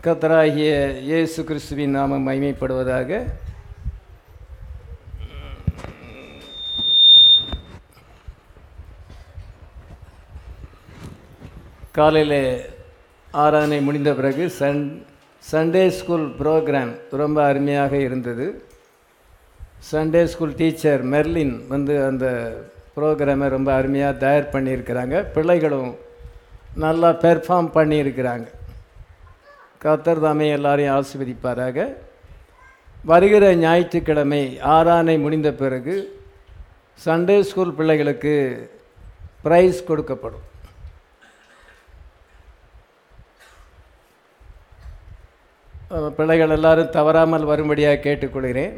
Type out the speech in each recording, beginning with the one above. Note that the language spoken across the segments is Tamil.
கத்தராகிய இயேசு கிறிஸ்துவின் நாமம் மகிமைப்படுவதாக காலையில் ஆராதனை முடிந்த பிறகு சன் சண்டே ஸ்கூல் ப்ரோக்ராம் ரொம்ப அருமையாக இருந்தது சண்டே ஸ்கூல் டீச்சர் மெர்லின் வந்து அந்த ப்ரோக்ராமை ரொம்ப அருமையாக தயார் பண்ணியிருக்கிறாங்க பிள்ளைகளும் நல்லா பெர்ஃபார்ம் பண்ணியிருக்கிறாங்க கத்தர் தாமே எல்லாரையும் ஆசீர்வதிப்பாராக வருகிற ஞாயிற்றுக்கிழமை ஆரானை முடிந்த பிறகு சண்டே ஸ்கூல் பிள்ளைகளுக்கு ப்ரைஸ் கொடுக்கப்படும் அஹ் பிள்ளைகள் எல்லாரும் தவறாமல் வரும்படியாக கேட்டுக்கொள்கிறேன்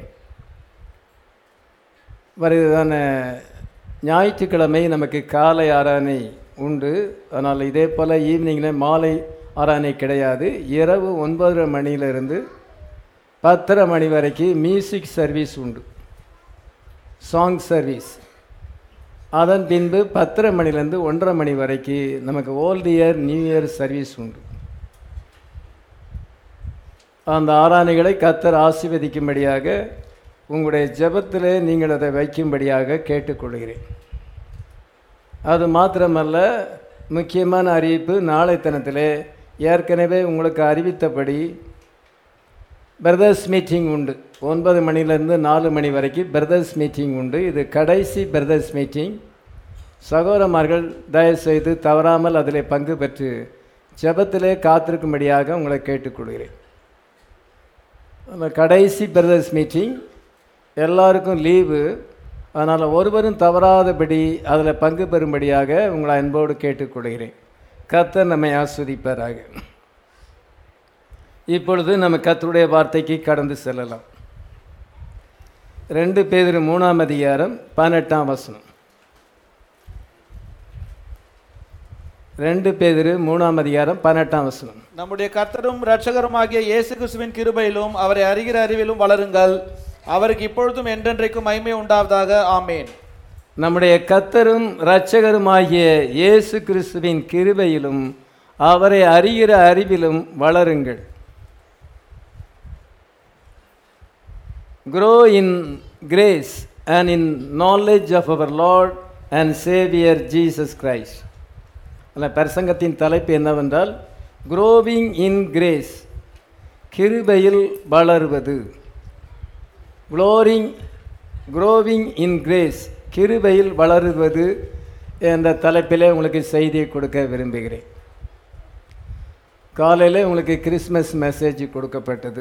வருகிறதான ஞாயிற்றுக்கிழமை நமக்கு காலை ஆராதனை உண்டு ஆனால் இதே போல் ஈவினிங்கில் மாலை ஆராதனை கிடையாது இரவு ஒன்பதரை மணியிலிருந்து பத்தரை மணி வரைக்கும் மியூசிக் சர்வீஸ் உண்டு சாங் சர்வீஸ் அதன் பின்பு பத்தரை மணிலேருந்து ஒன்றரை மணி வரைக்கும் நமக்கு old year new year service உண்டு அந்த ஆராதனைகளை கத்தர் ஆசீர்வதிக்கும்படியாக உங்களுடைய ஜெபத்திலே நீங்கள் அதை வைக்கும்படியாக கேட்டுக்கொள்கிறேன் அது மாத்திரமல்ல முக்கியமான அறிவிப்பு நாளை தினத்திலே ஏற்கனவே உங்களுக்கு அறிவித்தபடி பிரதர்ஸ் மீட்டிங் உண்டு ஒன்பது மணிலேருந்து நாலு மணி வரைக்கும் பிரதர்ஸ் மீட்டிங் உண்டு இது கடைசி பிரதர்ஸ் மீட்டிங் சகோதரமார்கள் தயவுசெய்து தவறாமல் அதில் பங்கு பெற்று ஜெபத்திலே காத்திருக்கும்படியாக உங்களை கேட்டுக்கொள்கிறேன் அந்த கடைசி பிரதர்ஸ் மீட்டிங் எல்லாருக்கும் லீவு அதனால் ஒருவரும் தவறாதபடி அதில் பங்கு பெறும்படியாக உங்களை அன்போடு கேட்டுக்கொள்கிறேன் கர்த்தர் நம்மை ஆஸ்வதிப்பாராக இப்பொழுது நம்ம கர்த்தருடைய வார்த்தைக்கு கடந்து செல்லலாம் ரெண்டு பேர் மூணாம் அதிகாரம் பதினெட்டாம் வசனம் ரெண்டு பேர் மூணாம் அதிகாரம் பதினெட்டாம் வசனம் நம்முடைய கர்த்தரும் இரட்சகருமாகிய இயேசு கிறிஸ்துவின் கிருபையிலும் அவரை அறிகிற அறிவிலும் வளருங்கள் அவருக்கு இப்பொழுதும் என்றென்றைக்கும் மகிமை உண்டாவதாக ஆமேன் நம்முடைய கத்தரும் இரட்சகருமாகிய இயேசு கிறிஸ்துவின் கிருபையிலும் அவரை அறிகிற அறிவிலும் வளருங்கள் grow in grace and in knowledge of our Lord and Savior Jesus Christ. அல்ல பிரசங்கத்தின் தலைப்பு என்னவென்றால் growing in grace கிருபையில் வளருவது க்ளோரிங் growing in grace கிருபையில் வளருவது என்ற தலைப்பிலே உங்களுக்கு செய்தியை கொடுக்க விரும்புகிறேன் காலையில் உங்களுக்கு கிறிஸ்மஸ் மெசேஜ் கொடுக்கப்பட்டது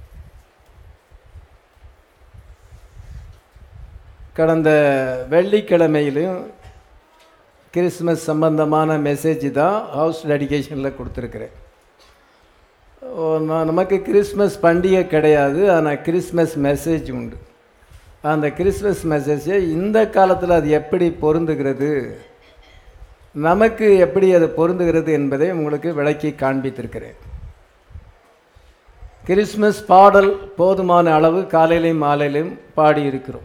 கடந்த வெள்ளிக்கிழமையிலும் கிறிஸ்மஸ் சம்பந்தமான மெசேஜ் தான் ஹவுஸ் டெடிகேஷனில் கொடுத்துருக்குறேன் ஓ, நா- நமக்கு கிறிஸ்மஸ் பண்டிகை கிடையாது ஆனால் கிறிஸ்மஸ் மெசேஜ் உண்டு அந்த கிறிஸ்மஸ் மெசேஜை இந்த காலத்தில் அது எப்படி பொருந்துகிறது நமக்கு எப்படி அது பொருந்துகிறது என்பதை உங்களுக்கு விளக்கி காண்பித்திருக்கிறேன் கிறிஸ்மஸ் பாடல் போதுமான அளவு காலையிலையும் மாலையிலையும் பாடியிருக்கிறோம்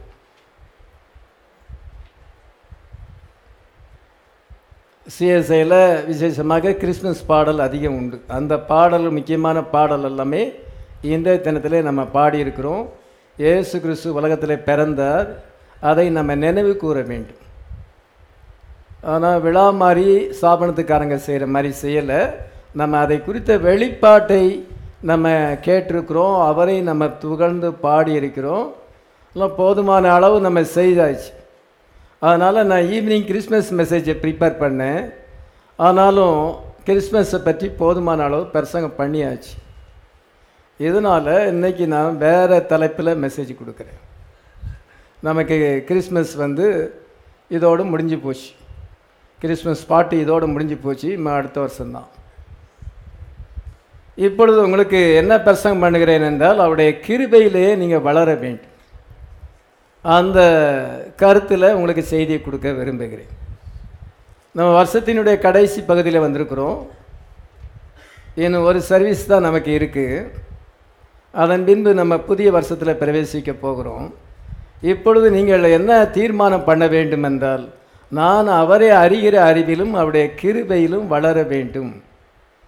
சிஎஸ்ஐயில் விசேஷமாக கிறிஸ்மஸ் பாடல் அதிகம் உண்டு அந்த பாடல் முக்கியமான பாடல் எல்லாமே இன்றைய தினத்திலே நம்ம பாடியிருக்கிறோம் இயேசு கிறிஸ்து உலகத்தில் பிறந்தார் அதை நம்ம நினைவு கூற வேண்டும் ஆனால் விழா மாதிரி ஸ்தாபனத்துக்காரங்க செய்கிற மாதிரி செய்யலை நம்ம அதை குறித்த வெளிப்பாட்டை நம்ம கேட்டிருக்கிறோம் அவரை நம்ம புகழ்ந்து பாடியிருக்கிறோம் எல்லாம் போதுமான அளவு நம்ம செய்தாச்சு அதனால் நான் ஈவினிங் கிறிஸ்மஸ் மெசேஜை ப்ரிப்பேர் பண்ணேன் ஆனாலும் கிறிஸ்மஸை பற்றி போதுமான அளவு பிரசங்கம் பண்ணியாச்சு இதனால் இன்றைக்கி நான் வேறு தலைப்பில் மெசேஜ் கொடுக்குறேன் நமக்கு கிறிஸ்மஸ் வந்து இதோடு முடிஞ்சு போச்சு கிறிஸ்மஸ் பாட்டு இதோடு முடிஞ்சு போச்சு இனிமே அடுத்த வருஷம்தான் இப்பொழுது உங்களுக்கு என்ன பிரசங்கம் பண்ணுகிறேன் என்றால் அவருடைய கிருபையிலேயே நீங்கள் வளர வேண்டும் அந்த கருத்தில் உங்களுக்கு செய்தியை கொடுக்க விரும்புகிறேன் நம்ம வருஷத்தினுடைய கடைசி பகுதியில் வந்திருக்கிறோம் இன்னும் ஒரு சர்வீஸ் தான் நமக்கு இருக்குது அதன் பின்பு நம்ம புதிய வருஷத்தில் பிரவேசிக்க போகிறோம் இப்பொழுது நீங்கள் என்ன தீர்மானம் பண்ண வேண்டும் என்றால் நான் அவரை அறிகிற அறிவிலும் அவருடைய கிருபையிலும் வளர வேண்டும்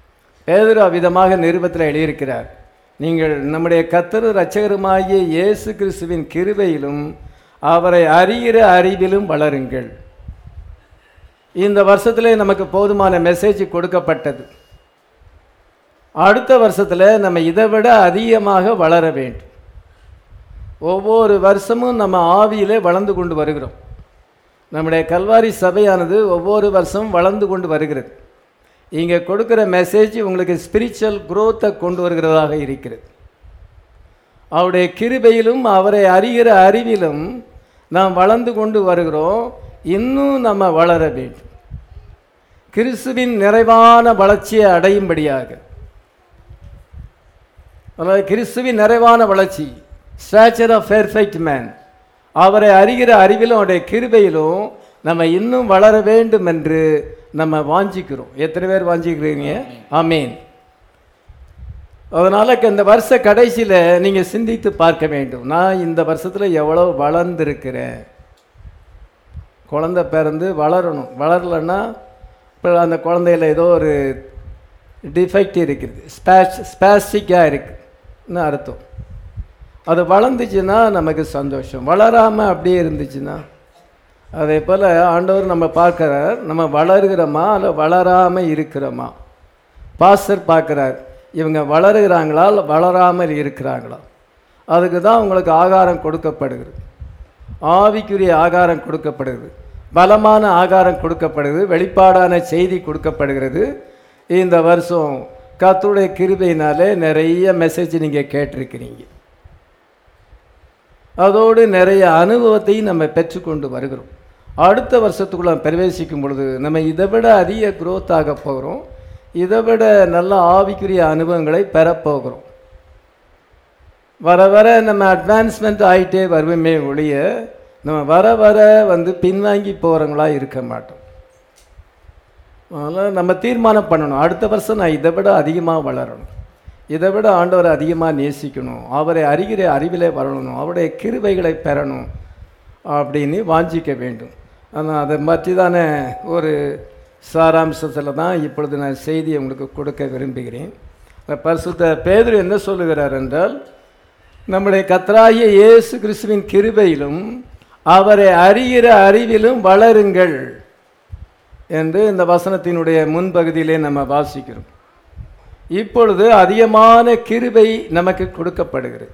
பேதுரு அவ்விதமாக நிருபத்தில் எழுதியிருக்கிறார் நீங்கள் நம்முடைய கத்தரு இரட்சகருமாகிய இயேசு கிறிஸ்துவின் கிருபையிலும் அவரை அறிகிற அறிவிலும் வளருங்கள் இந்த வருஷத்திலே நமக்கு போதுமான மெசேஜ் கொடுக்கப்பட்டது அடுத்த வருஷத்தில் நம்ம இதை விட அதிகமாக வளர வேண்டும் ஒவ்வொரு வருஷமும் நம்ம ஆவியிலே வளர்ந்து கொண்டு வருகிறோம் நம்முடைய கல்வாரி சபையானது ஒவ்வொரு வருஷமும் வளர்ந்து கொண்டு வருகிறது இங்கே கொடுக்குற மெசேஜ் உங்களுக்கு ஸ்பிரிச்சுவல் குரோத்தை கொண்டு வருகிறதாக இருக்கிறது அவருடைய கிருபையிலும் அவரை அறிகிற அறிவிலும் நாம் வளர்ந்து கொண்டு வருகிறோம் இன்னும் நம்ம வளர வேண்டும் கிறிஸ்துவின் நிறைவான வளர்ச்சியை அடையும்படியாக அதாவது கிறிஸ்துவின் நிறைவான வளர்ச்சி ஸ்டாச்சர் ஆஃப் பெர்ஃபெக்ட் மேன் அவரை அறிகிற அறிவிலும் அவருடைய கிருபையிலும் நம்ம இன்னும் வளர வேண்டும் என்று நம்ம வாஞ்சிக்கிறோம் எத்தனை பேர் வாஞ்சிக்கிறீங்க ஆமீன் அதனால் இந்த வருஷ கடைசியில் நீங்கள் சிந்தித்து பார்க்க வேண்டும் நான் இந்த வருஷத்தில் எவ்வளோ வளர்ந்துருக்கிறேன் குழந்தை பிறந்து வளரணும் வளரலைன்னா இப்போ அந்த குழந்தையில ஏதோ ஒரு டிஃபெக்ட் இருக்குது ஸ்பேஷ் ஸ்பேஸ்டிக்காக இருக்குன்னு அர்த்தம் அது வளர்ந்துச்சுன்னா நமக்கு சந்தோஷம் வளராமல் அப்படியே இருந்துச்சுன்னா அதே போல் ஆண்டவர் நம்ம பார்க்குறார் நம்ம வளருகிறோமா இல்லை வளராமல் இருக்கிறோமா பாஸ்டர் பார்க்குறார் இவங்க வளருகிறாங்களா இல்லை வளராமல் இருக்கிறாங்களா அதுக்கு தான் உங்களுக்கு ஆகாரம் கொடுக்கப்படுகிறது ஆவிக்குரிய ஆகாரம் கொடுக்கப்படுகிறது பலமான ஆகாரம் கொடுக்கப்படுகிறது வெளிப்பாடான செய்தி கொடுக்கப்படுகிறது இந்த வருஷம் கத்துடைய கிருபையினாலே நிறைய மெசேஜ் நீங்கள் கேட்டிருக்கிறீங்க அதோடு நிறைய அனுபவத்தையும் நம்ம பெற்றுக்கொண்டு வருகிறோம் அடுத்த வருஷத்துக்குள்ள பிரவேசிக்கும் பொழுது நம்ம இதை விட அதிக growth ஆக போகிறோம் இதை விட நல்ல ஆவிக்குரிய அனுபவங்களை பெறப்போகிறோம் வர வர நம்ம அட்வான்ஸ்மெண்ட் ஆகிட்டே வருவோமே ஒழிய நம்ம வர வர வந்து பின்வாங்கி போகிறவங்களா இருக்க மாட்டோம் அதனால் நம்ம தீர்மானம் பண்ணணும் அடுத்த வருஷம் நான் இதை விட அதிகமாக வளரணும் இதை விட ஆண்டவரை அதிகமாக நேசிக்கணும் அவரை அறிகிற அறிவிலே வரணும் அவருடைய கிருபைகளை பெறணும் அப்படின்னு வாஞ்சிக்க வேண்டும் ஆனால் அதை பற்றிதான ஒரு சாராம்சத்தில் தான் இப்பொழுது நான் செய்தியை உங்களுக்கு கொடுக்க விரும்புகிறேன் இந்த பரிசுத்த பேதுரு என்ன சொல்லுகிறார் என்றால் நம்முடைய கத்தராகிய இயேசு கிறிஸ்துவின் கிருபையிலும் அவரை அறிகிற அறிவிலும் வளருங்கள் என்று இந்த வசனத்தினுடைய முன்பகுதியிலே நம்ம வாசிக்கிறோம் இப்பொழுது அதிகமான கிருபை நமக்கு கொடுக்கப்படுகிறது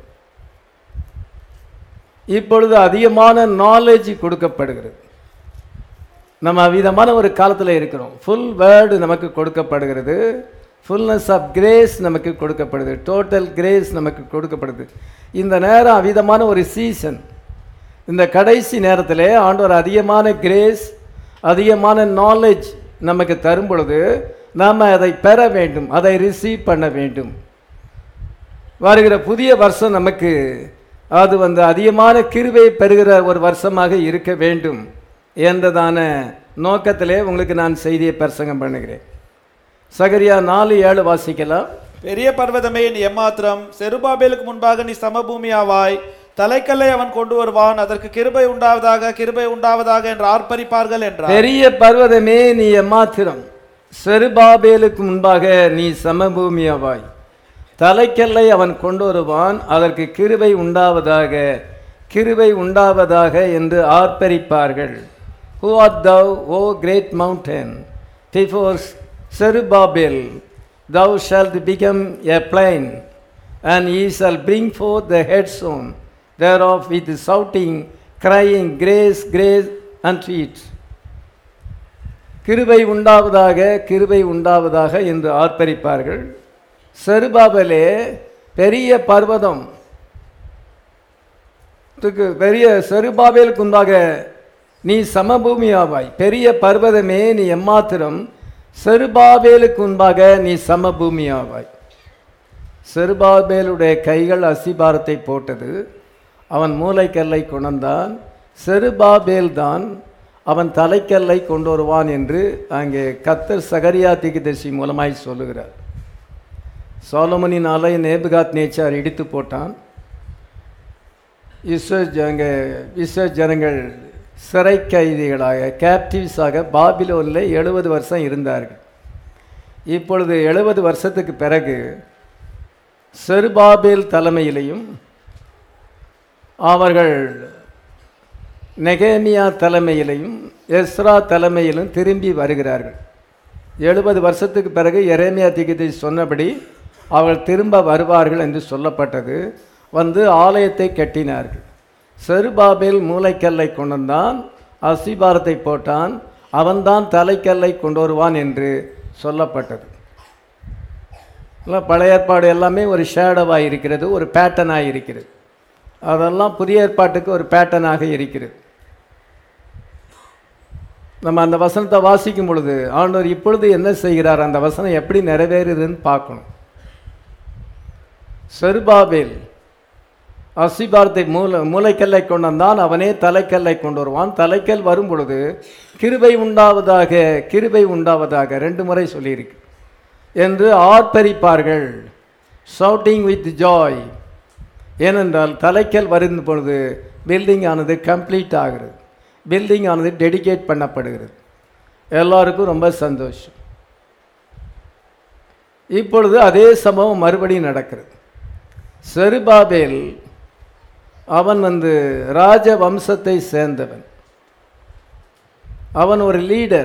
இப்பொழுது அதிகமான நாலேஜ் கொடுக்கப்படுகிறது நம்ம அவ்விதமான ஒரு காலத்தில் இருக்கிறோம் ஃபுல் வேர்டு நமக்கு கொடுக்கப்படுகிறது ஃபுல்னஸ் ஆஃப் கிரேஸ் நமக்கு கொடுக்கப்படுது டோட்டல் கிரேஸ் நமக்கு கொடுக்கப்படுது இந்த நேரம் அவ்விதமான ஒரு சீசன் இந்த கடைசி நேரத்தில் ஆண்டவர் அதிகமான கிரேஸ் அதிகமான நாலேஜ் நமக்கு தரும் பொழுது நாம் அதை பெற வேண்டும் அதை ரிசீவ் பண்ண வேண்டும் வருகிற புதிய வருஷம் நமக்கு அது வந்து அதிகமான கிருவை பெறுகிற ஒரு வருஷமாக இருக்க வேண்டும் என்றதான நோக்கத்திலே உங்களுக்கு நான் செய்தியை பிரசங்கம் பண்ணுகிறேன் சகரியா நாலு ஏழு வாசிக்கலாம் பெரிய பர்வதமே நீ எம்மாத்திரம் செருபாபேலுக்கு முன்பாக நீ சமபூமியாவாய் தலைக்கல்லை அவன் கொண்டு வருவான் அதற்கு கிருபை உண்டாவதாக கிருபை உண்டாவதாக என்று ஆர்ப்பரிப்பார்கள் என்றார் பெரிய பர்வதமே நீ எம்மாத்திரம் செருபாபேலுக்கு முன்பாக நீ சமபூமியாவாய் தலைக்கல்லை அவன் கொண்டு வருவான் அதற்கு கிருபை உண்டாவதாக கிருபை உண்டாவதாக என்று ஆர்ப்பரிப்பார்கள் who are thou O great mountain before Zerubbabel thou shalt become a plain and he shall bring forth the headstone thereof with shouting crying grace grace unto it கிருபை உண்டாவதாக கிருபை உண்டாவதாக என்று ஆர்ப்பரிப்பார்கள் செருபாபலே பெரிய பர்வதம் இதுக்கு பெரிய செருபாபேலுக்கு முன்பாக நீ சமபூமியாவாய் பெரிய பர்வதமே நீ எம்மாத்திரம் செருபாபேலுக்கு முன்பாக நீ சமபூமியாவாய் செருபாபேலுடைய கைகள் அசிபாரத்தை போட்டது அவன் மூளைக்கல்லை கொணர்ந்தான் செருபாபேல் தான் அவன் தலைக்கல்லை கொண்டு வருவான் என்று அங்கே கத்தர் சகரியா திகிதர்சி மூலமாய் சொல்லுகிறார் சோலமனின் அலை நேபுகாத் நேச்சார் இடித்து போட்டான் இஸ்ரோ அங்கே இஸ்ரோ ஜனங்கள் சிறை கைதிகளாக கேப்டிவ்ஸாக பாபிலோனில் எழுபது வருஷம் இருந்தார்கள் இப்பொழுது எழுபது வருஷத்துக்கு பிறகு செருபாபேல் தலைமையிலையும் அவர்கள் நெகேமியா தலைமையிலையும் எஸ்ரா தலைமையிலும் திரும்பி வருகிறார்கள் எழுபது வருஷத்துக்கு பிறகு எரேமியா திகிதை சொன்னபடி அவர்கள் திரும்ப வருவார்கள் என்று சொல்லப்பட்டது வந்து ஆலயத்தை கட்டினார்கள் செருபாபேல் மூளைக்கல்லை கொண்டு வந்தான் அசிபாரத்தை போட்டான் அவன்தான் தலைக்கல்லை கொண்டு வருவான் என்று சொல்லப்பட்டது இல்லை பழைய ஏற்பாடு எல்லாமே ஒரு ஷேடோவாக இருக்கிறது ஒரு பேட்டர்னாக இருக்கிறது அதெல்லாம் புதிய ஏற்பாட்டுக்கு ஒரு பேட்டர்னாக இருக்கிறது நம்ம அந்த வசனத்தை வாசிக்கும் பொழுது ஆண்டவர் இப்பொழுது என்ன செய்கிறார் அந்த வசனம் எப்படி நிறைவேறுதுன்னு பார்க்கணும் செருபாபேல் அசிபாரத்தை மூல மூளைக்கல்லை கொண்டு வந்தான் அவனே தலைக்கல்லை கொண்டு வருவான் தலைக்கல் வரும் பொழுது கிருபை உண்டாவதாக கிருபை உண்டாவதாக ரெண்டு முறை சொல்லியிருக்கு என்று ஆர்ப்பரிப்பார்கள் ஷவுட்டிங் வித் ஜாய் ஏனென்றால் தலைக்கல் வரும் பொழுது பில்டிங் ஆனது கம்ப்ளீட் ஆகிறது பில்டிங் ஆனது டெடிகேட் பண்ணப்படுகிறது எல்லாருக்கும் ரொம்ப சந்தோஷம் இப்பொழுது அதே சம்பவம் மறுபடியும் நடக்கிறது செருபாபேல் அவன் வந்து ராஜ வம்சத்தை சேர்ந்தவன் அவன் ஒரு லீடர்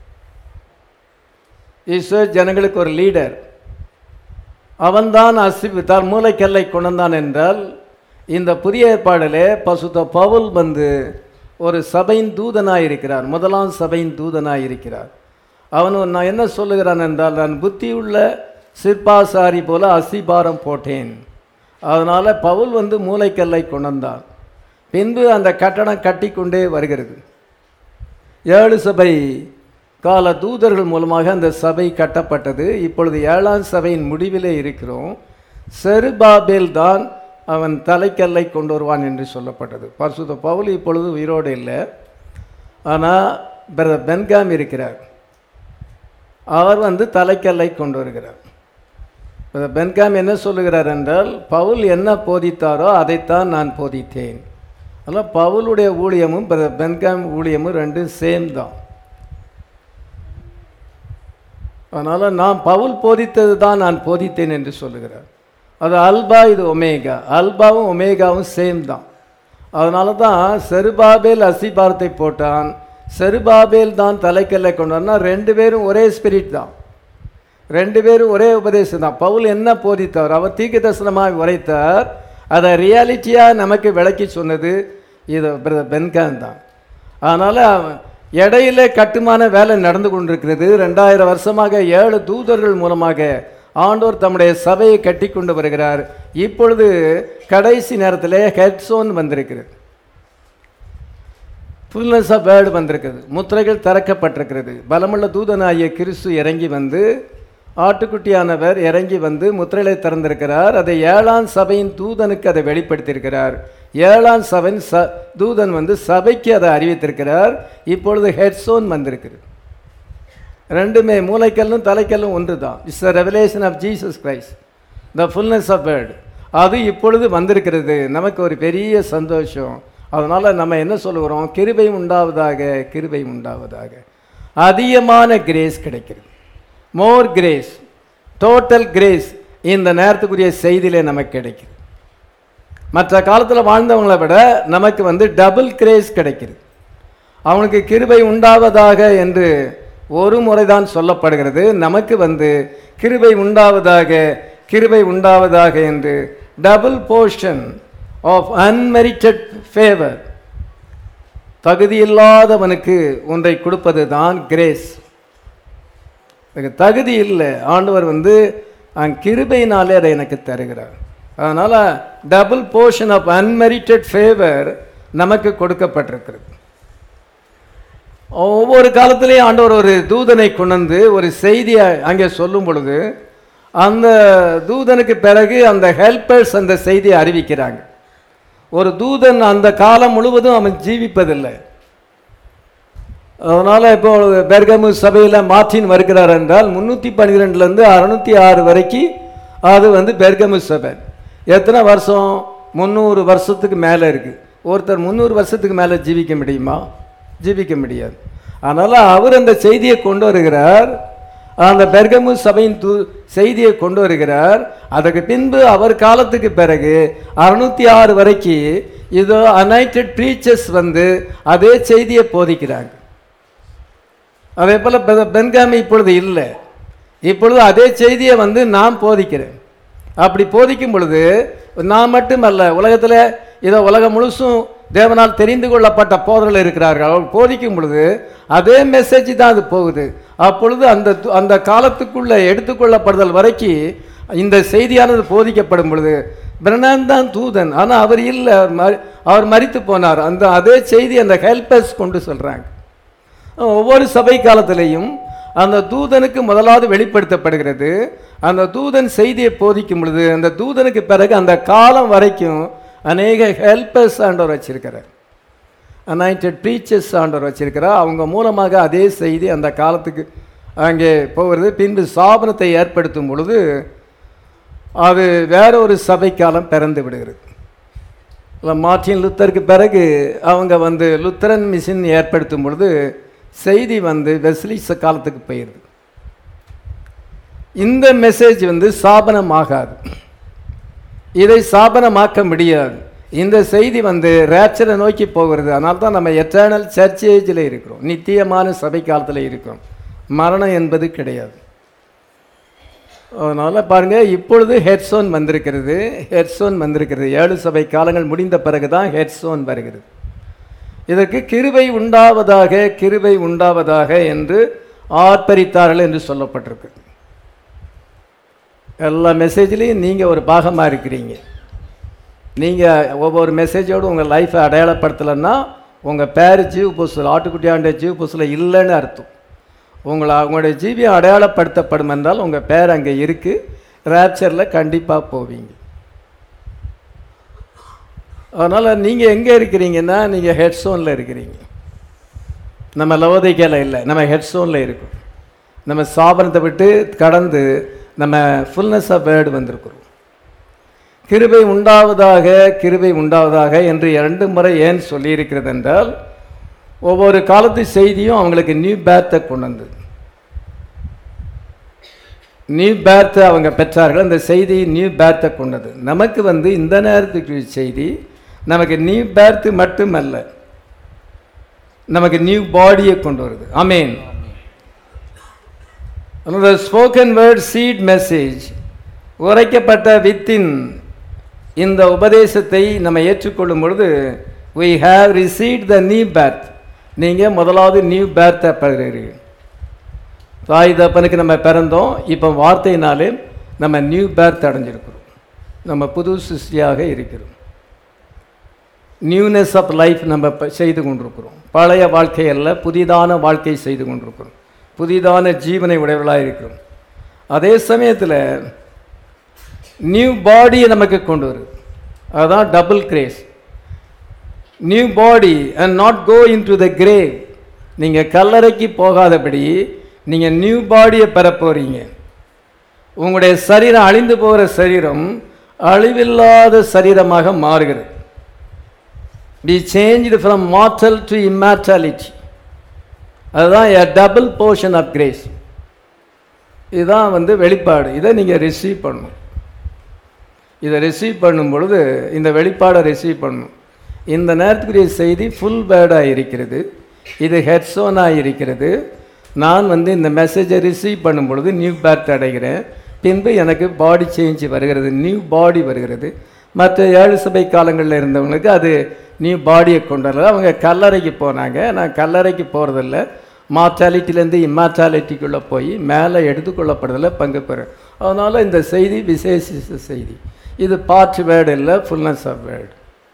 ஈஸ்வர் ஜனங்களுக்கு ஒரு லீடர் அவன்தான் அசி தான் மூளைக்கல்லை கொண்டான் என்றால் இந்த புதிய ஏற்பாடிலே பசுத்த பவுல் வந்து ஒரு சபையின் தூதனாய் இருக்கிறார் முதலாம் சபையின் தூதனாய் இருக்கிறார் அவன் நான் என்ன சொல்லுகிறான் என்றால் நான் புத்தியுள்ள சிற்பாசாரி போல அசிபாரம் போட்டேன் அதனால் பவுல் வந்து மூளைக்கல்லை கொண்டான் பின்பு அந்த கட்டடம் கட்டி கொண்டே வருகிறது ஏழு சபை கால தூதர்கள் மூலமாக அந்த சபை கட்டப்பட்டது இப்பொழுது ஏழாம் சபையின் முடிவிலே இருக்கிறோம் செருபாபேல் தான் அவன் தலைக்கல்லை கொண்டு வருவான் என்று சொல்லப்பட்டது பரிசுத்த பவுல் இப்பொழுது உயிரோடு இல்லை ஆனால் பிரதர் பென்காம் இருக்கிறார் அவர் வந்து தலைக்கல்லை கொண்டு வருகிறார் பிரதர் பென்காம் என்ன சொல்லுகிறார் என்றால் பவுல் என்ன போதித்தாரோ அதைத்தான் நான் போதித்தேன் அதனால் பவுலுடைய ஊழியமும் பிரதர் பென்காம் ஊழியமும் ரெண்டும் சேம் தான் அதனால் நான் பவுல் போதித்தது தான் நான் போதித்தேன் என்று சொல்லுகிறார் அது அல்பா இது ஒமேகா அல்பாவும் ஒமேகாவும் சேம் தான் அதனால தான் செருபாபேல் அசிபாரத்தை போட்டான் செருபாபேல் தான் தலைக்கல்லை கொண்டான்னா ரெண்டு பேரும் ஒரே ஸ்பிரிட் தான் ரெண்டு பேரும் ஒரே உபதேசம் தான் பவுல் என்ன போதித்தார் அவர் தீர்க்க தரிசனமாக உரைத்தார் அதை ரியாலிட்டியாக நமக்கு விளக்கி சொன்னது இது பிரதர் பென்கான் தான் அதனால் இடையில கட்டுமான வேலை நடந்து கொண்டிருக்கிறது ரெண்டாயிரம் வருஷமாக ஏழு தூதர்கள் மூலமாக ஆண்டோர் தம்முடைய சபையை கட்டி கொண்டு வருகிறார் இப்பொழுது கடைசி நேரத்தில் ஹெட்ஸோன் வந்திருக்கிறது ஃபுல்னஸ் ஆஃப் வேர்டு வந்திருக்குது முத்திரைகள் திறக்கப்பட்டிருக்கிறது பலமுள்ள தூதனாகிய கிறிஸ்து இறங்கி வந்து ஆட்டுக்குட்டியானவர் இறங்கி வந்து முத்திரைகளை திறந்திருக்கிறார் அதை ஏழாம் சபையின் தூதனுக்கு அதை வெளிப்படுத்தியிருக்கிறார் ஏழாம் சபையின் ச தூதன் வந்து சபைக்கு அதை அறிவித்திருக்கிறார் இப்பொழுது ஹெட்ஸோன் வந்திருக்கிறது ரெண்டுமே மூளைக்கல்லும் தலைக்கல்லும் ஒன்று தான் it's the revelation of Jesus Christ the fullness of word அது இப்பொழுது வந்திருக்கிறது நமக்கு ஒரு பெரிய சந்தோஷம் அதனால் நம்ம என்ன சொல்லுகிறோம் கிருபை உண்டாவதாக கிருபை உண்டாவதாக அதிகமான கிரேஸ் கிடைக்கிறது மோர் கிரேஸ் டோட்டல் கிரேஸ் இந்த நேரத்துக்குரிய செய்தியிலே நமக்கு கிடைக்குது மற்ற காலத்தில் வாழ்ந்தவங்களை விட நமக்கு வந்து டபுள் கிரேஸ் கிடைக்கிறது அவனுக்கு கிருபை உண்டாவதாக என்று ஒரு முறைதான் சொல்லப்படுகிறது நமக்கு வந்து கிருபை உண்டாவதாக கிருபை உண்டாவதாக என்று double portion of unmerited favour தகுதியில்லாதவனுக்கு ஒன்றை கொடுப்பது தான் கிரேஸ் எனக்கு தகுதி இல்லை ஆண்டவர் வந்து அங் கிருபையினாலே அதை எனக்கு தருகிறார் அதனால் double portion of unmerited favour நமக்கு கொடுக்கப்பட்டிருக்கிறது ஒவ்வொரு காலத்திலையும் ஆண்டவர் ஒரு தூதனை கொண்டு ஒரு செய்தியை அங்கே சொல்லும் பொழுது அந்த தூதனுக்கு பிறகு அந்த ஹெல்பர்ஸ் அந்த செய்தியை அறிவிக்கிறாங்க ஒரு தூதன் அந்த காலம் முழுவதும் அவன் ஜீவிப்பதில்லை அதனால் இப்போ பெர்கமு சபையில் மார்டின் வருகிறார் என்றால் முந்நூற்றி பன்னிரெண்டுலேருந்து அறுநூற்றி ஆறு வரைக்கும் அது வந்து பெர்கமு சபை எத்தனை வருஷம் முந்நூறு வருஷத்துக்கு மேலே இருக்குது ஒருத்தர் முந்நூறு வருஷத்துக்கு மேலே ஜீவிக்க முடியுமா ஜீவிக்க முடியாது அதனால் அவர் அந்த செய்தியை கொண்டு வருகிறார் அந்த பெர்கமு சபையின் தூ செய்தியை கொண்டு வருகிறார் அதற்கு பின்பு அவர் காலத்துக்கு பிறகு அறுநூத்தி ஆறு வரைக்கும் இதோ அனைட்டட் ப்ரீச்சர்ஸ் வந்து அதே செய்தியை போதிக்கிறாங்க அதே போல பெ- பென்காமி இப்பொழுது இல்லை இப்பொழுது அதே செய்தியை வந்து நான் போதிக்கிறேன் அப்படி போதிக்கும் பொழுது நான் மட்டுமல்ல உலகத்தில் இதோ உலகம் முழுசும் தேவனால் தெரிந்து கொள்ளப்பட்ட போதர்கள் இருக்கிறார்கள் அவர் போதிக்கும் பொழுது அதே மெசேஜ் தான் அது போகுது அப்பொழுது அந்த து- அந்த காலத்துக்குள்ள எடுத்துக்கொள்ளப்படுதல் வரைக்கும் இந்த செய்தியானது போதிக்கப்படும் பொழுது பிரணான் தான் தூதன் ஆனால் அவர் இல்லை அவர் மரி- அவர் மரித்து போனார் அந்த அதே செய்தி அந்த ஹெல்பர்ஸ் கொண்டு சொல்கிறாங்க ஒவ்வொரு சபை காலத்திலையும் அந்த தூதனுக்கு முதலாவது வெளிப்படுத்தப்படுகிறது அந்த தூதன் செய்தியை போதிக்கும் பொழுது அந்த தூதனுக்கு பிறகு அந்த காலம் வரைக்கும் அநேக ஹெல்பர்ஸ் ஆண்டவர் வச்சிருக்கிறார் அனாயிண்டட் ப்ரீச்சர்ஸ் ஆண்டவர் வச்சிருக்கிறார் அவங்க மூலமாக அதே செய்தி அந்த காலத்துக்கு அங்கே போகிறது பின்பு சாபனத்தை ஏற்படுத்தும் பொழுது அது வேற ஒரு சபை காலம் பிறந்து விடுகிறது இல்ல, மார்ட்டின் லுத்தருக்கு பிறகு அவங்க வந்து லுத்தரன் மிஷின் ஏற்படுத்தும் பொழுது செய்தி வந்து வெஸ்லிஸ் காலத்துக்கு போயிடுது இந்த மெசேஜ் வந்து சாபனமாகாது இதை சாபனமாக்க முடியாது இந்த செய்தி வந்து ரேப்சரை நோக்கி போகிறது அதனால தான் நம்ம எட்டர்னல் சர்ச் ஏஜில் இருக்கிறோம் நித்தியமான சபை காலத்தில் இருக்கிறோம் மரணம் என்பது கிடையாது அதனால் பாருங்கள் இப்பொழுது ஹெட்ஸோன் வந்திருக்கிறது ஹெட்ஸோன் வந்திருக்கிறது ஏழு சபை காலங்கள் முடிந்த பிறகு தான் ஹெட்ஸோன் வருகிறது இதற்கு கிருபை உண்டாவதாக கிருபை உண்டாவதாக என்று ஆர்ப்பரித்தார்கள் என்று சொல்லப்பட்டிருக்கு எல்லா மெசேஜ்லேயும் நீங்கள் ஒரு பாகமாக இருக்கிறீங்க நீங்கள் ஒவ்வொரு மெசேஜோடு உங்கள் லைஃப்பை அடையாளப்படுத்தலைன்னா உங்கள் பேர் ஜீவ் புஸ்தில் ஆட்டுக்குட்டியாண்ட ஜீவ் புஸ்தில் இல்லைன்னு அர்த்தம் உங்களை உங்களுடைய ஜீவியம் அடையாளப்படுத்தப்படும் என்றால் உங்கள் பேர் அங்கே இருக்குது ரேப்சரில் கண்டிப்பாக போவீங்க அதனால் நீங்கள் எங்கே இருக்கிறீங்கன்னா நீங்கள் ஹெட்ஸோனில் இருக்கிறீங்க நம்ம லவோதைக்கையில் இல்லை நம்ம ஹெட்ஸோனில் இருக்கோம் நம்ம சாபனத்தை விட்டு கடந்து நம்ம ஃபுல்னஸ் ஆஃப் வேர்டு வந்திருக்கிறோம் கிருபை உண்டாவதாக கிருபை உண்டாவதாக என்று இரண்டு முறை ஏன் சொல்லியிருக்கிறது என்றால் ஒவ்வொரு காலத்து செய்தியும் அவங்களுக்கு நியூ பேர்த்தை கொண்டு வந்தது நியூ பேர்த்தை அவங்க பெற்றார்கள் அந்த செய்தி நியூ பேர்த்தை கொண்டது நமக்கு வந்து இந்த நேரத்துக்கு செய்தி நமக்கு நியூ பேர்த்து மட்டுமல்ல நமக்கு நியூ பாடியை கொண்டு வருது amen spoken word seed message உரைக்கப்பட்ட வித்தின் இந்த உபதேசத்தை நம்ம ஏற்றுக்கொள்ளும் பொழுது we have received the new birth நீங்கள் முதலாவது நியூ பேர்த்தை பெறுகிறீர்கள் தாய் தப்பனுக்கு நம்ம பிறந்தோம் இப்போ வார்த்தையினாலே நம்ம நியூ பேர்த் அடைஞ்சிருக்கிறோம் நம்ம புது சிருஷ்டியாக இருக்கிறோம் நியூனஸ் ஆஃப் லைஃப் நம்ம இப்ப செய்து கொண்டிருக்கிறோம் பழைய வாழ்க்கை அல்ல புதிதான வாழ்க்கை செய்து கொண்டிருக்கிறோம் புதிதான ஜீவனை உடையவர்களாக இருக்கிறோம் அதே சமயத்தில் நியூ பாடியை நமக்கு கொண்டு வருது அதுதான் double grace new body and not go into the grave நீங்கள் கல்லறைக்கு போகாதபடி நீங்கள் நியூ பாடியை பெற போகிறீங்க உங்களுடைய சரீரம் அழிந்து போகிற சரீரம் அழிவில்லாத சரீரமாக மாறுகிறது be changed from mortal to immortality அதுதான் a double portion of grace இதுதான் வந்து வெளிப்பாடு இதை நீங்கள் ரிசீவ் பண்ணணும் இதை ரிசீவ் பண்ணும் பொழுது இந்த வெளிப்பாடை ரிசீவ் பண்ணணும் இந்த நேரத்துக்குரிய செய்தி ஃபுல் பேர்டாக இருக்கிறது இது ஹெட்ஸோனாக இருக்கிறது நான் வந்து இந்த மெசேஜை ரிசீவ் பண்ணும் பொழுது நியூ பேர்த் அடைகிறேன் பின்பு எனக்கு பாடி சேஞ்ச் வருகிறது நியூ பாடி வருகிறது மற்ற ஏழு சபை காலங்களில் இருந்தவங்களுக்கு அது நியூ பாடியை கொண்டு வரல அவங்க கல்லறைக்கு போனாங்க நான் கல்லறைக்கு போகிறதில்ல மார்டாலிட்டிலேருந்து இம்மார்டாலிட்டிக்குள்ளே போய் மேலே எடுத்துக்கொள்ளப்படுறதில் பங்கு பெறும் அதனால் இந்த செய்தி விசேஷ செய்தி இது பார்ட் வேர்டு இல்லை ஃபுல்னஸ் ஆஃப் வேர்டு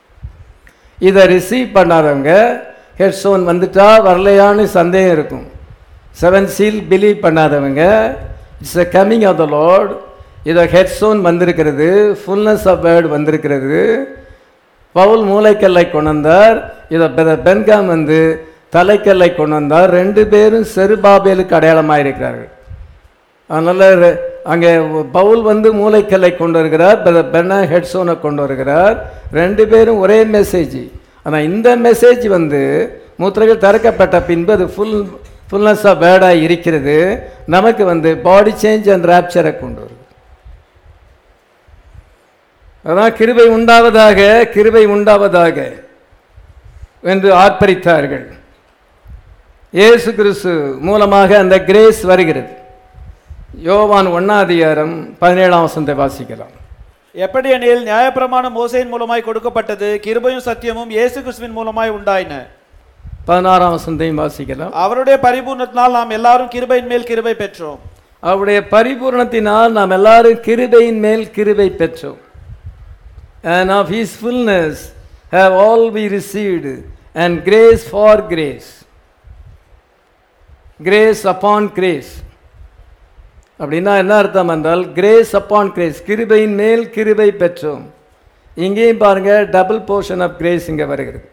இதை ரிசீவ் பண்ணாதவங்க ஹெட்ஸோன் வந்துட்டா வரலையான்னு சந்தேகம் இருக்கும் செவன் சீல் பிலீவ் பண்ணாதவங்க it's a coming of the lord இதை ஹெட்ஸோன் வந்திருக்கிறது ஃபுல்னஸ் ஆஃப் வேர்டு வந்திருக்கிறது பவுல் மூளைக்கல்லை கொண்டு வந்தார் இதை பெ- பென்காம் வந்து தலைக்கல்லை கொண்டு வந்தார் ரெண்டு பேரும் செருபாபேலுக்கு அடையாளமாக இருக்கிறார்கள் அதனால் ரெ- அங்கே பவுல் வந்து மூளைக்கல்லை கொண்டு வருகிறார் பெ- பென்னா ஹெட்ஸோனை கொண்டு வருகிறார் ரெண்டு பேரும் ஒரே மெசேஜ் ஆனால் இந்த மெசேஜ் வந்து முத்திரைகள் திறக்கப்பட்ட பின்பு அது ஃபுல் ஃபுல்னஸ் ஆஃப் வேர்டாக இருக்கிறது நமக்கு வந்து பாடி சேஞ்ச் அண்ட் ரேப்சரை கொண்டு வருது அதான் கிருபை உண்டாவதாக கிருபை உண்டாவதாக என்று ஆர்ப்பரித்தார்கள் இயேசு கிறிஸ்து மூலமாக அந்த கிரேஸ் வருகிறது யோவான் ஒன்னாதிகாரம் பதினேழாம் வசனத்தை வாசிக்கலாம் எப்படி எனில் நியாயப்பிரமாணம் மோசையின் மூலமாய் கொடுக்கப்பட்டது கிருபையும் சத்தியமும் இயேசு கிறிஸ்துவின் மூலமாய் உண்டாயின பதினாறாம் வசனத்தையும் வாசிக்கலாம் அவருடைய பரிபூர்ணத்தினால் நாம் எல்லாரும் கிருபையின் மேல் கிருபை பெற்றோம் அவருடைய பரிபூரணத்தினால் நாம் எல்லாரும் கிருபையின் மேல் கிருபை பெற்றோம் and of his fullness have all we received and grace for grace grace upon grace அப்படின்னா என்ன அர்த்தம் என்றால் கிரேஸ் அப்பான் கிரேஸ் கிருபையின் மேல் கிருபை பெற்றோம் இங்கேயும் பாருங்க டபுள் போர்ஷன் ஆஃப் கிரேஸ் இங்கே வருகிறது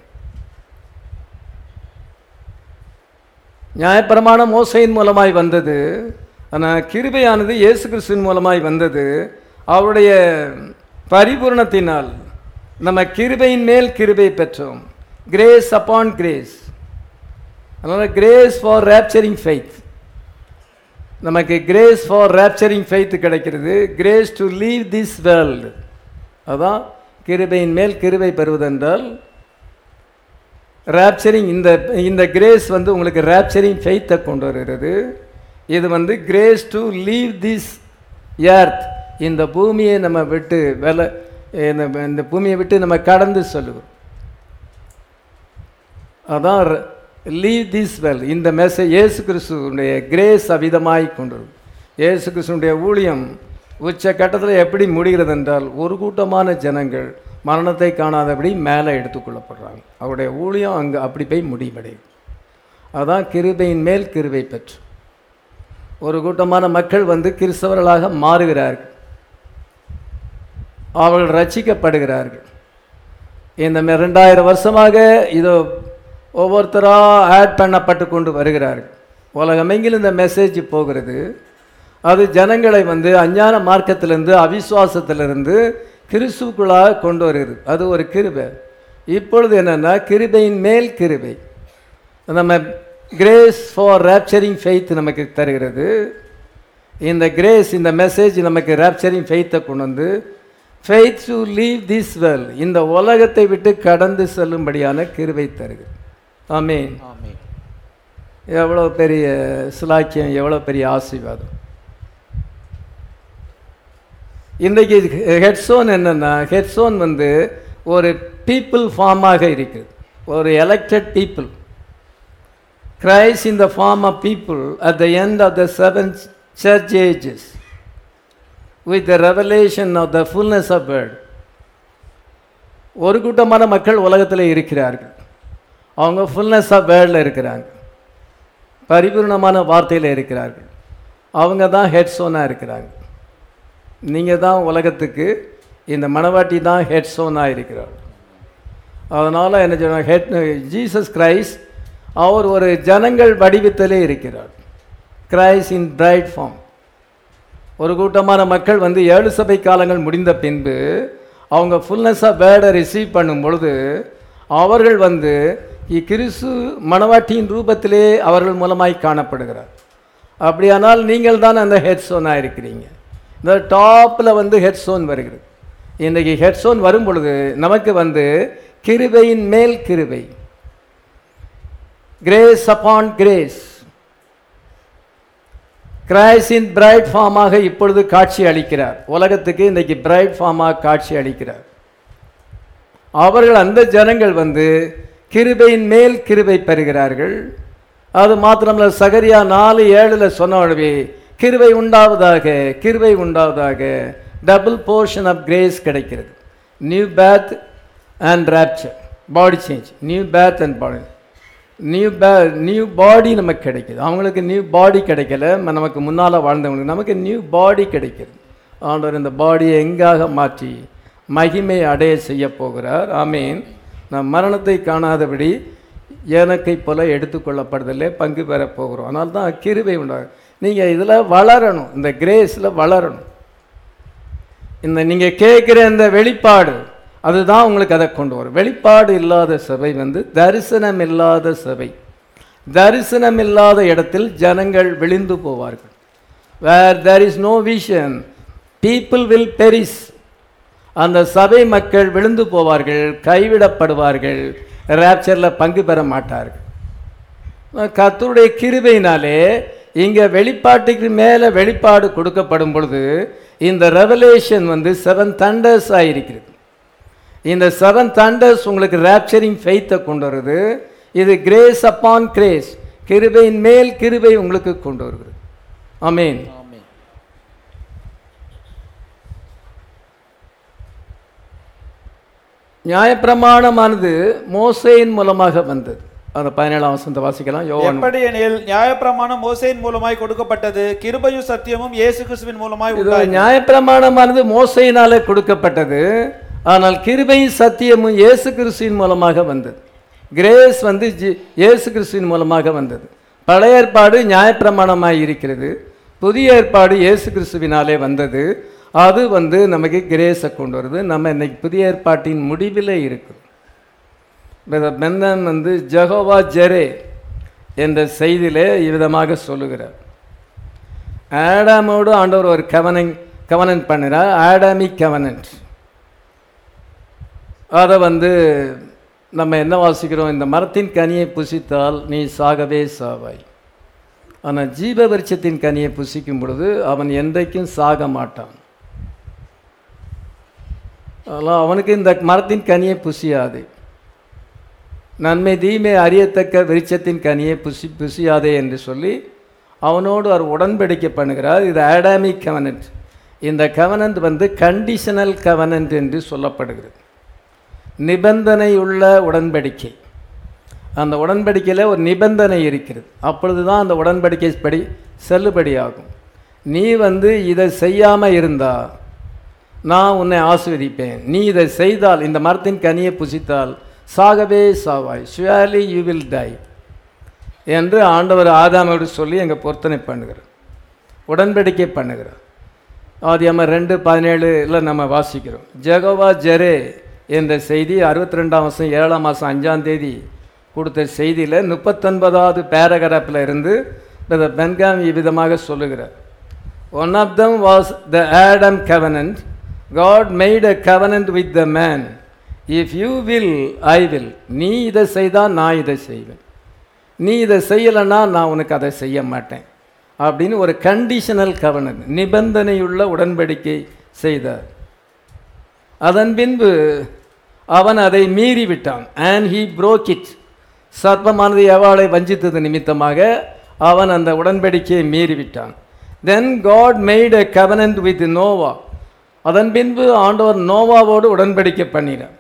நியாயப்பிரமாணம் மோசையின் மூலமாய் வந்தது ஆனால் கிருபையானது இயேசு கிறிஸ்துவின் மூலமாய் வந்தது அவருடைய பரிபூரணத்தினால் நம்ம கிருபையின் மேல் கிருபை பெற்றோம் கிரேஸ் அப்பான் கிரேஸ் அதனால் கிரேஸ் ஃபார் ரேப்சரிங் ஃபெய்த் நமக்கு கிரேஸ் ஃபார் ரேப்சரிங் ஃபெய்த் கிடைக்கிறது grace to leave this world அதான் கிருபையின் மேல் கிருபை பெறுவதென்றால் ரேப்சரிங் இந்த இந்த கிரேஸ் வந்து உங்களுக்கு ரேப்சரிங் ஃபெய்த்தை கொண்டு வருகிறது இது வந்து grace to leave this earth இந்த பூமியை நம்ம விட்டு வெல இந்த இந்த பூமியை விட்டு நம்ம கடந்து சொல்லுவோம் அதான் லீவ் திஸ் வெல் இந்த மெசேஜ் இயேசு கிறிஸ்துவனுடைய கிரேஸ் அவிதமாய் கொண்டு வரும். இயேசு கிறிஸ்துவனுடைய ஊழியம் உச்ச கட்டத்தில் எப்படி முடிகிறது என்றால் ஒரு கூட்டமான ஜனங்கள் மரணத்தை காணாதபடி மேலே எடுத்துக்கொள்ளப்படுறாங்க அவருடைய ஊழியம் அங்கே அப்படி போய் முடிவடையும் அதான் கிருபையின் மேல் கிருபை பெற்று ஒரு கூட்டமான மக்கள் வந்து கிறிஸ்தவர்களாக மாறுகிறார்கள் அவர்கள் ரட்சிக்கப்படுகிறார்கள் இந்த மே- ரெண்டாயிரம் வருஷமாக இதோ ஒவ்வொருத்தராக ஆட் பண்ணப்பட்டு கொண்டு வருகிறார்கள் உலகமெங்கிலும் இந்த மெசேஜ் போகிறது அது ஜனங்களை வந்து அஞ்ஞான மார்க்கத்திலிருந்து அவிசுவாசத்திலிருந்து கிறிஸ்துவுக்குள்ளாக கொண்டு வருகிறது அது ஒரு கிருபை இப்பொழுது என்னென்னா கிருபையின் மேல் கிருபை நம்ம கிரேஸ் ஃபார் ரேப்சரிங் ஃபெய்த் நமக்கு தருகிறது இந்த கிரேஸ் இந்த மெசேஜ் நமக்கு ரேப்சரிங் ஃபெய்த்தை கொண்டு வந்து faith to leave this world இந்த உலகத்தை விட்டு கடந்து செல்லும்படியான கிருபை தருகிறது ஆமீன் ஆமென் எவ்வளோ பெரிய சிலாக்கியம் எவ்வளோ பெரிய ஆசீர்வாதம் இன்றைக்கு ஹெட்ஸோன் என்னென்னா ஹெட்ஸோன் வந்து ஒரு பீப்புள் ஃபார்மாக இருக்குது ஒரு elected people Christ in the form of people at the end of the seven church ages with the revelation of the fullness of word ஒரு கூட்டமான மக்கள் உலகத்தில் இருக்கிறார்கள் அவங்க ஃபுல்னஸ் ஆஃப் வேர்டில் இருக்கிறாங்க பரிபூர்ணமான வார்த்தையில் இருக்கிறார்கள் அவங்க தான் ஹெட்ஸோனாக இருக்கிறாங்க நீங்கள் தான் உலகத்துக்கு இந்த மணவாட்டி தான் ஹெட்ஸோனாக இருக்கிறார் அதனால் என்ன சொன்ன ஹெட் ஜீசஸ் கிரைஸ்ட் அவர் ஒரு ஜனங்கள் வடிவத்திலே இருக்கிறார் கிரைஸ் இன் பிரைட் ஃபார்ம் ஒரு கூட்டமான மக்கள் வந்து ஏழு சபை காலங்கள் முடிந்த பின்பு அவங்க ஃபுல்னஸாக வேர்டை ரிசீவ் பண்ணும் பொழுது அவர்கள் வந்து இ- கிறிஸ்து மணவாட்டியின் ரூபத்திலே அவர்கள் மூலமாய் காணப்படுகிறார் அப்படியானால் நீங்கள் தான் அந்த ஹெட்ஸோனாக இருக்கிறீங்க இந்த டாப்பில் வந்து ஹெட்ஸோன் வருகிறது இன்றைக்கி ஹெட்ஸோன் வரும் பொழுது நமக்கு வந்து கிருபையின் மேல் கிருபை கிரேஸ் அப்பான் கிரேஸ் கிரைஸின் பிரைட் ஃபார்மாக இப்பொழுது காட்சி அளிக்கிறார் உலகத்துக்கு இன்னைக்கு பிரைட் ஃபார்மாக காட்சி அளிக்கிறார் அவர்கள் அந்த ஜனங்கள் வந்து கிருபையின் மேல் கிருபை பெறுகிறார்கள் அது மாத்திரமல்ல சகரியா நாலு ஏழில் சொன்னவழவே கிருபை உண்டாவதாக கிருபை உண்டாவதாக டபுள் போர்ஷன் ஆஃப் கிரேஸ் கிடைக்கிறது new birth and rapture body change new birth and body new பே நியூ பாடி நமக்கு கிடைக்குது அவங்களுக்கு நியூ பாடி கிடைக்கல ம- நமக்கு முன்னால் வாழ்ந்தவங்களுக்கு நமக்கு நியூ பாடி கிடைக்கிறது ஆண்டவர் இந்த பாடியை எங்காக மாற்றி மகிமை அடைய செய்ய போகிறார் ஆமீன் நாம் மரணத்தை காணாதபடி எனக்கை போல எடுத்துக்கொள்ளப்படுதலே பங்கு பெறப் போகிறோம் அதனால தான் கிருபை உண்டாகும் நீங்கள் இதில் வளரணும் இந்த கிரேஸில் வளரணும் இந்த நீங்கள் கேட்குற இந்த வெளிப்பாடு அதுதான் உங்களுக்கு அதை கொண்டு வரும் வெளிப்பாடு இல்லாத சபை வந்து தரிசனம் இல்லாத சபை தரிசனம் இல்லாத இடத்தில் ஜனங்கள் விழிந்து போவார்கள் where there is no vision people will perish அந்த சபை மக்கள் விழுந்து போவார்கள் கைவிடப்படுவார்கள் ரேப்சரில் பங்கு பெற மாட்டார்கள் கர்த்தருடைய கிருபையினாலே இங்கே வெளிப்பாட்டுக்கு மேலே வெளிப்பாடு கொடுக்கப்படும் பொழுது இந்த ரெவலேஷன் வந்து செவன் தண்டர்ஸ் ஆயிருக்கிறது இந்த செவன் தண்டர்ஸ் உங்களுக்கு ரேப்சரிங் ஃபெய்த்தை கொண்டு வருது இது கிரேஸ் அப்பான் கிரேஸ் கிருபையின் மேல் கிருபை உங்களுக்கு கொண்டு வருகிறது ஆமீன் ஆமென். நியாயப்பிரமாணமானது மோசையின் மூலமாக வந்தது அந்த பதினேழாம் வசந்த வாசிக்கலாம் யோவான் எப்படி எனில் நியாயப்பிரமாணம் மோசேயின் மூலமாய் கொடுக்கப்பட்டது கிருபையும் சத்தியமும் இயேசு கிறிஸ்துவின் மூலமாய் இது உண்டாயின நியாயப்பிரமாணமானது மோசையினாலே கொடுக்கப்பட்டது ஆனால் கிருபையும் சத்தியமும் இயேசு கிறிஸ்துவின் மூலமாக வந்தது கிரேஸ் வந்து ஜி இயேசு கிறிஸ்துவின் மூலமாக வந்தது பழைய ஏற்பாடு நியாயப்பிரமாணமாய் இருக்கிறது புதிய ஏற்பாடு இயேசு கிறிஸ்துவினாலே வந்தது அது வந்து நமக்கு கிரேஸை கொண்டு வருது நம்ம இன்னைக்கு புதிய ஏற்பாட்டின் முடிவிலே இருக்குது பெந்தன் வந்து ஜெகோவா ஜெரே என்ற செய்தியிலே இவ்விதமாக சொல்லுகிறார் ஆடாமோடு ஆண்டவர் ஒரு கவனங் கவனன் பண்ணினார் ஆடாமிக் கவனன்ட் அதை வந்து நம்ம என்ன வாசிக்கிறோம் இந்த மரத்தின் கனியை புசித்தால் நீ சாகவே சாவாய் ஆனால் ஜீவ விருட்சத்தின் கனியை புசிக்கும் பொழுது அவன் என்றைக்கும் சாக மாட்டான் அதெல்லாம் அவனுக்கு இந்த மரத்தின் கனியை புசியாது நன்மை தீமை அறியத்தக்க விருட்சத்தின் கனியை புசி புசியாதே என்று சொல்லி அவனோடு அவர் உடன்படிக்கை பண்ணுகிறார் இது ஆடாமிக் கவனன்ட் இந்த கவனன்ட் வந்து கண்டிஷனல் கவனன்ட் என்று சொல்லப்படுகிறது நிபந்தனையுள்ள உடன்படிக்கை அந்த உடன்படிக்கையில் ஒரு நிபந்தனை இருக்கிறது அப்பொழுது தான் அந்த உடன்படிக்கை படி செல்லுபடியாகும் நீ வந்து இதை செய்யாமல் இருந்தா நான் உன்னை ஆசீர்வதிப்பேன் நீ இதை செய்தால் இந்த மரத்தின் கனியை புசித்தால் சாகவே சாவாய் ஷுவலி யூ வில் டை என்று ஆண்டவர் ஆதாமோடு சொல்லி எங்க பொருத்தனை பண்ணுகிறார் உடன்படிக்கை பண்ணுகிறார் ஆதியாம ரெண்டு பதினேழுல நம்ம வாசிக்கிறோம் ஜெகோவா ஜெரே என்ற செய்தி அறுபத்தி ரெண்டாம் மாதம் ஏழாம் மாதம் அஞ்சாம் தேதி கொடுத்த செய்தியில் முப்பத்தொன்பதாவது பேராகிராஃபில் இருந்து பிரதர் பென்காம் இவ்விதமாக சொல்லுகிறார் one of them was the Adam covenant God made a covenant with the man if you will I will நீ இதை செய்தால் நான் இதை செய்வேன் நீ இதை செய்யலைன்னா நான் உனக்கு அதை செய்ய மாட்டேன் அப்படின்னு ஒரு கண்டிஷனல் கவனன் நிபந்தனையுள்ள உடன்படிக்கை செய்தார் அதன் பின்பு அவன் அதை மீறி விட்டான் அண்ட் ஹீ broke இட் சர்ப்பமானது எவாளை வஞ்சித்தது நிமித்தமாக அவன் அந்த உடன்படிக்கையை மீறி விட்டான் then God made a covenant with Noah அதன் பின்பு ஆண்டவர் நோவாவோடு உடன்படிக்கை பண்ணினார்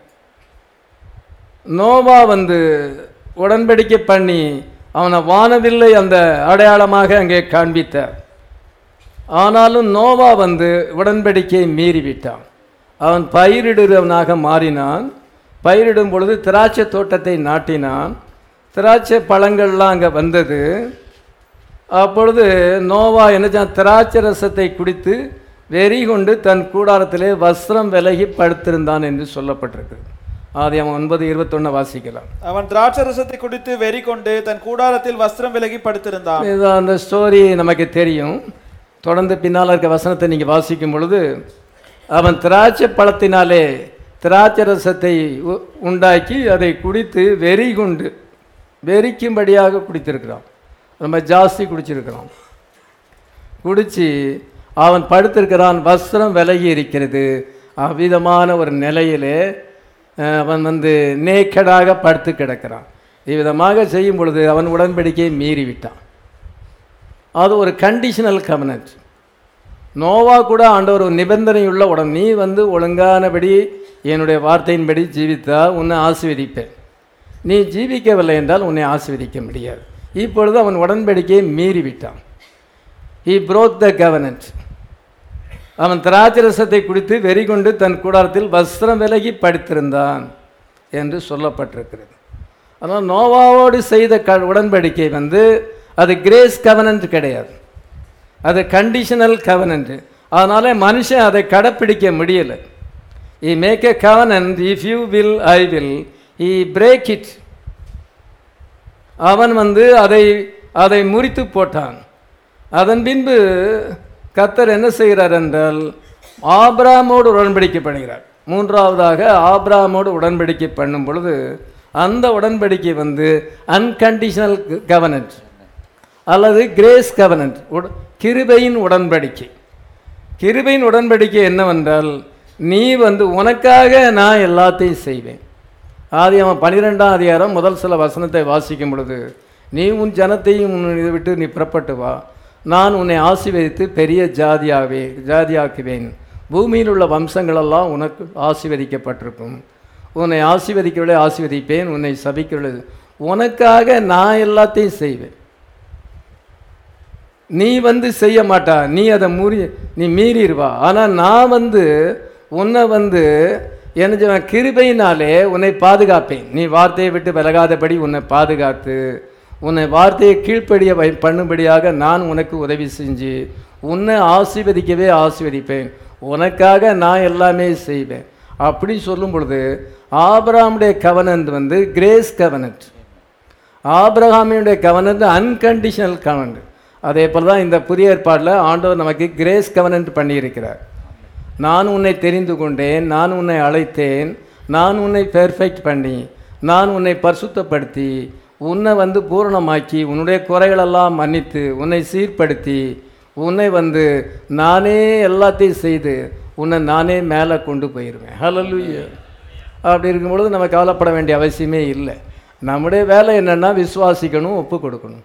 நோவா வந்து உடன்படிக்கை பண்ணி அவனை வானவில்லை அந்த அடையாளமாக அங்கே காண்பித்தார் ஆனாலும் நோவா வந்து உடன்படிக்கையை மீறிவிட்டான் அவன் பயிரிடுகிறவனாக மாறினான் பயிரிடும் பொழுது திராட்சை தோட்டத்தை நாட்டினான் திராட்சை பழங்கள்லாம் அங்கே வந்தது அப்பொழுது நோவா என்னச்சான் திராட்சை ரசத்தை குடித்து வெறி கொண்டு தன் கூடாரத்திலே வஸ்திரம் விலகி படுத்திருந்தான் என்று சொல்லப்பட்டிருக்கு ஆதி அவன் ஒன்பது இருபத்தொன்னு வாசிக்கலாம் அவன் திராட்சை ரசத்தை குடித்து வெறி கொண்டு தன் கூடாரத்தில் வஸ்திரம் விலகி படுத்திருந்தான் இது அந்த ஸ்டோரி நமக்கு தெரியும் தொடர்ந்து பின்னால் இருக்க வசனத்தை நீங்கள் வாசிக்கும் பொழுது அவன் திராட்சை பழத்தினாலே திராட்சை ரசத்தை உ- உண்டாக்கி அதை குடித்து வெறி கொண்டு வெறிக்கும்படியாக குடித்திருக்கிறான் ரொம்ப ஜாஸ்தி குடிச்சிருக்கிறான் குடிச்சு அவன் படுத்திருக்கிறான் வஸ்திரம் விலகி இருக்கிறது அவ்விதமான ஒரு நிலையிலே அஹ், அவன் வந்து நேக்கடாக படுத்து கிடக்கிறான் இவ்விதமாக செய்யும் பொழுது அவன் உடன்படிக்கையை மீறிவிட்டான் அது ஒரு கண்டிஷனல் கவனன்ட் நோவா கூட ஆண்டவர் ஒரு நிபந்தனையுள்ள உடன் நீ வந்து ஒழுங்கானபடி என்னுடைய வார்த்தையின்படி ஜீவித்தா உன்னை ஆசீர்வதிப்பேன் நீ ஜீவிக்கவில்லை என்றால் உன்னை ஆசீர்வதிக்க முடியாது இப்பொழுது அவன் உடன்படிக்கையை மீறி விட்டான் ஹி broke த கவனன்ட் அவன் திராட்சரசத்தை குடித்து வெறி கொண்டு தன் கூடாரத்தில் வஸ்திரம் விலகி படுத்திருந்தான் என்று சொல்லப்பட்டிருக்கிறது ஆனால் நோவாவோடு செய்த க உடன்படிக்கை வந்து அது கிரேஸ் கவனன்ட் கிடையாது அது கண்டிஷனல் கவனன்ட் அதனால மனுஷன் அதை கடைப்பிடிக்க முடியலை he make a covenant if you will I will he break it அவன் வந்து அதை அதை முறித்து போட்டான் அதன் பின்பு கத்தர் என்ன செய்கிறார் என்றால் ஆபிராமோடு உடன்படிக்கை பண்ணுகிறார் மூன்றாவதாக ஆபிராமோடு உடன்படிக்கை பண்ணும் பொழுது அந்த உடன்படிக்கை வந்து அன்கண்டிஷனல் கவனன்ட் அல்லது கிரேஸ் கவனன்ட் கிருபையின் உடன்படிக்கை கிருபையின் உடன்படிக்கை என்னவென்றால் நீ வந்து உனக்காக நான் எல்லாத்தையும் செய்வேன் ஆதி அவன் பன்னிரெண்டாம் அதிகாரம் முதல் சில வசனத்தை வாசிக்கும் பொழுது நீ உன் ஜனத்தையும் உன் இதை விட்டு நீ புறப்பட்டு வா நான் உன்னை ஆசீர்வதித்து பெரிய ஜாதியாவே ஜாதியாக்குவேன் பூமியில் உள்ள வம்சங்களெல்லாம் உனக்கு ஆசீர்வதிக்கப்பட்டிருக்கும் உன்னை ஆசீர்வதிக்கவில்லை ஆசீர்வதிப்பேன் உன்னை சபிக்கவில்லை உனக்காக நான் எல்லாத்தையும் செய்வேன் நீ வந்து செய்ய மாட்டா நீ அதை முறி நீ மீறிடுவா ஆனால் நான் வந்து உன்னை வந்து என்ன செய்வேன் கிருபையினாலே உன்னை பாதுகாப்பேன் நீ வார்த்தையை விட்டு விலகாதபடி உன்னை பாதுகாத்து உன்னை வார்த்தையை கீழ்ப்படிய வை பண்ணும்படியாக நான் உனக்கு உதவி செஞ்சு உன்னை ஆசீர்வதிக்கவே ஆசீர்வதிப்பேன் உனக்காக நான் எல்லாமே செய்வேன் அப்படி சொல்லும் பொழுது ஆபிரகாமுடைய கவனன்ட் வந்து கிரேஸ் கவனன்ட் ஆபிரகாமியுடைய கவனன்ட் அன்கண்டிஷனல் கவனன்ட் அதே போல் தான் இந்த புதிய ஏற்பாடில் ஆண்டவர் நமக்கு கிரேஸ் கவனன்ட் பண்ணியிருக்கிறார் நான் உன்னை தெரிந்து கொண்டேன் நான் உன்னை அழைத்தேன் நான் உன்னை பெர்ஃபெக்ட் பண்ணி நான் உன்னை பரிசுத்தப்படுத்தி உன்னை வந்து பூரணமாக்கி உன்னுடைய குறைகளெல்லாம் மன்னித்து உன்னை சீர்படுத்தி உன்னை வந்து நானே எல்லாத்தையும் செய்து உன்னை நானே மேலே கொண்டு போயிடுவேன் ஹalleluya அப்படி இருக்கும் பொழுது நம்ம கவலைப்பட வேண்டிய அவசியமே இல்லை நம்முடைய வேலை என்னென்னா விசுவாசிக்கணும் ஒப்பு கொடுக்கணும்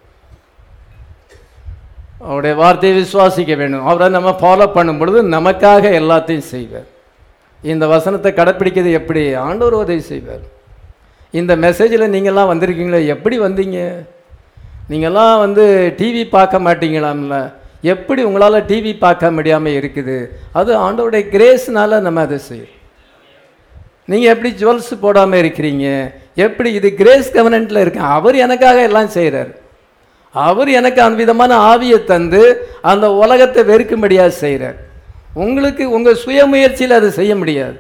அவருடைய வார்த்தையை விசுவாசிக்க வேண்டும் அவரை நம்ம ஃபாலோ பண்ணும் பொழுது நமக்காக எல்லாத்தையும் செய்வார் இந்த வசனத்தை கடைப்பிடிக்கிறது எப்படி ஆண்டவர் உதவி செய்வார் இந்த மெசேஜில் நீங்கள்லாம் வந்திருக்கீங்களே எப்படி வந்தீங்க நீங்கள்லாம் வந்து டிவி பார்க்க மாட்டீங்களாம்ல எப்படி உங்களால் டிவி பார்க்க முடியாமல் இருக்குது அது ஆண்டவருடைய கிரேஸ்னால நம்ம அதை செய்யும் நீங்கள் எப்படி ஜுவல்ஸ் போடாமல் இருக்கிறீங்க எப்படி இது கிரேஸ் கவர்னண்ட்டில் இருக்கு அவர் எனக்காக எல்லாம் செய்கிறார் அவர் எனக்கு அந்த விதமான ஆவியை தந்து அந்த உலகத்தை வெறுக்கும்படியாக செய்கிறார் உங்களுக்கு உங்கள் சுயமுயற்சியில் அதை செய்ய முடியாது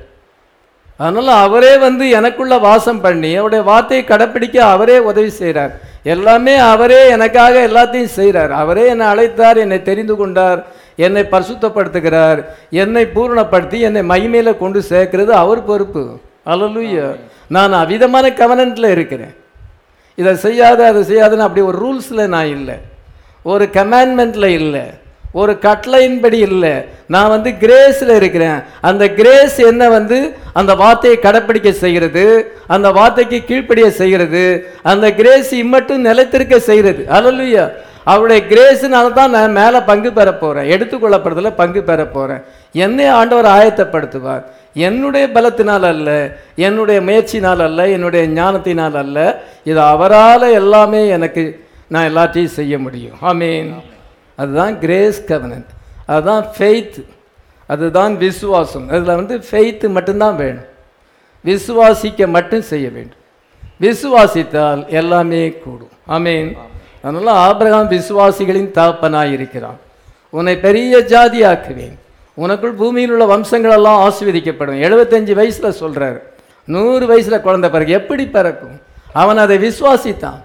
அதனால் அவரே வந்து எனக்குள்ள வாசம் பண்ணி அவருடைய வார்த்தையை கடைப்பிடிக்க அவரே உதவி செய்கிறார் எல்லாமே அவரே எனக்காக எல்லாத்தையும் செய்கிறார் அவரே என்னை அழைத்தார் என்னை தெரிந்து கொண்டார் என்னை பரிசுத்தப்படுத்துகிறார் என்னை பூரணப்படுத்தி என்னை மகிமையில் கொண்டு சேர்க்கிறது அவர் பொறுப்பு அல்லலுயா நான் அவிதமான கவனன்ட்டில் இருக்கிறேன் இதை செய்யாத அதை செய்யாதுன்னு அப்படி ஒரு ரூல்ஸில் நான் இல்லை ஒரு கமாண்ட்மெண்ட்டில் இல்லை ஒரு கட்லைன்படி இல்லை நான் வந்து கிரேஸில் இருக்கிறேன் அந்த கிரேஸ் என்ன வந்து அந்த வார்த்தையை கடைப்பிடிக்க செய்கிறது அந்த வார்த்தைக்கு கீழ்ப்படிய செய்கிறது அந்த கிரேஸ் இம்மட்டும் நிலைத்திருக்க செய்கிறது அல்லலுயா அவருடைய கிரேஸுனால தான் நான் மேலே பங்கு பெற போகிறேன் எடுத்துக்கொள்ளப்படுறதுல பங்கு பெற போகிறேன் என்னை ஆண்டவர் ஆயத்தப்படுத்துவார் என்னுடைய பலத்தினால் அல்ல என்னுடைய முயற்சினால் அல்ல என்னுடைய ஞானத்தினால் அல்ல இது அவரால் எல்லாமே எனக்கு நான் எல்லாத்தையும் செய்ய முடியும் ஆமீன் அதுதான் கிரேஸ் கவனன்ட் அதுதான் ஃபெய்த் அதுதான் விசுவாசம் அதில் வந்து ஃபெய்த்து மட்டும்தான் வேணும் விசுவாசிக்க மட்டும் செய்ய வேண்டும் விசுவாசித்தால் எல்லாமே கூடும் ஆமீன் அதனால ஆபிரகாம் விசுவாசிகளின் தகப்பனாய் இருக்கிறான் உன்னை பெரிய ஜாதியாக்குவேன் உனக்குள் பூமியில் உள்ள வம்சங்கள் எல்லாம் ஆசீர்வதிக்கப்படும் எழுபத்தஞ்சு வயசுல சொல்றாரு நூறு வயசுல குழந்தை பிறகு எப்படி பிறக்கும் அவன் அதை விசுவாசித்தான்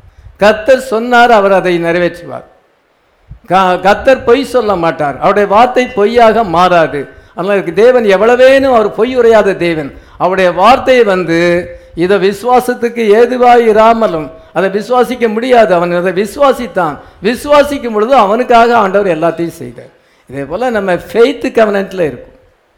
கத்தர் சொன்னார் அவர் அதை நிறைவேற்றுவார் க- கத்தர் பொய் சொல்ல மாட்டார் அவருடைய வார்த்தை பொய்யாக மாறாது அதனால் தேவன் எவ்வளவேனும் அவர் பொய் உரையாத தேவன் அவருடைய வார்த்தையை வந்து இதை விசுவாசத்துக்கு ஏதுவாய் இராமலும் அதை விசுவாசிக்க முடியாது அவன் அதை விசுவாசித்தான் விசுவாசிக்கும் பொழுது அவனுக்காக ஆண்டவர் எல்லாத்தையும் செய்தார் இதே போல நம்ம ஃபெய்த் கவனன்ட்ல இருக்கும்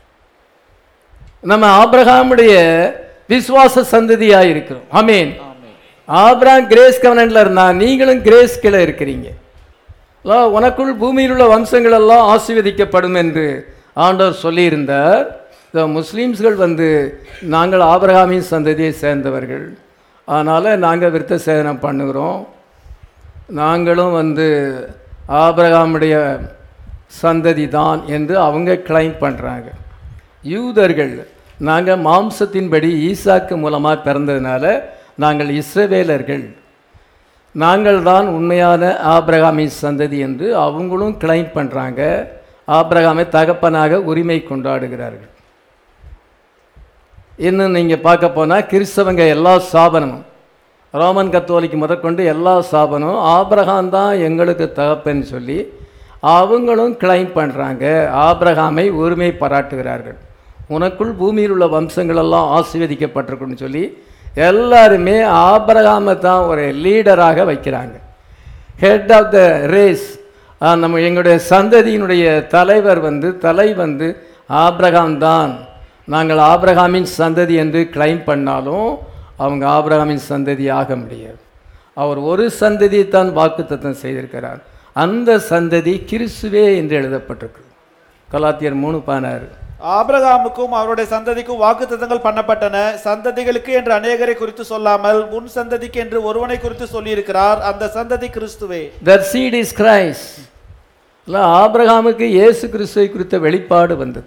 நம்ம ஆபிரகாமுடைய விசுவாச சந்ததியாக இருக்கிறோம் ஆமீன் ஆபிரகாம் கிரேஸ் கவனன்ட்ல இருந்தா நீங்களும் கிரேஸ் கீழே இருக்கிறீங்க லோ, உனக்குள் பூமியில் உள்ள வம்சங்கள் எல்லாம் ஆசீர்வதிக்கப்படும் என்று ஆண்டவர் சொல்லியிருந்தார் இந்த முஸ்லீம்ஸ்கள் வந்து நாங்கள் ஆபிரகாமின் சந்ததியை சேர்ந்தவர்கள் அதனால் நாங்கள் விருத்த சேதனம் பண்ணுகிறோம் நாங்களும் வந்து ஆபிரகாமுடைய சந்ததி தான் என்று அவங்க கிளைம் பண்ணுறாங்க யூதர்கள் நாங்கள் மாம்சத்தின்படி ஈசாக்கு மூலமாக பிறந்ததுனால நாங்கள் இஸ்ரவேலர்கள் நாங்கள் தான் உண்மையான ஆபிரகாமின் சந்ததி என்று அவங்களும் கிளைம் பண்ணுறாங்க ஆபிரகாமை தகப்பனாக உரிமை கொண்டாடுகிறார்கள் இன்னும் நீங்கள் பார்க்க போனால் கிறிஸ்தவங்க எல்லா ஸ்தாபனமும் ரோமன் கத்தோலிக்கு முதற்கொண்டு எல்லா ஸ்தாபனம் ஆபிரகாம் தான் எங்களுக்கு தகப்பன்னு சொல்லி அவங்களும் கிளைம் பண்ணுறாங்க ஆபிரகாமை உரிமை பாராட்டுகிறார்கள் உனக்குள் பூமியில் உள்ள வம்சங்கள் எல்லாம் ஆசீர்வதிக்கப்பட்டிருக்குன்னு சொல்லி எல்லாருமே ஆபிரகாமை தான் ஒரு லீடராக வைக்கிறாங்க ஹெட் ஆஃப் த ரேஸ் நம்ம எங்களுடைய சந்ததியினுடைய தலைவர் வந்து தலை வந்து ஆபிரகாம் தான் நாங்கள் ஆபிரகாமின் சந்ததி என்று கிளைம் பண்ணாலும் அவங்க ஆபிரகாமின் சந்ததி ஆக முடியாது அவர் ஒரு சந்ததியை தான் வாக்குத்தத்தம் செய்திருக்கிறார் அந்த சந்ததி கிறிஸ்துவே என்று எழுதப்பட்டிருக்கு கலாத்தியர் மூணு பதினாறு ஆபிரகாமுக்கும் அவருடைய சந்ததிக்கும் வாக்குத்தத்தங்கள் பண்ணப்பட்டன சந்ததிகளுக்கு என்று அநேகரை குறித்து சொல்லாமல் முன் சந்ததிக்கு என்று ஒருவனை குறித்து சொல்லியிருக்கிறார் அந்த சந்ததி கிறிஸ்துவே தட் சீட் இஸ் கிரைஸ் இல்லை ஆபிரகாமுக்கு இயேசு கிறிஸ்துவை குறித்த வெளிப்பாடு வந்தது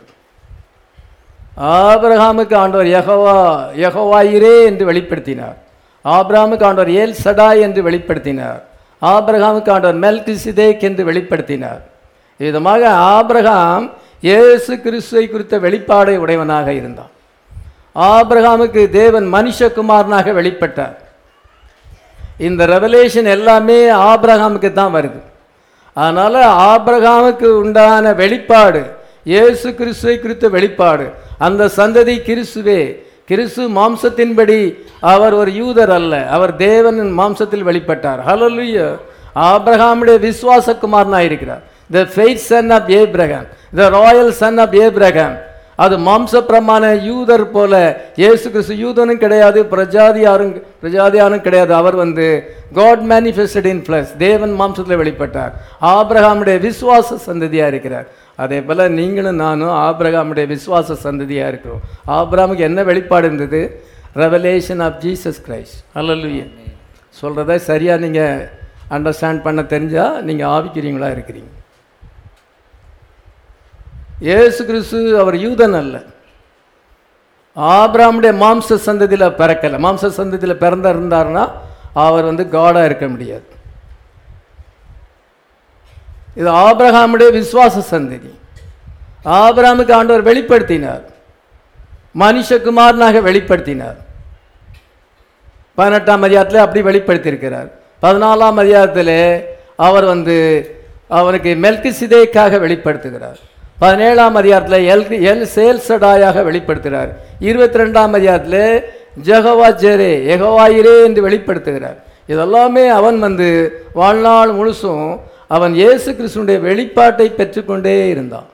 ஆபிரகாமுக்கு ஆண்டவர் யெகோவா யெகோவாயிரே என்று வெளிப்படுத்தினார் ஆபிரகாமுக்கு ஆண்டவர் ஏல் சடாய் என்று வெளிப்படுத்தினார் ஆபிரகாமுக்கு ஆண்டவர் மெல்கிசிதேக் என்று வெளிப்படுத்தினார் விதமாக ஆபிரகாம் இயேசு கிறிஸ்துவை குறித்த வெளிப்பாடை உடையவனாக இருந்தான் ஆபிரகாமுக்கு தேவன் மனுஷகுமாரனாக வெளிப்பட்டார் இந்த ரெவலேஷன் எல்லாமே ஆபிரகாமுக்கு தான் வருது அதனால் ஆபிரகாமுக்கு உண்டான வெளிப்பாடு இயேசு கிறிஸ்துவை குறித்த வெளிப்பாடு அந்த சந்ததி கிறிஸ்துவே கிறிஸ்து மாம்சத்தின்படி அவர் ஒரு யூதர் அல்ல அவர் தேவனின் மாம்சத்தில் வெளிப்பட்டார் ஹalleluya ஆபிரகாமுடைய விசுவாசகுமாரனாக இருக்கிறார் the faith son of Abraham the royal son of Abraham அது மாம்ச பிரமாண யூதர் போல இயேசு கிறிஸ்து யூதனும் கிடையாது பிரஜாதியாரும் பிரஜாதியாரும் கிடையாது அவர் வந்து காட் மேனிஃபெஸ்டட் இன் ஃப்ளஸ் தேவன் மாம்சத்தில் வெளிப்பட்டார் ஆபிரகாமுடைய விசுவாச சந்ததியாக இருக்கிறார் அதே போல் நீங்களும் நானும் ஆபிரகாமுடைய விசுவாச சந்ததியாக இருக்கிறோம் ஆபிரகாமுக்கு என்ன வெளிப்பாடு இருந்தது ரெவலேஷன் ஆஃப் ஜீசஸ் கிரைஸ்ட் அல்லலுய சொல்கிறத சரியாக நீங்கள் அண்டர்ஸ்டாண்ட் பண்ண தெரிஞ்சால் நீங்கள் ஆவிக்கிறீங்களா இருக்கிறீங்க இயேசு கிறிஸ்து அவர் யூதன் அல்ல ஆபிராமுடைய மாம்ச சந்ததியில் பிறக்கலை மாம்ச சந்ததியில் பிறந்தா இருந்தாருன்னா அவர் வந்து காடாக இருக்க முடியாது இது ஆபிரகாமுடைய விசுவாச சந்ததி ஆபிரகாமுக்கு ஆண்டவர் வெளிப்படுத்தினார் மனுஷகுமாரனாக வெளிப்படுத்தினார் பதினெட்டாம் அதிகாரத்தில் அப்படி வெளிப்படுத்தியிருக்கிறார் பதினாலாம் அதிகாரத்தில் அவர் வந்து அவருக்கு மெல்கி சிதைக்காக வெளிப்படுத்துகிறார் பதினேழாம் அதிகாரத்தில் எல் எல் சேல்சடாயாக வெளிப்படுத்துகிறார் இருபத்தி ரெண்டாம் அதிகாரத்தில் ஜெகவா ஜெரே எகவாயிரே என்று வெளிப்படுத்துகிறார் இதெல்லாமே அவன் வந்து வாழ்நாள் முழுசும் அவன் இயேசு கிறிஸ்துனுடைய வெளிப்பாட்டை பெற்றுக்கொண்டே இருந்தான்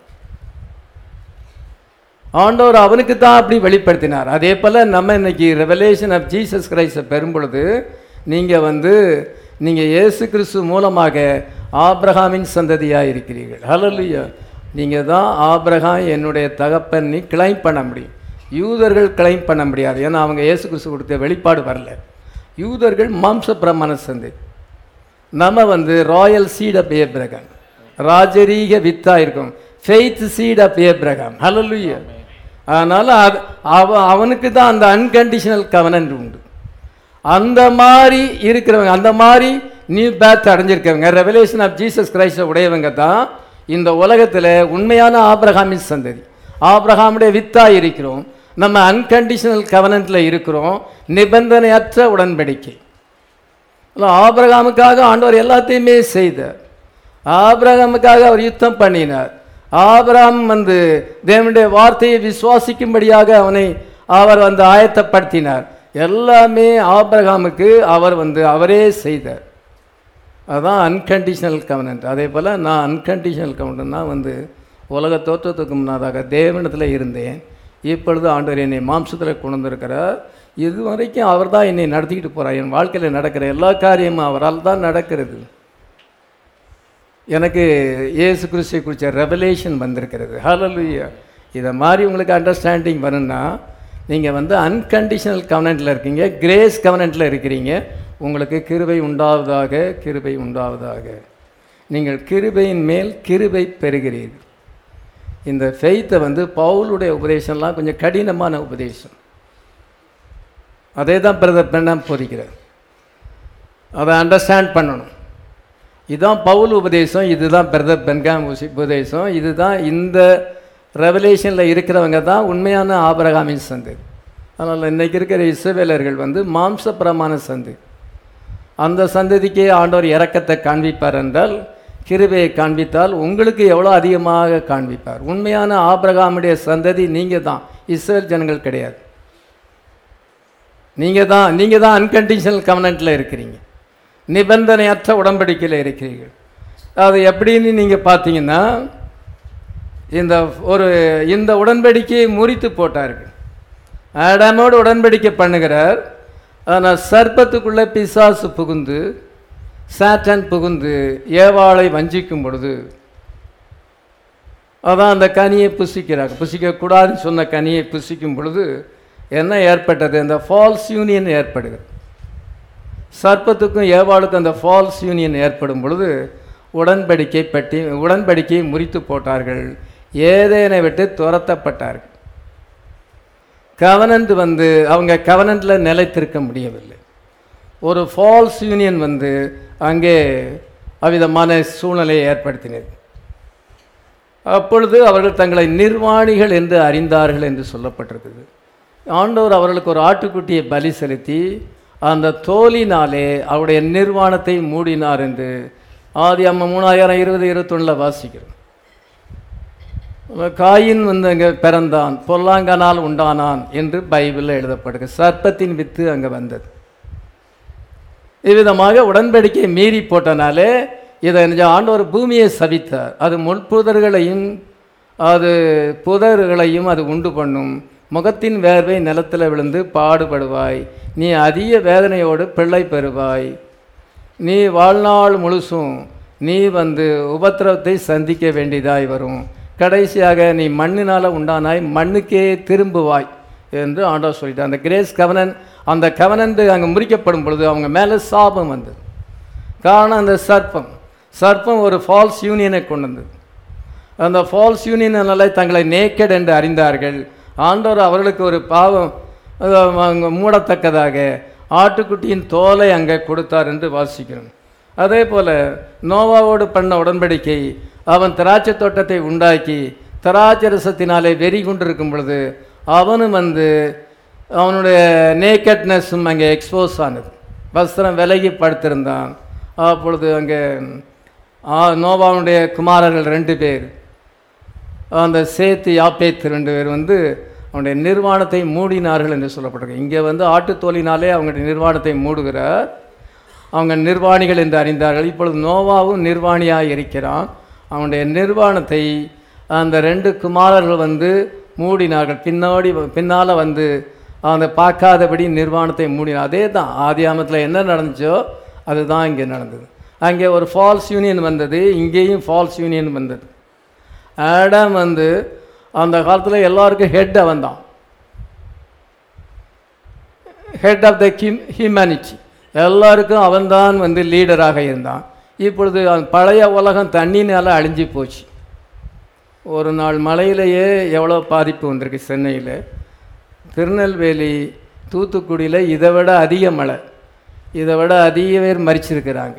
ஆண்டவர் அவனுக்கு தான் அப்படி வெளிப்படுத்தினார் அதே போல் நம்ம இன்னைக்கு ரெவலேஷன் ஆஃப் ஜீசஸ் கிரைஸ்டை பெறும் பொழுது நீங்கள் வந்து நீங்கள் இயேசு கிறிஸ்து மூலமாக ஆபிரகாமின் சந்ததியாக இருக்கிறீர்கள் ஹalleluya நீங்கள் தான் ஆபிரகாம் என்னுடைய தகப்பன் நீ கிளைம் பண்ண முடியும் யூதர்கள் கிளைம் பண்ண முடியாது ஏன்னா அவங்க இயேசு கிறிஸ்து கொடுத்த வெளிப்பாடு வரல யூதர்கள் மாம்ச பிரமாண சந்ததி நம்ம வந்து ராயல் சீட் ஆஃப் ஏப்ரகாம் ராஜரீக வித்தா இருக்கும் ஃபெய்த் சீட் ஆஃப் ஏப்ரகாம் ஹalleluya அதனால் அது அவ அவனுக்கு தான் அந்த அன்கண்டிஷனல் கவனன்ட் உண்டு அந்த மாதிரி இருக்கிறவங்க அந்த மாதிரி நியூ பேத் அடைஞ்சிருக்கவங்க ரெவலேஷன் ஆஃப் ஜீசஸ் கிரைஸ்ட உடையவங்க தான் இந்த உலகத்தில் உண்மையான ஆபிரகாமின் சந்ததி ஆபிரகாமுடைய வித்தா இருக்கிறோம் நம்ம அன்கண்டிஷனல் கவனன்ட்டில் இருக்கிறோம் நிபந்தனையற்ற உடன்படிக்கை இல்ல, ஆபிரகாமுக்காக ஆண்டவர் எல்லாத்தையுமே செய்தார் ஆபிரகாமுக்காக அவர் யுத்தம் பண்ணினார் ஆபிரகாம் வந்து தேவனுடைய வார்த்தையை விசுவாசிக்கும்படியாக அவனை அவர் வந்து ஆயத்தப்படுத்தினார் எல்லாமே ஆபிரகாமுக்கு அவர் வந்து அவரே செய்தார் அதுதான் அன்கண்டிஷனல் கவனன்ட் அதே போல் நான் அன்கண்டிஷனல் கவனன்ட்னா வந்து உலக தோற்றத்துக்கு முன்னதாக தேவனத்தில் இருந்தேன் இப்பொழுது ஆண்டவர் என்னை மாம்சத்தில் கொண்டு வந்திருக்கிறார் இது வரைக்கும் அவர் தான் என்னை நடத்திக்கிட்டு போகிறார் என் வாழ்க்கையில் நடக்கிற எல்லா காரியமும் அவரால் தான் நடக்கிறது எனக்கு இயேசு கிறிஸ்துவை குறித்த ரெவலேஷன் வந்திருக்கிறது ஹalleluya இதை மாதிரி உங்களுக்கு அண்டர்ஸ்டாண்டிங் வரும்னா நீங்கள் வந்து அன்கண்டிஷனல் கவனண்ட்டில் இருக்கீங்க கிரேஸ் கவனண்ட்டில் இருக்கிறீங்க உங்களுக்கு கிருபை உண்டாவதாக கிருபை உண்டாவதாக நீங்கள் கிருபையின் மேல் கிருபை பெறுகிறீர்கள் இந்த ஃபெய்த்தை வந்து பவுலுடைய உபதேசம்லாம் கொஞ்சம் கடினமான உபதேசம் அதே தான் பிரதர் பெண்ணாம் போதிக்கிறார் அதை அண்டர்ஸ்டாண்ட் பண்ணணும் இதுதான் பவுல் உபதேசம் இதுதான் பிரதர் பென்காம் உசி- உபதேசம் இதுதான் இந்த ரெவலேஷனில் இருக்கிறவங்க தான் உண்மையான ஆபரகாமின் சந்து அதனால் இன்றைக்கி இருக்கிற இஸ்ரவேலர்கள் வந்து மாம்ச பிரமாண சந்து அந்த சந்ததிக்கே ஆண்டவர் இரக்கத்தை காண்பிப்பார் என்றால் கிருபையை காண்பித்தால் உங்களுக்கு எவ்வளோ அதிகமாக காண்பிப்பார் உண்மையான ஆபிரகாமுடைய சந்ததி நீங்கள் தான் இஸ்ரேல் ஜனங்கள் கிடையாது நீங்கள் தான் நீங்கள் தான் அன்கண்டிஷனல் கவனண்ட்டில் இருக்கிறீங்க நிபந்தனையற்ற உடன்படிக்கையில் இருக்கிறீர்கள் அது எப்படின்னு நீங்கள் பார்த்தீங்கன்னா இந்த ஒரு இந்த உடன்படிக்கையை முறித்து போட்டார்கள் ஆடாமோடு உடன்படிக்கை பண்ணுகிறார் ஆனால் சர்ப்பத்துக்குள்ளே பிசாசு புகுந்து சாட்டன் புகுந்து ஏவாளை வஞ்சிக்கும் பொழுது அதான் அந்த கனியை புசிக்கிறாங்க புசிக்கக்கூடாதுன்னு சொன்ன கனியை புசிக்கும் பொழுது என்ன ஏற்பட்டது அந்த ஃபால்ஸ் யூனியன் ஏற்படுகிறது சர்ப்பத்துக்கும் ஏவாளுக்கும் அந்த ஃபால்ஸ் யூனியன் ஏற்படும் பொழுது உடன்படிக்கை பற்றி உடன்படிக்கையை முறித்து போட்டார்கள் ஏதேனை விட்டு துரத்தப்பட்டார்கள் கவனன்ட் வந்து அவங்க கவனண்டில் நிலைத்திருக்க முடியவில்லை ஒரு ஃபால்ஸ் யூனியன் வந்து அங்கே அவ்விதமான சூழ்நிலையை ஏற்படுத்தினது அப்பொழுது அவர்கள் தங்களை நிர்வாணிகள் என்று அறிந்தார்கள் என்று சொல்லப்பட்டிருக்குது ஆண்டவர் அவர்களுக்கு ஒரு ஆட்டுக்குட்டியை பலி செலுத்தி அந்த தோலினாலே அவருடைய நிர்வாணத்தை மூடினார் என்று ஆதி அம்மா மூணாயிரம் இருபது இருபத்தொன்னில் வாசிக்கிறோம் காயின் வந்து அங்கே பிறந்தான் பொல்லாங்கனால் உண்டானான் என்று பைபிளில் எழுதப்படுது சர்ப்பத்தின் வித்து அங்கே வந்தது இவ்விதமாக உடன்படிக்கை மீறி போட்டனாலே இதை நிஜ ஆண்டவர் பூமியை சபித்தார் அது முட்புதர்களையும் அது புதர்களையும் அது உண்டு பண்ணும் முகத்தின் வேர்வை நிலத்தில் விழுந்து பாடுபடுவாய் நீ அதிக வேதனையோடு பிள்ளை பெறுவாய் நீ வாழ்நாள் முழுசும் நீ வந்து உபத்திரவத்தை சந்திக்க வேண்டியதாய் வரும் கடைசியாக நீ மண்ணினால் உண்டானாய் மண்ணுக்கே திரும்புவாய் என்று ஆண்டவர் சொல்லிட்டார் அந்த கிரேஸ் கவனன் அந்த கவனந்து அங்கே முறிக்கப்படும் பொழுது அவங்க மேலே சாபம் வந்தது காரணம் அந்த சர்ப்பம் சர்ப்பம் ஒரு ஃபால்ஸ் யூனியனை கொண்டு வந்தது அந்த ஃபால்ஸ் யூனியனால தங்களை நேக்கட் என்று அறிந்தார்கள் ஆண்டவர் அவர்களுக்கு ஒரு பாவம் அது அவங்க மூடத்தக்கதாக ஆட்டுக்குட்டியின் தோலை அங்கே கொடுத்தார் என்று வாசிக்கிறோம் அதே போல் நோவாவோடு பண்ண உடன்படிக்கை அவன் திராட்சை தோட்டத்தை உண்டாக்கி திராட்சை ரசத்தினாலே வெறி கொண்டிருக்கும் பொழுது அவனும் வந்து அவனுடைய நேக்கட்னஸும் அங்கே எக்ஸ்போஸ் ஆனது வஸ்திரம் விலகி படுத்திருந்தான் அப்பொழுது அங்கே ஆ, நோவாவுடைய குமாரர்கள் ரெண்டு பேர் அந்த சேத்து யாப்பேத் ரெண்டு பேர் வந்து அவனுடைய நிர்வாணத்தை மூடினார்கள் என்று சொல்லப்பட்டிருக்கு இங்கே வந்து ஆட்டுத்தோலினாலே அவங்களுடைய நிர்வாணத்தை மூடுகிறார் அவங்க நிர்வாணிகள் என்று அறிந்தார்கள் இப்பொழுது நோவாவும் நிர்வாணியாக இருக்கிறான் அவனுடைய நிர்வாணத்தை அந்த ரெண்டு குமாரர்கள் வந்து மூடினார்கள் பின்னாடி பின்னால் வந்து அந்த பார்க்காதபடி நிர்வாணத்தை மூடினார் அதே தான் ஆதியாமத்தில் என்ன நடந்துச்சோ அதுதான் இங்கே நடந்தது அங்கே ஒரு ஃபால்ஸ் யூனியன் வந்தது இங்கேயும் ஃபால்ஸ் யூனியன் வந்தது ஆடம் வந்து அந்த காலத்தில் எல்லாருக்கும் ஹெட் அவன் தான் head of the him humanity எல்லாருக்கும் அவன்தான் வந்து லீடராக இருந்தான் இப்பொழுது அந்த பழைய உலகம் தண்ணினால அழிஞ்சு போச்சு ஒரு நாள் மழையிலேயே எவ்வளோ பாதிப்பு வந்திருக்கு சென்னையில் திருநெல்வேலி தூத்துக்குடியில் இதை விட அதிக மழை இதை விட அதிக பேர் மறிச்சிருக்கிறாங்க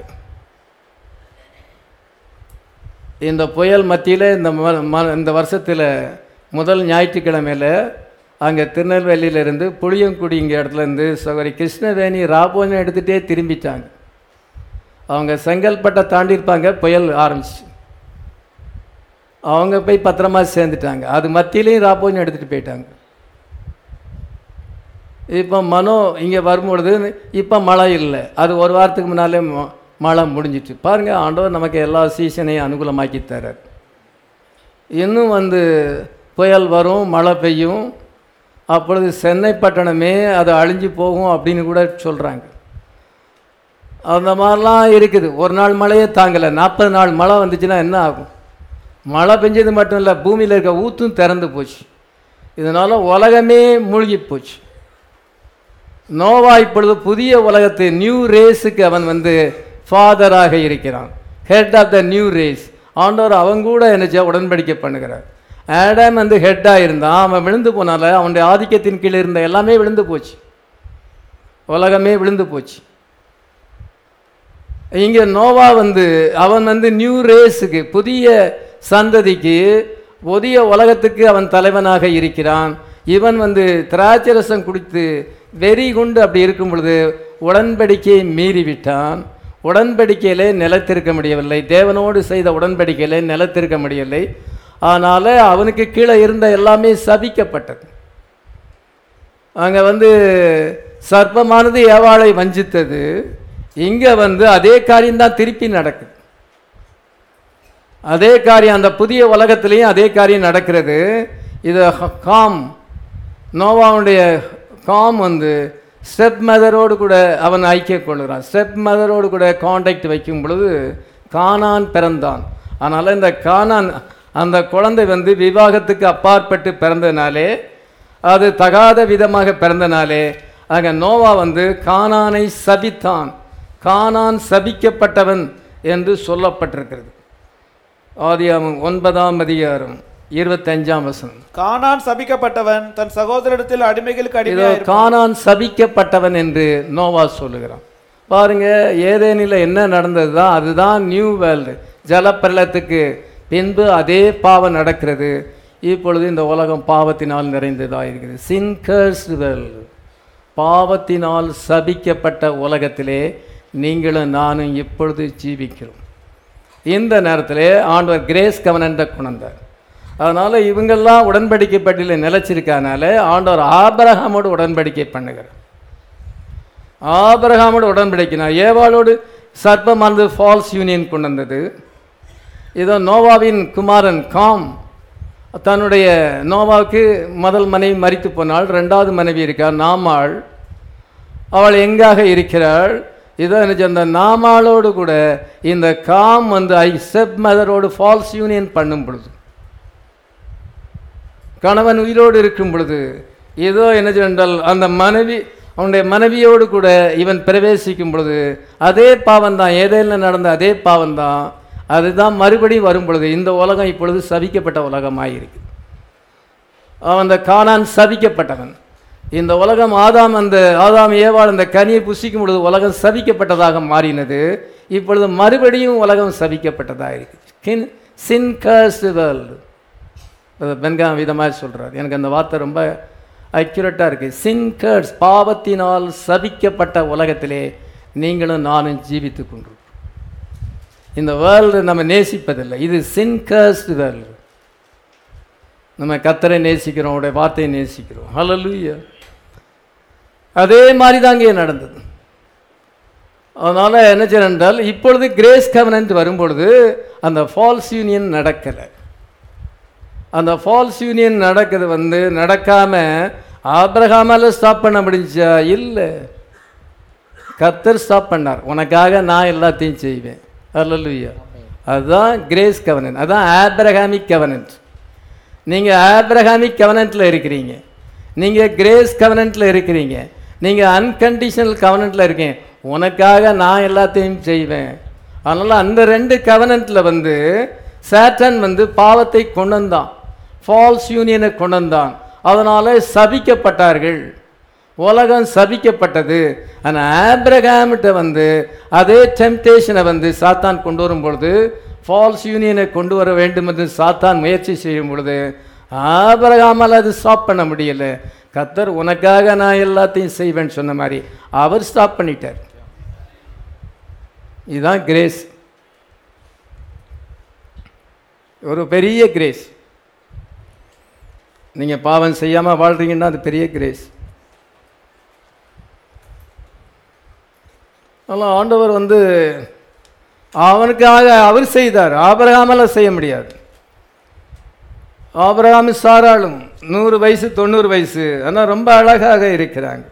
இந்த புயல் மத்தியில் இந்த ம- ம- இந்த வருஷத்தில் முதல் ஞாயிற்றுக்கிழமையில் அங்கே திருநெல்வேலியிலேருந்து புளியங்குடி இங்கே இடத்துலேருந்து சகோதரி கிருஷ்ணவேணி ராபோன்னு எடுத்துகிட்டே திரும்பிட்டாங்க அவங்க செங்கல்பட்டை தாண்டியிருப்பாங்க புயல் ஆரம்பிச்சு அவங்க போய் பத்திரமா சேர்ந்துட்டாங்க அது மத்தியிலையும் ராப்போஞ்சம் எடுத்துகிட்டு போயிட்டாங்க இப்போ மனோ இங்கே வரும்பொழுது இப்போ மழை இல்லை அது ஒரு வாரத்துக்கு முன்னாலே ம- மழை முடிஞ்சிட்டு பாருங்கள் ஆண்டவர் நமக்கு எல்லா சீசனையும் அனுகூலமாக்கி தரார் இன்னும் வந்து புயல் வரும் மழை பெய்யும் அப்பொழுது சென்னை பட்டணமே அது அழிஞ்சு போகும் அப்படின்னு கூட சொல்கிறாங்க அந்த மாதிரிலாம் இருக்குது ஒரு நாள் மழையே தாங்கலை நாற்பது நாள் மழை வந்துச்சுன்னா என்ன ஆகும் மழை பெஞ்சது மட்டும் இல்லை பூமியில் இருக்க ஊத்தும் திறந்து போச்சு இதனால் உலகமே மூழ்கி போச்சு நோவா இப்பொழுது புதிய உலகத்து நியூ ரேஸுக்கு அவன் வந்து ஃபாதராக இருக்கிறான் head of the new race ஆண்டவர் அவன் கூட என்ன உடன்படிக்கை பண்ணுகிறார் ஆடம் வந்து ஹெட்டாக இருந்தான் அவன் விழுந்து போனால அவனுடைய ஆதிக்கத்தின் கீழே இருந்த எல்லாமே விழுந்து போச்சு உலகமே விழுந்து போச்சு இங்கே நோவா வந்து அவன் வந்து நியூ ரேஸுக்கு புதிய சந்ததிக்கு புதிய உலகத்துக்கு அவன் தலைவனாக இருக்கிறான் இவன் வந்து திராட்சை ரசம் குடித்து வெறி கொண்டு அப்படி இருக்கும் பொழுது உடன்படிக்கையை மீறிவிட்டான் உடன்படிக்கையிலே நிலைத்திருக்க முடியவில்லை தேவனோடு செய்த உடன்படிக்கையிலே நிலைத்திருக்க முடியவில்லை அதனால் அவனுக்கு கீழே இருந்த எல்லாமே சபிக்கப்பட்டது அங்கே வந்து சர்ப்பமானது ஏவாளை வஞ்சித்தது இங்கே வந்து அதே காரியம்தான் திருப்பி நடக்குது அதே காரியம் அந்த புதிய உலகத்திலையும் அதே காரியம் நடக்கிறது இது ஹ- காம் நோவாவுடைய காம் வந்து ஸ்டெப் மதரோடு கூட அவன் ஐக்கிய கொள்கிறான் ஸ்டெப் மதரோடு கூட காண்டாக்ட் வைக்கும் பொழுது கானான் பிறந்தான் அதனால் இந்த கானான் அந்த குழந்தை வந்து விவாகத்துக்கு அப்பாற்பட்டு பிறந்ததுனாலே அது தகாத விதமாக பிறந்தனாலே ஆக நோவா வந்து கானானை சபித்தான் கானான் சபிக்கப்பட்டவன் என்று சொல்லப்பட்டிருக்கிறது ஆதியாமம் ஒன்பதாம் அதிகாரம் இருபத்தஞ்சாம் வசனம் கானான் சபிக்கப்பட்டவன் தன் சகோதரிடத்தில் அடிமைகளுக்கு இதோ அடிமையாயிருப்பான் கானான் சபிக்கப்பட்டவன் என்று நோவா சொல்லுகிறான் பாருங்க ஏதேனில் என்ன நடந்தது தான் அதுதான் நியூ வேர்ல்டு ஜலப்பிரளயத்துக்கு பின்பு அதே பாவம் நடக்கிறது இப்பொழுது இந்த உலகம் பாவத்தினால் நிறைந்ததாக இருக்கிறது சின்கர்ஸ் வேர்ல்டு பாவத்தினால் சபிக்கப்பட்ட உலகத்திலே நீங்களும் நானும் இப்பொழுது ஜீவிக்கிறோம் இந்த நேரத்திலே ஆண்டவர் கிரேஸ் கவனண்ட குணந்தார் அதனால் இவங்கெல்லாம் உடன்படிக்கை பட்டியலில் நிலைச்சிருக்கனால ஆண்டவர் ஆபரகாமோடு உடன்படிக்கை பண்ணுகிறார் ஆபரகாமோடு உடன்படிக்கினா ஏவாளோடு சர்ப்பமானது ஃபால்ஸ் யூனியன் கொண்டு வந்தது இதோ நோவாவின் குமாரன் காம் தன்னுடைய நோவாவுக்கு முதல் மனைவி மரித்து போனாள் ரெண்டாவது மனைவி இருக்கார் நாமாள் அவள் எங்காக இருக்கிறாள் இதோ எனக்கு அந்த நாமாளோடு கூட இந்த காம் வந்து ஐ செப் மதரோடு ஃபால்ஸ் யூனியன் பண்ணும் பொழுது கணவன் உயிரோடு இருக்கும் பொழுது ஏதோ என்ன என்றால் அந்த மனைவி அவனுடைய மனைவியோடு கூட இவன் பிரவேசிக்கும் பொழுது அதே பாவம் தான் ஏதேனும் நடந்த அதே பாவம் தான் அதுதான் மறுபடியும் வரும் பொழுது இந்த உலகம் இப்பொழுது சபிக்கப்பட்ட உலகமாக இருக்கு அவன் அந்த கானான் சபிக்கப்பட்டவன் இந்த உலகம் ஆதாம் அந்த ஆதாம் ஏவாள் அந்த கனியை புசிக்கும் பொழுது உலகம் சபிக்கப்பட்டதாக மாறினது இப்பொழுது மறுபடியும் உலகம் சபிக்கப்பட்டதாக இருக்கு கின் சின் கர்ஸ்டு வேர்ல்டு அது பென்காம் விதமாக சொல்கிறார் எனக்கு அந்த வார்த்தை ரொம்ப அக்யூரேட்டாக இருக்குது சின்கர்ஸ் பாவத்தினால் சபிக்கப்பட்ட உலகத்திலே நீங்களும் நானும் ஜீவித்து கொண்டிருக்கிறோம் இந்த வேர்ல்டு நம்ம நேசிப்பதில்லை இது சின்கர்ஸ்டு வேர்ல்டு நம்ம கத்தரை நேசிக்கிறோம் அவருடைய வார்த்தையை நேசிக்கிறோம் ஹalleluya அதே மாதிரி தான் இங்கே நடந்தது அதனால் என்ன செய்யணும் என்றால் இப்பொழுது கிரேஸ் கவனன்ட் வரும்பொழுது அந்த ஃபால்ஸ் யூனியன் நடக்கலை அந்த ஃபால்ஸ் யூனியன் நடக்குது வந்து நடக்காம ஆபிரகாமால ஸ்டாப் பண்ண முடிஞ்சா இல்லை கத்தர் ஸ்டாப் பண்ணார் உனக்காக நான் எல்லாத்தையும் செய்வேன் அல்லலுயா அதுதான் கிரேஸ் கவனன்ட் அதான் ஆப்ரஹாமிக் கவனன்ட் நீங்கள் ஆப்ரஹாமிக் கவனன்ட்டில் இருக்கிறீங்க நீங்கள் கிரேஸ் கவனன்ட்டில் இருக்கிறீங்க நீங்கள் அன்கண்டிஷனல் கவனன்ட்டில் இருக்கீங்க உனக்காக நான் எல்லாத்தையும் செய்வேன் அதனால் அந்த ரெண்டு கவனன்ட்டில் வந்து சேட்டன் வந்து பாவத்தை கொண்டு வந்தான் ஃபால்ஸ் யூனியனை கொண்டு வந்தான் அதனால் சபிக்கப்பட்டார்கள் உலகம் சபிக்கப்பட்டது ஆனால் ஆப்ரஹாம்கிட்ட வந்து அதே டெம்டேஷனை வந்து சாத்தான் கொண்டு வரும் பொழுது ஃபால்ஸ் யூனியனை கொண்டு வர வேண்டும் என்று சாத்தான் முயற்சி செய்யும் பொழுது ஆபிரகாமால் அது ஸ்டாப் பண்ண முடியல கத்தர் உனக்காக நான் எல்லாத்தையும் செய்வேன்னு சொன்ன மாதிரி அவர் ஸ்டாப் பண்ணிட்டார் இதுதான் கிரேஸ் ஒரு பெரிய கிரேஸ் நீங்கள் பாவம் செய்யாமல் வாழ்றீங்கன்னா அது பெரிய கிரேஸ் அதனால் ஆண்டவர் வந்து அவனுக்காக அவர் செய்தார் ஆபரகாமால செய்ய முடியாது ஆபரகாமி சாராளும் நூறு வயசு தொண்ணூறு வயசு ஆனால் ரொம்ப அழகாக இருக்கிறாங்க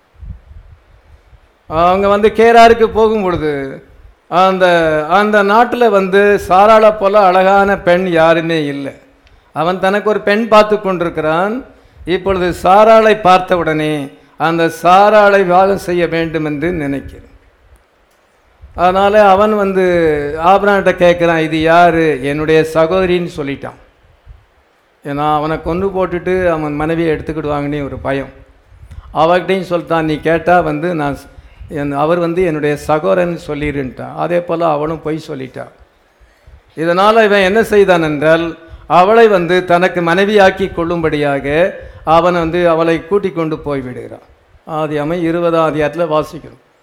அவங்க வந்து கேராருக்கு போகும் பொழுது அந்த அந்த நாட்டில் வந்து சாராளை போல அழகான பெண் யாருமே இல்லை அவன் தனக்கு ஒரு பெண் பார்த்து கொண்டிருக்கிறான் இப்பொழுது சாராளை பார்த்த உடனே அந்த சாராளை விவாகம் செய்ய வேண்டும் என்று நினைக்கிறேன் அதனால் அவன் வந்து ஆபரான்கிட்ட கேட்குறான் இது யார் என்னுடைய சகோதரின்னு சொல்லிட்டான் ஏன்னா அவனை கொண்டு போட்டுட்டு அவன் மனைவியை எடுத்துக்கிடுவாங்கன்னு ஒரு பயம் அவர்கிட்டையும் சொல்லிட்டான் நீ கேட்டால் வந்து நான் ஸ்- என் அவர் வந்து என்னுடைய சகோதரன் சொல்லிருன்ட்டான் அதே போல் அவளும் பொய் சொல்லிட்டான் இதனால் இவன் என்ன செய்தான் என்றால் அவளை வந்து தனக்கு மனைவியாக்கி கொள்ளும்படியாக அவன் வந்து அவளை கூட்டிக் கொண்டு போய் விடுகிறான் ஆதி அமை இருபதாம் அதிகாரத்தில் வாசிக்கிறோம்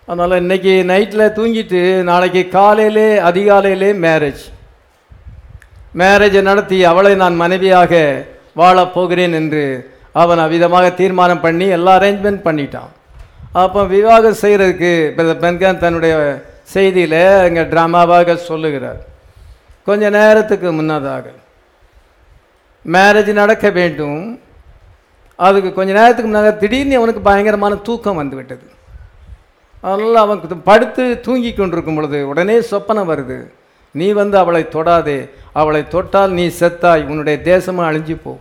அதனால் இன்னைக்கு நைட்டில் தூங்கிட்டு நாளைக்கு காலையிலே அதிகாலையிலே மேரேஜ் மேரேஜை நடத்தி அவளை நான் மனைவியாக வாழப் போகிறேன் என்று அவன் அவ்விதமாக தீர்மானம் பண்ணி எல்லா அரேஞ்ச்மெண்ட் பண்ணிட்டான் அப்போ விவாகம் செய்கிறதுக்கு பென்கான் தன்னுடைய செய்தியில் இங்கே ட்ராமாவாக சொல்லுகிறார் கொஞ்ச நேரத்துக்கு முன்னதாக மேரேஜ் நடக்க வேண்டும் அதுக்கு கொஞ்ச நேரத்துக்கு முன்னாக திடீர்னு அவனுக்கு பயங்கரமான தூக்கம் வந்து விட்டது அதனால் அவன் படுத்து தூங்கி கொண்டிருக்கும் பொழுது உடனே சொப்பனம் வருது நீ வந்து அவளை தொடாதே அவளை தொட்டால் நீ செத்தாய் உன்னுடைய தேசமும் அழிஞ்சு போ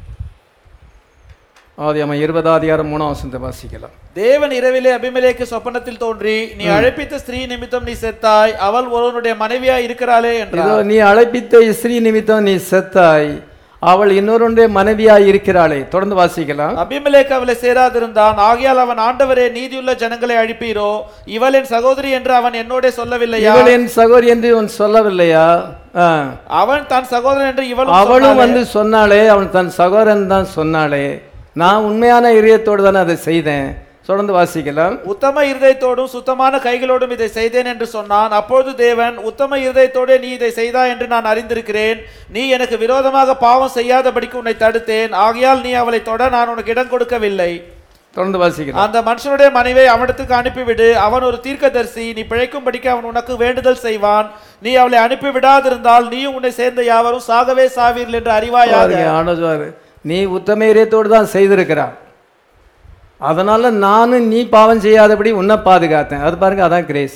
அது அவன் இருபதாம் அதிகாரம் மூணாம் வசந்த வாசிக்கலாம் தேவன் இரவிலே அபிமெலேக்கு சொப்பனத்தில் தோன்றி நீ அழைப்பித்த ஸ்திரீ நிமித்தம் நீ செத்தாய் அவள் ஒருவனுடைய மனைவியா இருக்கிறாளே இதோ என்றார் நீ அழைப்பித்த ஸ்ரீ நிமித்தம் நீ செத்தாய் அவள் இன்னொருடைய மனைவியாய் இருக்கிறாளே தொடர்ந்து வாசிக்கலாம் அபிமெலேக்கு அவளை சேராதிருந்தான் ஆகையால் அவன் ஆண்டவரே நீதியுள்ள ஜனங்களை அழிப்பீரோ இவள் என் சகோதரி என்று அவன் என்னோட சொல்லவில்லையா இவள் என் சகோதரி என்று அவன் சொல்லவில்லையா ஆ. அவன் தன் சகோதரன் என்று இவள் அவளும் வந்து சொன்னாளே அவன் தன் சகோதரன் தான் சொன்னாளே நான் உண்மையான இதயத்தோடு தானே அதை செய்தேன் தொடர்ந்து வாசிக்கலாம் உத்தம இருதயத்தோடும் சுத்தமான கைகளோடும் இதை செய்தேன் என்று சொன்னான் அப்பொழுது தேவன் உத்தம இருதயத்தோடே நீ இதை செய்தாய் என்று நான் அறிந்திருக்கிறேன் நீ எனக்கு விரோதமாக பாவம் செய்யாதபடிக்கு உன்னை தடுத்தேன் ஆகையால் நீ அவளை தொட நான் உனக்கு இடம் கொடுக்கவில்லை தொடர்ந்து வாசிக்கலாம் அந்த மனுஷனுடைய மனைவியை அவனிடத்துக்கு அனுப்பிவிடு அவன் ஒரு தீர்க்கதரிசி நீ பிழைக்கும்படிக்கு அவன் உனக்கு வேண்டுதல் செய்வான் நீ அவளை அனுப்பி விடாதிருந்தால் நீயும் உன்னை சேர்ந்த யாவரும் சாகவே சாவீர்கள் என்று அறிவாயாக பாருங்க, ஆண்டவர் சொல்றாரு, நீ உத்தம இதயத்தோடு தான் செய்திருக்கிறான் அதனால நானும் நீ பாவம் செய்யாதபடி உன்னை பாதுகாத்தேன் அது பாருங்க அதான் கிரேஸ்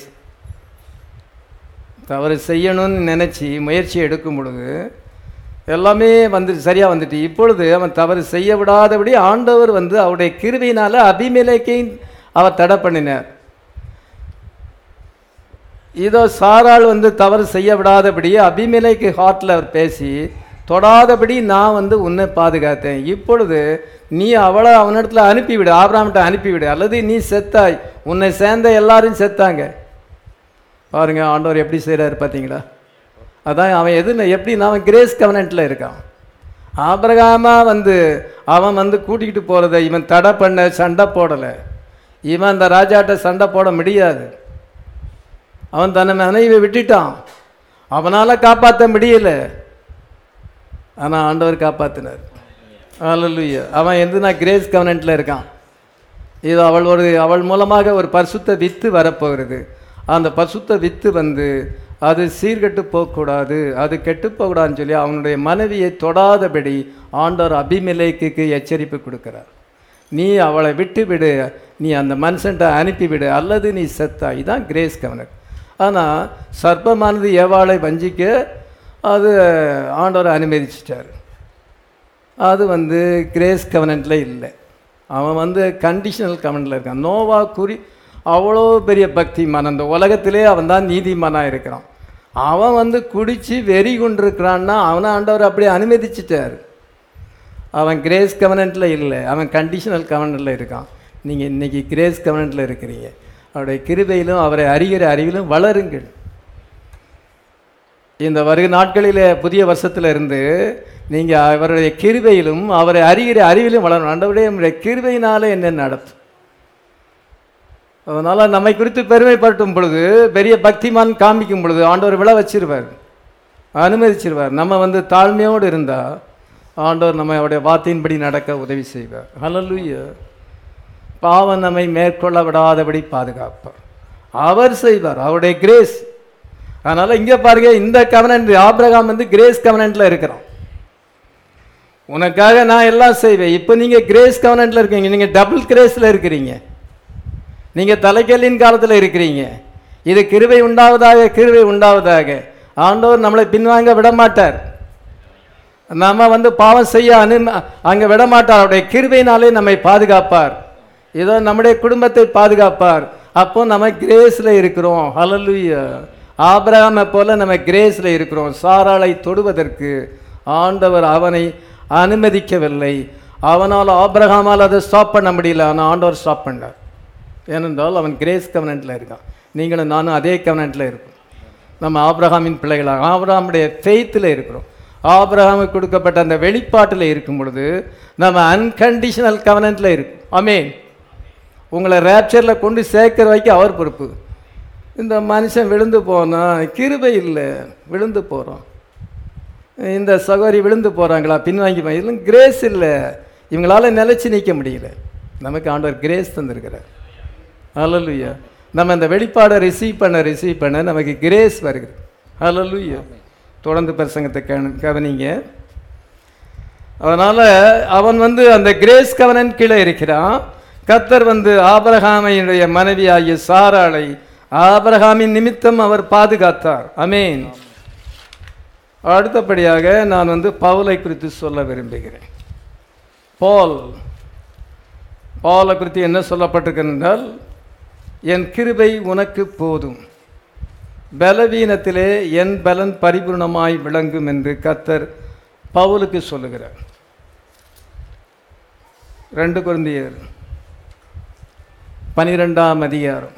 தவறு செய்யணும்னு நினச்சி முயற்சி எடுக்கும் பொழுது எல்லாமே வந்து சரியாக வந்துட்டு இப்பொழுது அவன் தவறு செய்ய விடாதபடி ஆண்டவர் வந்து அவருடைய கிருபையினால அபிமேலேக்கை அவர் தடை பண்ணினார் இதோ சாராள் வந்து தவறு செய்ய விடாதபடி அபிமேலைக்கு ஹார்ட்டில் அவர் பேசி தொடாதபடி நான் வந்து உன்னை பாதுகாத்தேன் இப்பொழுது நீ அவளை அவனிடத்துல அனுப்பிவிடு ஆபிராமிட்ட அனுப்பிவிடு அல்லது நீ செத்தாய் உன்னை சேர்ந்த எல்லாரும் செத்தாங்க பாருங்க ஆண்டவர் எப்படி செய்கிறாரு பார்த்தீங்களா அதான் அவன் எது எப்படி அவன் கிரேஸ் கவனண்ட்டில் இருக்கான் ஆபிரகாமா வந்து அவன் வந்து கூட்டிக்கிட்டு போகிறத இவன் தடை பண்ண சண்டை போடலை இவன் அந்த ராஜாட்ட சண்டை போட முடியாது அவன் தன்னை மனைவியை விட்டுட்டான் அவனால் காப்பாற்ற முடியல ஆனால் ஆண்டவர் காப்பாற்றினார் அல்லேலூயா அவன் எதுனா கிரேஸ் கவனண்ட்டில் இருக்கான் இது அவள் ஒரு அவள் மூலமாக ஒரு பரிசுத்த வித்து வரப்போகிறது அந்த பரிசுத்த வித்து வந்து அது சீர்கெட்டு போகக்கூடாது அது கெட்டு போகக்கூடாதுன்னு சொல்லி அவனுடைய மனைவியை தொடாதபடி ஆண்டவர் அபிமெலேக்குக்கு எச்சரிப்பு கொடுக்கிறார் நீ அவளை விட்டு விடு நீ அந்த மனுஷன்ட்ட அனுப்பிவிடு அல்லது நீ செத்தா இதான் கிரேஸ் கவனர் ஆனால் சர்ப்பமானது ஏவாளை வஞ்சிக்க அது ஆண்டவர் அனுமதிச்சிட்டார் அது வந்து கிரேஸ் கவனண்ட்டில் இல்லை அவன் வந்து கண்டிஷனல் கவனத்தில் இருக்கான் நோவா குறி அவ்வளோ பெரிய பக்திமான் அந்த உலகத்திலே அவன் தான் நீதிமானாக இருக்கிறான் அவன் வந்து குடித்து வெறி கொண்டிருக்கிறான்னா அவனை ஆண்டவர் அப்படியே அனுமதிச்சிட்டார் அவன் கிரேஸ் கவனண்ட்டில் இல்லை அவன் கண்டிஷனல் கவனண்ட்டில் இருக்கான் நீங்கள் இன்றைக்கி கிரேஸ் கவனண்ட்டில் இருக்கிறீங்க அவருடைய கிருபையிலும் அவரை அறிகிற அறிவிலும் வளருங்கள் இந்த வருக நாட்களில் புதிய வருஷத்துல இருந்து நீங்கள் அவருடைய கிருபையிலும் அவரை அறிகிற அறிவிலும் வளரணும் ஆண்டவருடைய நம்முடைய கிருபையினால என்ன நடத்தும் அதனால் நம்மை குறித்து பெருமைப்பட்டும் பொழுது பெரிய பக்திமான் காமிக்கும் பொழுது ஆண்டவர் விழ வச்சிருவார் அனுமதிச்சிருவார் நம்ம வந்து தாழ்மையோடு இருந்தால் ஆண்டவர் நம்ம அவருடைய வார்த்தையின்படி நடக்க உதவி செய்வார் ஹalleluya பாவம் நம்மை மேற்கொள்ள விடாதபடி பாதுகாப்பார் அவர் செய்வார் அவருடைய கிரேஸ் அதனால் இங்கே பாருங்க இந்த கவனன்ட் ஆபிரகாம் வந்து கிரேஸ் கவனண்ட்டில் இருக்கிறான் உனக்காக நான் எல்லாம் செய்வேன் இப்போ நீங்கள் கிரேஸ் கவனண்ட்டில் இருக்கீங்க நீங்கள் டபுள் கிரேஸில் இருக்கிறீங்க நீங்கள் தலைக்கல்லின் காலத்தில் இருக்கிறீங்க இது கிருபை உண்டாவதாக கிருபை உண்டாவதாக ஆண்டவர் நம்மளை பின்வாங்க விட மாட்டார் நம்ம வந்து பாவம் செய்ய அனு அங்கே விட மாட்டார் அவருடைய கிருபையினாலே நம்மை பாதுகாப்பார் இதோ நம்முடைய குடும்பத்தை பாதுகாப்பார் அப்போ நம்ம கிரேஸில் இருக்கிறோம் ஹalleluya ஆபிரகாமை போல நம்ம கிரேஸில் இருக்கிறோம் சாராளை தொடுவதற்கு ஆண்டவர் அவனை அனுமதிக்கவில்லை அவனால் ஆபிரகாமால் அதை ஸ்டாப் பண்ண முடியல ஆனால் ஆண்டவர் ஸ்டாப் பண்ணார் ஏனென்றால் அவன் கிரேஸ் கவனண்ட்டில் இருக்கான் நீங்களும் நானும் அதே கவனண்ட்டில் இருக்கோம் நம்ம ஆபிரகாமின் பிள்ளைகளாக ஆபிரகாமுடைய ஃபெய்த்தில் இருக்கிறோம் ஆபிரகாமுக்கு கொடுக்கப்பட்ட அந்த வெளிப்பாட்டில் இருக்கும் பொழுது நம்ம அன்கண்டிஷனல் கவனண்ட்டில் இருக்கும் ஆமென் உங்களை ரேப்சரில் கொண்டு சேர்க்கிற வரைக்கும் அவர் பொறுப்பு இந்த மனுஷன் விழுந்து போனால் கிருபை இல்லை விழுந்து போகிறோம் இந்த சகோதரி விழுந்து போகிறாங்களா பின்வாங்கி போ- இதெல்லாம் கிரேஸ் இல்லை இவங்களால நிலைச்சு நிற்க முடியல நமக்கு ஆண்டவர் கிரேஸ் தந்திருக்கிறார் ஹalleluya நம்ம இந்த வெளிப்பாடை ரிசீவ் பண்ண ரிசீவ் பண்ண நமக்கு கிரேஸ் வருகிறது ஹalleluya தொடர்ந்து பிரசங்கத்தை கவனி- கவனிங்க அதனால் அவன் வந்து அந்த கிரேஸ் கவனன் கீழே இருக்கிறான் கத்தர் வந்து ஆபிரகாமையுடைய மனைவியாகிய சாராளை ஆபிரகாமின் நிமித்தம் அவர் பாதுகாத்தார் அமேன் அடுத்தபடியாக நான் வந்து பவுலை குறித்து சொல்ல விரும்புகிறேன் பால் பாலை குறித்து என்ன சொல்லப்பட்டிருக்கு என்றால் என் கிருபை உனக்கு போதும் பலவீனத்திலே என் பலன் பரிபூர்ணமாய் விளங்கும் என்று கத்தர் பவுலுக்கு சொல்லுகிறார் ரெண்டு குருந்தியர் பனிரெண்டாம் அதிகாரம்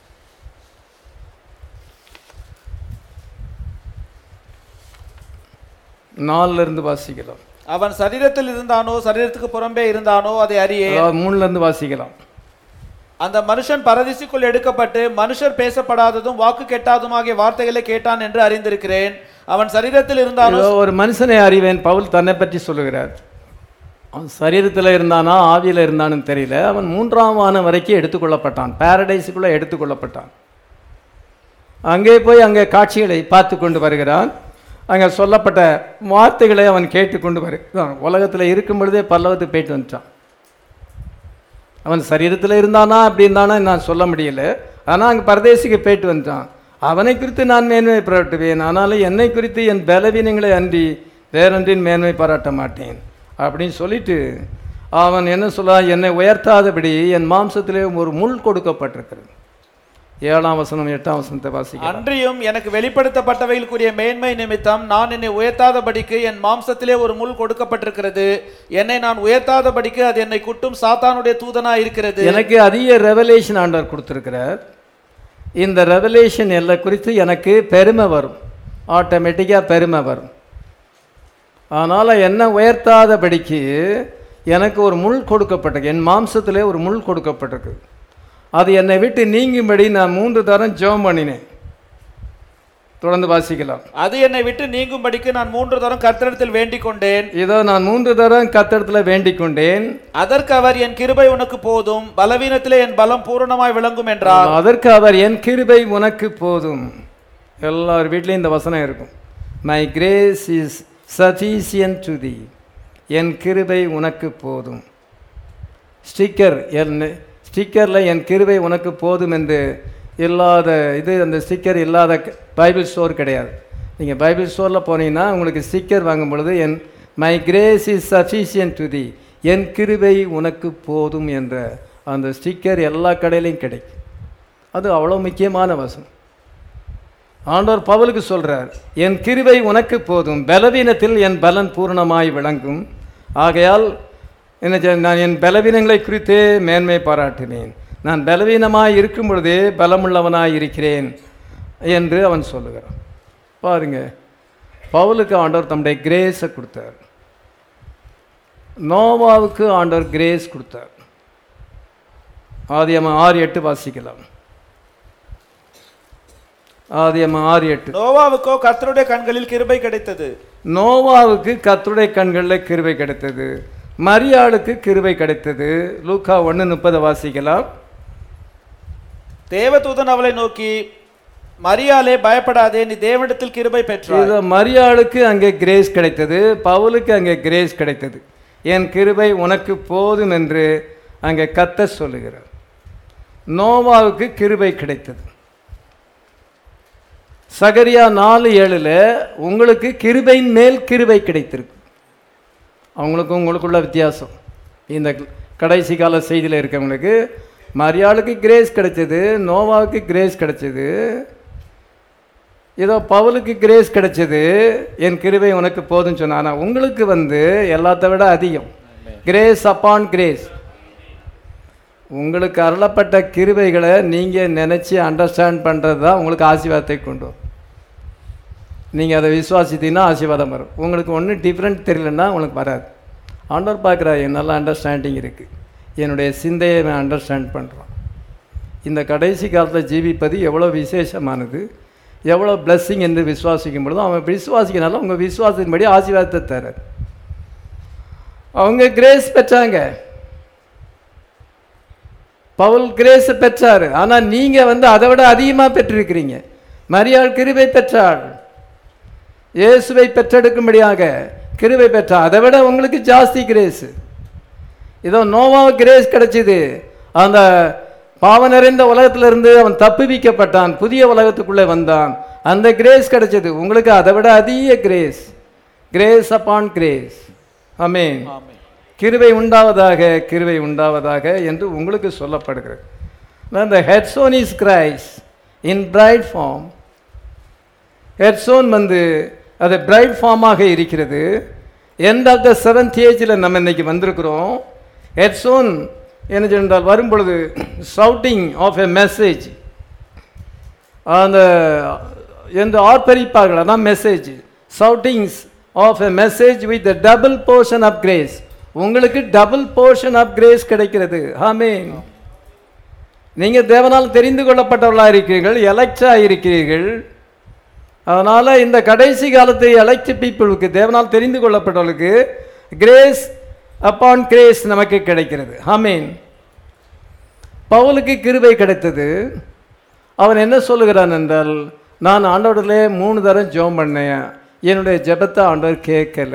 நாலுல இருந்து வாசிக்கலாம் அவன் சரீரத்தில் இருந்தானோ சரீரத்துக்கு புறம்பே இருந்தானோ அதை அறியே அதாவது மூணுல இருந்து வாசிக்கலாம் அந்த மனுஷன் பரதிசுக்குள் எடுக்கப்பட்டு மனுஷர் பேசப்படாததும் வாக்கு கெட்டாதுமாகிய வார்த்தைகளை கேட்டான் என்று அறிந்திருக்கிறேன் அவன் சரீரத்தில் இருந்தானோ இதோ ஒரு மனுஷனை அறிவேன் பவுல் தன்னை பற்றி சொல்லுகிறார் அவன் சரீரத்தில் இருந்தானா ஆவியில் இருந்தான்னு தெரியல அவன் மூன்றாம் வானம் வரைக்கும் எடுத்துக்கொள்ளப்பட்டான் பாரடைஸுக்குள்ளே எடுத்துக்கொள்ளப்பட்டான் அங்கே போய் அங்கே காட்சிகளை பார்த்து கொண்டு வருகிறான் அங்கே சொல்லப்பட்ட வார்த்தைகளை அவன் கேட்டுக்கொண்டு வருகிறான் உலகத்தில் இருக்கும் பொழுதே பல்லவத்துக்கு போயிட்டு வந்துட்டான் அவன் சரீரத்தில் இருந்தானா அப்படி இருந்தானா நான் சொல்ல முடியல ஆனால் அங்கே பரதேசிக்கு போயிட்டு வந்துட்டான் அவனை குறித்து நான் மேன்மை பாராட்டுவேன் ஆனாலும் என்னை குறித்து என் பலவீனங்களை அன்றி வேறொன்றின் மேன்மை பாராட்ட மாட்டேன் அப்படின்னு சொல்லிட்டு அவன் என்ன சொல்ல என்னை உயர்த்தாதபடி என் மாம்சத்திலே ஒரு முள் கொடுக்கப்பட்டிருக்கிறது ஏழாம் வசனம் எட்டாம் வசனத்தை வாசிக்கலாம் அன்றியும் எனக்கு வெளிப்படுத்தப்பட்டவைகளுக்குரிய மேன்மை நிமித்தம் நான் என்னை உயர்த்தாதபடிக்கு என் மாம்சத்திலே ஒரு முள் கொடுக்கப்பட்டிருக்கிறது என்னை நான் உயர்த்தாதபடிக்கு அது என்னை குட்டும் சாத்தானுடைய தூதனா இருக்கிறது எனக்கு அதிக ரெவலேஷன் ஆண்டவர் கொடுத்துருக்கிறார் இந்த ரெவலேஷன் எல்லாம் குறித்து எனக்கு பெருமை வரும் ஆட்டோமேட்டிக்காக பெருமை வரும் அதனால் என்ன உயர்த்தாதபடிக்கு எனக்கு ஒரு முள் கொடுக்கப்பட்டிருக்கு என் மாம்சத்திலே ஒரு முள் கொடுக்கப்பட்டிருக்கு அது என்னை விட்டு நீங்கும்படி நான் மூன்று தரம் ஜெபம் பண்ணினேன் தொடர்ந்து வாசிக்கலாம் அது என்னை விட்டு நீங்கும்படிக்கு நான் மூன்று தரம் கர்த்தரிடத்தில் வேண்டிக் கொண்டேன் இதோ நான் மூன்று தரம் கத்தடத்தில் வேண்டிக் கொண்டேன் அதற்கு அவர் என் கிருபை உனக்கு போதும் பலவீனத்திலே என் பலம் பூரணமாய் விளங்கும் என்றார் அதற்கு அவர் என் கிருபை உனக்கு போதும் எல்லார் வீட்லேயும் இந்த வசனம் இருக்கும் my grace is sufficient to thee என் கிருபை உனக்கு போதும் ஸ்டிக்கர் என் ஸ்டிக்கரில் என் கிருபை உனக்கு போதும் என்று இல்லாத இது அந்த ஸ்டிக்கர் இல்லாத க- பைபிள் ஸ்டோர் கிடையாது நீங்கள் பைபிள் ஸ்டோரில் போனீங்கன்னா உங்களுக்கு ஸ்டிக்கர் வாங்கும் பொழுது என் my grace is sufficient to thee என் கிருபை உனக்கு போதும் என்ற அந்த ஸ்டிக்கர் எல்லா கடையிலையும் கிடைக்கும் அது அவ்வளோ முக்கியமான வசனம் ஆண்டவர் பவுலுக்கு சொல்றார் என் கிருபை உனக்கு போதும் பலவீனத்தில் என் பலன் பூரணமாய் விளங்கும் ஆகையால் என்ன செய்ய- நான் என் பலவீனங்களை குறித்தே மேன்மை பாராட்டினேன் நான் பலவீனமாய் இருக்கும் பொழுதே பலமுள்ளவனாய் இருக்கிறேன் என்று அவன் சொல்லுகிறான் பாருங்க பவுலுக்கு ஆண்டவர் தம்முடைய கிரேஸை கொடுத்தார் நோவாவுக்கு ஆண்டவர் கிரேஸ் கொடுத்தார் ஆதியம்மா ஆறு எட்டு வாசிக்கலாம் ஆதியம்மா ஆறு எட்டு நோவாவுக்கோ கர்த்தருடைய கண்களில் கிருபை கிடைத்தது நோவாவுக்கு கர்த்தருடைய கண்களில் கிருபை கிடைத்தது மரியாளுக்கு கிருபை கிடைத்தது லூக்கா ஒன்று முப்பதை வாசிக்கலாம் தேவதூதன் அவளை நோக்கி மரியாளே பயப்படாதே நீ தேவனிடத்தில் கிருபை பெற்றாய் இது மரியாளுக்கு அங்கே கிரேஸ் கிடைத்தது பவுலுக்கு அங்கே கிரேஸ் கிடைத்தது என் கிருபை உனக்கு போதும் என்று அங்கே கத்த சொல்லுகிறார் நோவாவுக்கு கிருபை கிடைத்தது சகரியா நாலு ஏழில் உங்களுக்கு கிருபையின் மேல் கிருபை கிடைத்திருக்கு அவங்களுக்கும் உங்களுக்குள்ள வித்தியாசம் இந்த கடைசி கால செய்தியில் இருக்கவங்களுக்கு மரியாளுக்கு கிரேஸ் கிடைச்சது நோவாவுக்கு கிரேஸ் கிடைச்சது ஏதோ பவுலுக்கு கிரேஸ் கிடைச்சது என் கிருபை உனக்கு போதும்னு சொன்னா ஆனா உங்களுக்கு வந்து எல்லாத்த விட அதிகம் கிரேஸ் அப்பான் கிரேஸ் உங்களுக்கு அருளப்பட்ட கிருபைகளை நீங்கள் நினச்சி அண்டர்ஸ்டாண்ட் பண்ணுறது தான் உங்களுக்கு ஆசீர்வாதத்தை கொண்டு வரும் நீங்கள் அதை விசுவாசித்தீங்கன்னா ஆசீர்வாதம் வரும் உங்களுக்கு ஒன்றும் டிஃப்ரெண்ட் தெரியலன்னா உங்களுக்கு வராது ஆண்டவர் பார்க்குறாரு நல்லா அண்டர்ஸ்டாண்டிங் இருக்குது என்னுடைய சிந்தையை அவன் அண்டர்ஸ்டாண்ட் பண்ணுறான் இந்த கடைசி காலத்தில் ஜீவிப்பது எவ்வளோ விசேஷமானது எவ்வளோ பிளஸ்ஸிங் என்று விசுவாசிக்கும் பொழுது அவன் விசுவாசிக்கனால அவங்க விசுவாசத்தின்படி ஆசீர்வாதத்தை தரார் அவங்க கிரேஸ் பெற்றாங்க பவுல் கிரேஸ் பெற்றார் ஆனால் நீங்கள் வந்து அதை விட அதிகமாக பெற்றிருக்கிறீங்க மரியாள் கிருபை பெற்றாள் இயேசுவை பெற்றெடுக்கும்படியாக கிருபை பெற்றார் அதை விட உங்களுக்கு ஜாஸ்தி கிரேஸ் இதோ நோவா கிரேஸ் கிடைச்சிது அந்த பாவ நிறைந்த உலகத்திலிருந்து அவன் தப்புவிக்கப்பட்டான் புதிய உலகத்துக்குள்ளே வந்தான் அந்த கிரேஸ் கிடைச்சது உங்களுக்கு அதை விட அதிக கிரேஸ் கிரேஸ் அப்பான் கிரேஸ் ஆமென் ஆமென் கிருபை உண்டாவதாக கிருபை உண்டாவதாக என்று உங்களுக்கு சொல்லப்படுகிறது the headstone is Christ in bride form ஹெட்ஸோன் வந்து அது பிரைட் ஃபார்மாக இருக்கிறது எண்ட் ஆஃப் த செவன்த் ஏஜில் நம்ம இன்னைக்கு வந்திருக்கிறோம் ஹெட்ஸோன் என்ன சொன்னால் வரும் பொழுது சவுட்டிங் ஆஃப் எ மெசேஜ் அந்த என்று ஆர்ப்பரிப்பார்கள் அதான் message shoutings of a message with double portion of grace உங்களுக்கு டபுள் போர்ஷன் ஆஃப் கிரேஸ் கிடைக்கிறது ஆமென் நீங்கள் தேவனால் தெரிந்து கொள்ளப்பட்டவர்களாக இருக்கிறீர்கள் எலக்டாக இருக்கிறீர்கள் அதனால் இந்த கடைசி காலத்தை எலக்ட் பீப்புளுக்கு தேவனால் தெரிந்து கொள்ளப்பட்டவர்களுக்கு கிரேஸ் அப்பான் கிரேஸ் நமக்கு கிடைக்கிறது ஆமீன் பவுலுக்கு கிருபை கிடைத்தது அவன் என்ன சொல்லுகிறான் என்றால் நான் ஆண்டவரிலே மூணு தரம் ஜெபம் பண்ணேன் என்னுடைய ஜெபத்தை ஆண்டவர் கேட்கல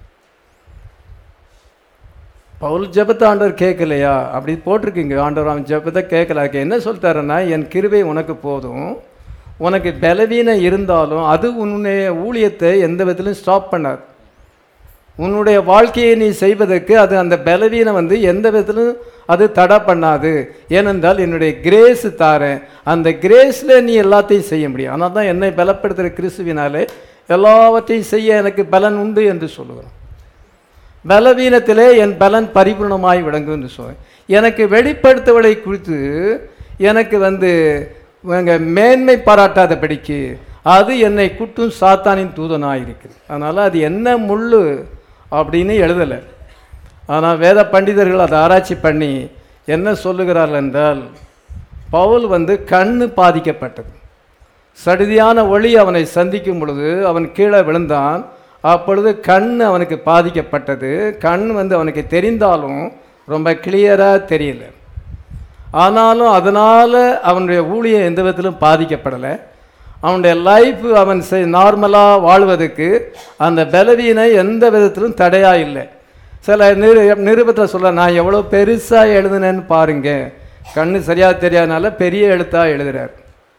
பவுல் ஜெபத்தை ஆண்டவர் கேட்கலையா அப்படி போட்டிருக்கீங்க ஆண்டவர் அவன் ஜெபத்தை கேட்கல அதுக்கு என்ன சொல்லிட்டாருன்னா என் கிருபை உனக்கு போதும் உனக்கு பலவீனம் இருந்தாலும் அது உன்னுடைய ஊழியத்தை எந்த விதத்திலும் ஸ்டாப் பண்ணாது உன்னுடைய வாழ்க்கையை நீ செய்வதற்கு அது அந்த பலவீனம் வந்து எந்த விதத்திலும் அது தடை பண்ணாது ஏனென்றால் என்னுடைய கிரேஸ் தாரேன் அந்த கிரேஸில் நீ எல்லாத்தையும் செய்ய முடியும் ஆனால் தான் என்னை பலப்படுத்துகிற கிறிஸ்துவினாலே எல்லாவற்றையும் செய்ய எனக்கு பலன் உண்டு என்று சொல்லுகிறோம் பலவீனத்திலே என் பலன் பரிபூர்ணமாய் விளங்கும் என்று சொல்றேன் எனக்கு வெளிப்படுத்துவதை குறித்து எனக்கு வந்து இவங்க மேன்மை பாராட்டாதபடிக்கு அது என்னை குட்டும் சாத்தானின் தூதனாக இருக்குது அதனால் அது என்ன முள்ளு அப்படின்னு எழுதலை ஆனால் வேத பண்டிதர்கள் அதை ஆராய்ச்சி பண்ணி என்ன சொல்லுகிறார்கள் என்றால் பவுல் வந்து கண்ணு பாதிக்கப்பட்டது சடுதியான ஒளி அவனை சந்திக்கும் பொழுது அவன் கீழே விழுந்தான் அப்பொழுது கண் அவனுக்கு பாதிக்கப்பட்டது கண் வந்து அவனுக்கு தெரிந்தாலும் ரொம்ப கிளியராக தெரியல ஆனாலும் அதனால் அவனுடைய ஊழியம் எந்த விதத்திலும் பாதிக்கப்படலை அவனுடைய லைஃப் அவன் நார்மலாக வாழ்வதற்கு அந்த பலவீனம் எந்த விதத்திலும் தடையாக இல்லை சில நிரு நிருபத்தில் சொல்ல நான் எவ்வளோ பெருசாக எழுதுனேன்னு பாருங்க கண்ணு சரியாக தெரியாதனால பெரிய எழுத்தாக எழுதுறார்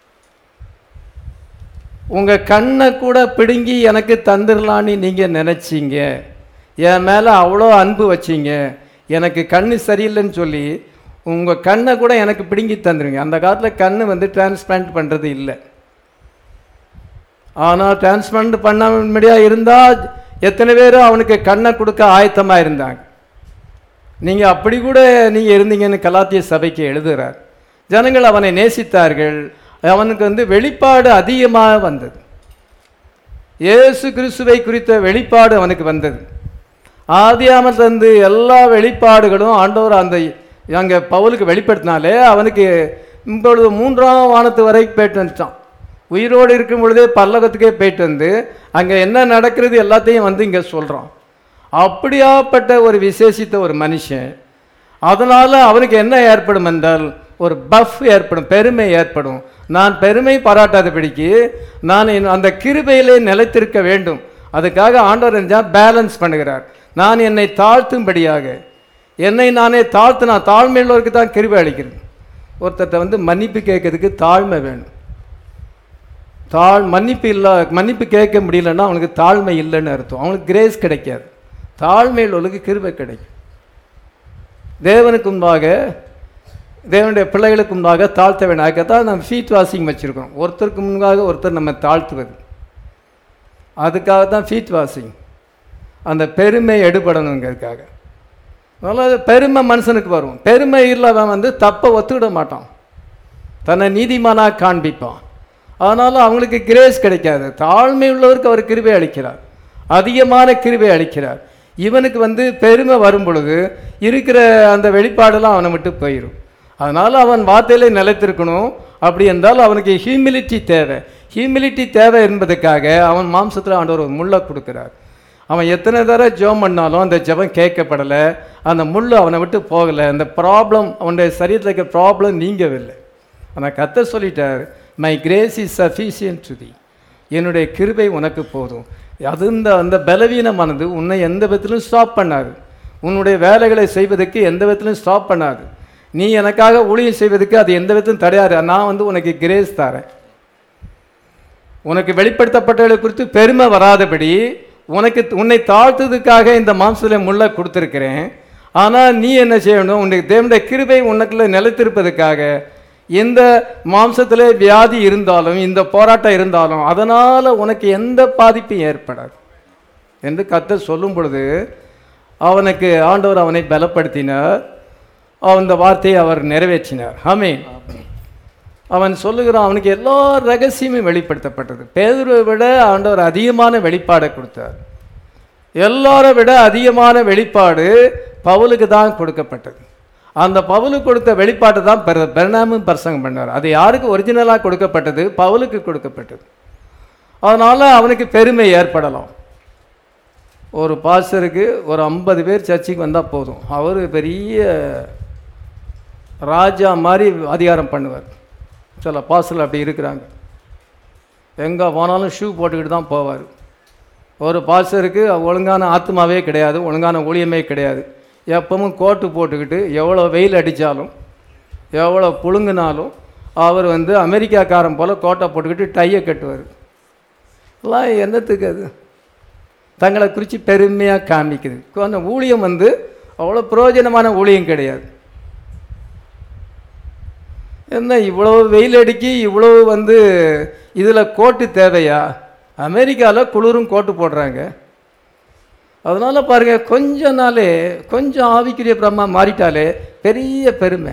உங்கள் கண்ணை கூட பிடுங்கி எனக்கு தந்துடலான்னு நீங்கள் நினச்சிங்க என் மேலே அவ்வளோ அன்பு வச்சிங்க எனக்கு கண்ணு சரியில்லைன்னு சொல்லி உங்கள் கண்ணை கூட எனக்கு பிடுங்கி தந்துருங்க அந்த காலத்தில் கண்ணு வந்து டிரான்ஸ்பிளான்ட் பண்ணுறது இல்லை ஆனால் டிரான்ஸ்பிளான்ட் பண்ணபடியாக இருந்தால் எத்தனை பேர் அவனுக்கு கண்ணை கொடுக்க ஆயத்தமாக இருந்தாங்க நீங்கள் அப்படி கூட நீங்கள் இருந்தீங்கன்னு கலாத்திய சபைக்கு எழுதுகிறார் ஜனங்கள் அவனை நேசித்தார்கள் அவனுக்கு வந்து வெளிப்பாடு அதிகமாக வந்தது இயேசு கிறிஸ்துவை குறித்த வெளிப்பாடு அவனுக்கு வந்தது ஆதியாமத்திலிருந்து எல்லா வெளிப்பாடுகளும் ஆண்டவர் அந்த அங்கே பவுலுக்கு வெளிப்படுத்தினாலே அவனுக்கு இப்பொழுது மூன்றாம் வானத்து வரைக்கும் போயிட்டு வந்துட்டான் உயிரோடு இருக்கும் பொழுதே பல்லவத்துக்கே போயிட்டு வந்து அங்கே என்ன நடக்கிறது எல்லாத்தையும் வந்து இங்கே சொல்கிறான் அப்படியாப்பட்ட ஒரு விசேஷித்த ஒரு மனுஷன் அதனால் அவனுக்கு என்ன ஏற்படும் என்றால் ஒரு பஃப் ஏற்படும் பெருமை ஏற்படும் நான் பெருமை பாராட்டாதபடிக்கு நான் என் அந்த கிருபையிலே நிலைத்திருக்க வேண்டும் அதுக்காக ஆண்டவர் இருந்தால் பேலன்ஸ் பண்ணுகிறார் நான் என்னை தாழ்த்தும்படியாக என்னை நானே தாழ்த்து நான் தாழ்மையுள்ளவருக்கு தான் கிருபை அளிக்கிறது ஒருத்தர்கிட்ட வந்து மன்னிப்பு கேட்கறதுக்கு தாழ்மை வேணும் தாழ் மன்னிப்பு இல்லை மன்னிப்பு கேட்க முடியலன்னா அவனுக்கு தாழ்மை இல்லைன்னு அர்த்தம் அவனுக்கு கிரேஸ் கிடைக்காது தாழ்மையில் உள்ளவனுக்கு கிருபை கிடைக்கும் தேவனுக்கு முன்பாக தேவனுடைய பிள்ளைகளுக்கு முன்பாக தாழ்த்த வேணும் அதுக்காக நம்ம ஃபீட் வாஷிங் வச்சுருக்கோம் ஒருத்தருக்கு முன்பாக ஒருத்தர் நம்ம தாழ்த்துவது அதுக்காக தான் ஃபீட் வாஷிங் அந்த பெருமை எடுபடணுங்கிறதுக்காக அதனால் பெருமை மனுஷனுக்கு வரும் பெருமை இல்லாதவன் வந்து தப்பை ஒத்துக்கிட மாட்டான் தன்னை நீதிமானாக காண்பிப்பான் அதனால் அவங்களுக்கு கிரேஸ் கிடைக்காது தாழ்மை உள்ளவருக்கு அவர் கிருபை அளிக்கிறார் அதிகமான கிருபை அளிக்கிறார் இவனுக்கு வந்து பெருமை வரும் பொழுது இருக்கிற அந்த வெளிப்பாடெல்லாம் அவனை விட்டு போயிடும் அதனால் அவன் வார்த்தையிலே நிலைத்திருக்கணும் அப்படி என்றால் அவனுக்கு ஹியூமிலிட்டி தேவை ஹியூமிலிட்டி தேவை என்பதற்காக அவன் மாம்சத்தில் ஆண்டவர் ஒரு முள்ளை கொடுக்குறார் அவன் எத்தனை தடவை ஜெபம் பண்ணாலும் அந்த ஜெபம் கேட்கப்படலை அந்த முள் அவனை விட்டு போகலை அந்த ப்ராப்ளம் அவனுடைய சரீரத்தில் இருக்க ப்ராப்ளம் நீங்கவில்லை ஆனால் கத்த சொல்லிட்டார் my grace is sufficient to thee என்னுடைய கிருபை உனக்கு போதும் அது இந்த அந்த பலவீனமானது உன்னை எந்த விதத்திலும் ஸ்டாப் பண்ணாது உன்னுடைய வேலைகளை செய்வதற்கு எந்த விதத்திலும் ஸ்டாப் பண்ணாது நீ எனக்காக ஊழியம் செய்வதற்கு அது எந்த விதத்திலும் தடையாது நான் வந்து உனக்கு கிரேஸ் தரேன் உனக்கு வெளிப்படுத்தப்பட்டவர்களை குறித்து பெருமை வராதபடி உனக்கு உன்னை தாழ்த்ததுக்காக இந்த மாம்சத்தில் முள்ள கொடுத்துருக்கிறேன் ஆனால் நீ என்ன செய்யணும் உன்னுடைய தேவனுடைய கிருபை உனக்குள்ள நிலைத்திருப்பதற்காக எந்த மாம்சத்தில் வியாதி இருந்தாலும் இந்த போராட்டம் இருந்தாலும் அதனால் உனக்கு எந்த பாதிப்பும் ஏற்படாது என்று கர்த்தர் சொல்லும் பொழுது அவனுக்கு ஆண்டவர் அவனை பலப்படுத்தினார் அந்த வார்த்தையை அவர் நிறைவேற்றினார் ஆமென் அவன் சொல்லுகிறான் அவனுக்கு எல்லா ரகசியமும் வெளிப்படுத்தப்பட்டது பேதுருவை விட ஆண்டவர் அதிகமான வெளிப்பாடை கொடுத்தார் எல்லாரை விட அதிகமான வெளிப்பாடு பவுலுக்கு தான் கொடுக்கப்பட்டது அந்த பவுலுக்கு கொடுத்த வெளிப்பாட்டை தான் பெர பெர்னாமும் பிரசங்கம் பண்ணார் அது யாருக்கு ஒரிஜினலாக கொடுக்கப்பட்டது பவுலுக்கு கொடுக்கப்பட்டது அதனால் அவனுக்கு பெருமை ஏற்படலாம் ஒரு பாஸ்டருக்கு ஒரு ஐம்பது பேர் சர்ச்சுக்கு வந்தால் போதும் அவர் பெரிய ராஜா மாதிரி அதிகாரம் பண்ணுவார் சில பாஸ்டர் அப்படி இருக்கிறாங்க எங்கே போனாலும் ஷூ போட்டுக்கிட்டு தான் போவார் ஒரு பாஸ்டருக்கு ஒழுங்கான ஆத்மாவே கிடையாது ஒழுங்கான ஊழியமே கிடையாது எப்பவும் கோட்டு போட்டுக்கிட்டு எவ்வளோ வெயில் அடித்தாலும் எவ்வளோ புழுங்கினாலும் அவர் வந்து அமெரிக்காக்காரன் போல் கோட்டை போட்டுக்கிட்டு டையை கட்டுவார் எல்லாம் என்னத்துக்கு அது தங்களை குறித்து பெருமையாக காமிக்குது அந்த ஊழியம் வந்து அவ்வளோ பிரயோஜனமான ஊழியம் கிடையாது என்ன இவ்வளோ வெயில் அடிக்கி இவ்வளோ வந்து இதில் கோட்டு தேவையா அமெரிக்காவில் குளிரும் கோட்டு போடுறாங்க அதனால் பாருங்கள் கொஞ்ச நாளே கொஞ்சம் ஆவிக்குரிய பிரம்மா மாறிட்டாலே பெரிய பெருமை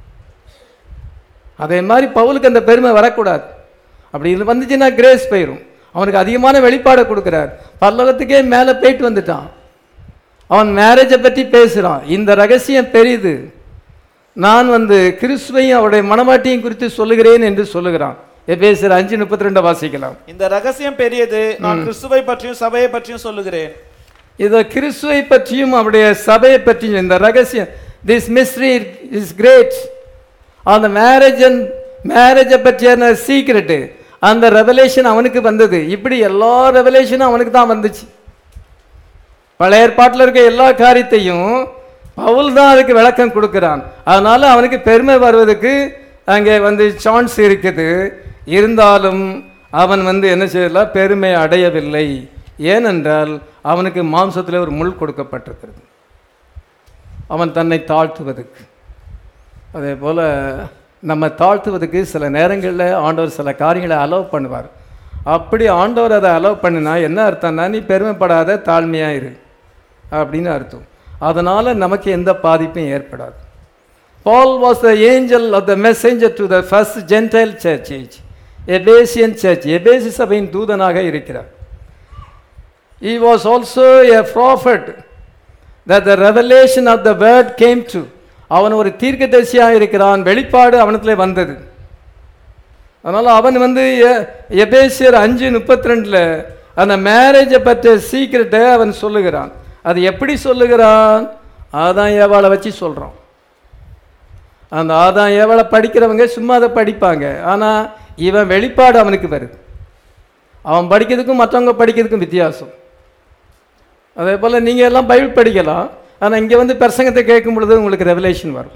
அதே மாதிரி பவுலுக்கு அந்த பெருமை வரக்கூடாது அப்படி இது வந்துச்சுன்னா கிரேஸ் போயிடும் அவனுக்கு அதிகமான வெளிப்பாடை கொடுக்குறார் பல்லவத்துக்கே மேலே போயிட்டு வந்துட்டான் அவன் மேரேஜை பற்றி பேசுகிறான் இந்த ரகசியம் பெரிது நான் வந்து கிறிஸ்துவையும் அவருடைய மனமாட்டியும் குறித்து சொல்லுகிறேன் என்று சொல்லுகிறான் எபேசர் அஞ்சு முப்பத்தி ரெண்டை வாசிக்கலாம் இந்த ரகசியம் பெரியது நான் கிறிஸ்துவை பற்றியும் சபையை பற்றியும் சொல்லுகிறேன் இதை கிறிஸ்துவை பற்றியும் அவருடைய சபையை பற்றியும் இந்த ரகசியம் திஸ் மிஸ்ட்ரி இஸ் கிரேட் அந்த மேரேஜ் அண்ட் மேரேஜை பற்றியான சீக்ரெட்டு அந்த ரெவலேஷன் அவனுக்கு வந்தது இப்படி எல்லா ரெவலேஷனும் அவனுக்கு தான் வந்துச்சு பழைய ஏற்பாட்டில் இருக்க எல்லா காரியத்தையும் பவுல் தான் அதுக்கு விளக்கம் கொடுக்குறான் அதனால அவனுக்கு பெருமை வருவதற்கு அங்கே வந்து சான்ஸ் இருக்குது இருந்தாலும் அவன் வந்து என்ன செய்யல பெருமை அடையவில்லை ஏனென்றால் அவனுக்கு மாம்சத்தில் ஒரு முள் கொடுக்கப்பட்டிருக்கிறது அவன் தன்னை தாழ்த்துவதற்கு அதே போல் நம்ம தாழ்த்துவதற்கு சில நேரங்களில் ஆண்டவர் சில காரியங்களை அலோவ் பண்ணுவார் அப்படி ஆண்டவர் அதை அலோவ் பண்ணினா என்ன அர்த்தம்னா நீ பெருமைப்படாத தாழ்மையாக இரு அப்படின்னு அர்த்தம் அதனால் நமக்கு எந்த பாதிப்பும் ஏற்படாது Paul was the angel of the messenger to the first Gentile church age Ephesian church எபேசி சபையின் தூதனாக இருக்கிறார் he was also a prophet that the revelation of the word came to அவன் ஒரு தீர்க்கதரிசியாக இருக்கிறான் வெளிப்பாடு அவனத்தில் வந்தது அதனால் அவன் வந்து எ- எபேசியர் அஞ்சு முப்பத்தி ரெண்டில் அந்த மேரேஜை பற்றிய சீக்கிரட்டை அவன் சொல்லுகிறான் அது எப்படி சொல்லுகிறான் ஆதான் ஏவாளை வச்சு சொல்கிறான் அந்த ஆதான் ஏவாளை படிக்கிறவங்க சும்மா அதை படிப்பாங்க ஆனால் இவன் வெளிப்பாடு அவனுக்கு வருது அவன் படிக்கிறதுக்கும் மற்றவங்க படிக்கிறதுக்கும் வித்தியாசம் அதே போல் நீங்கள் எல்லாம் பைபிள் படிக்கலாம் ஆனால் இங்கே வந்து பிரசங்கத்தை கேட்கும் பொழுது உங்களுக்கு ரெவலேஷன் வரும்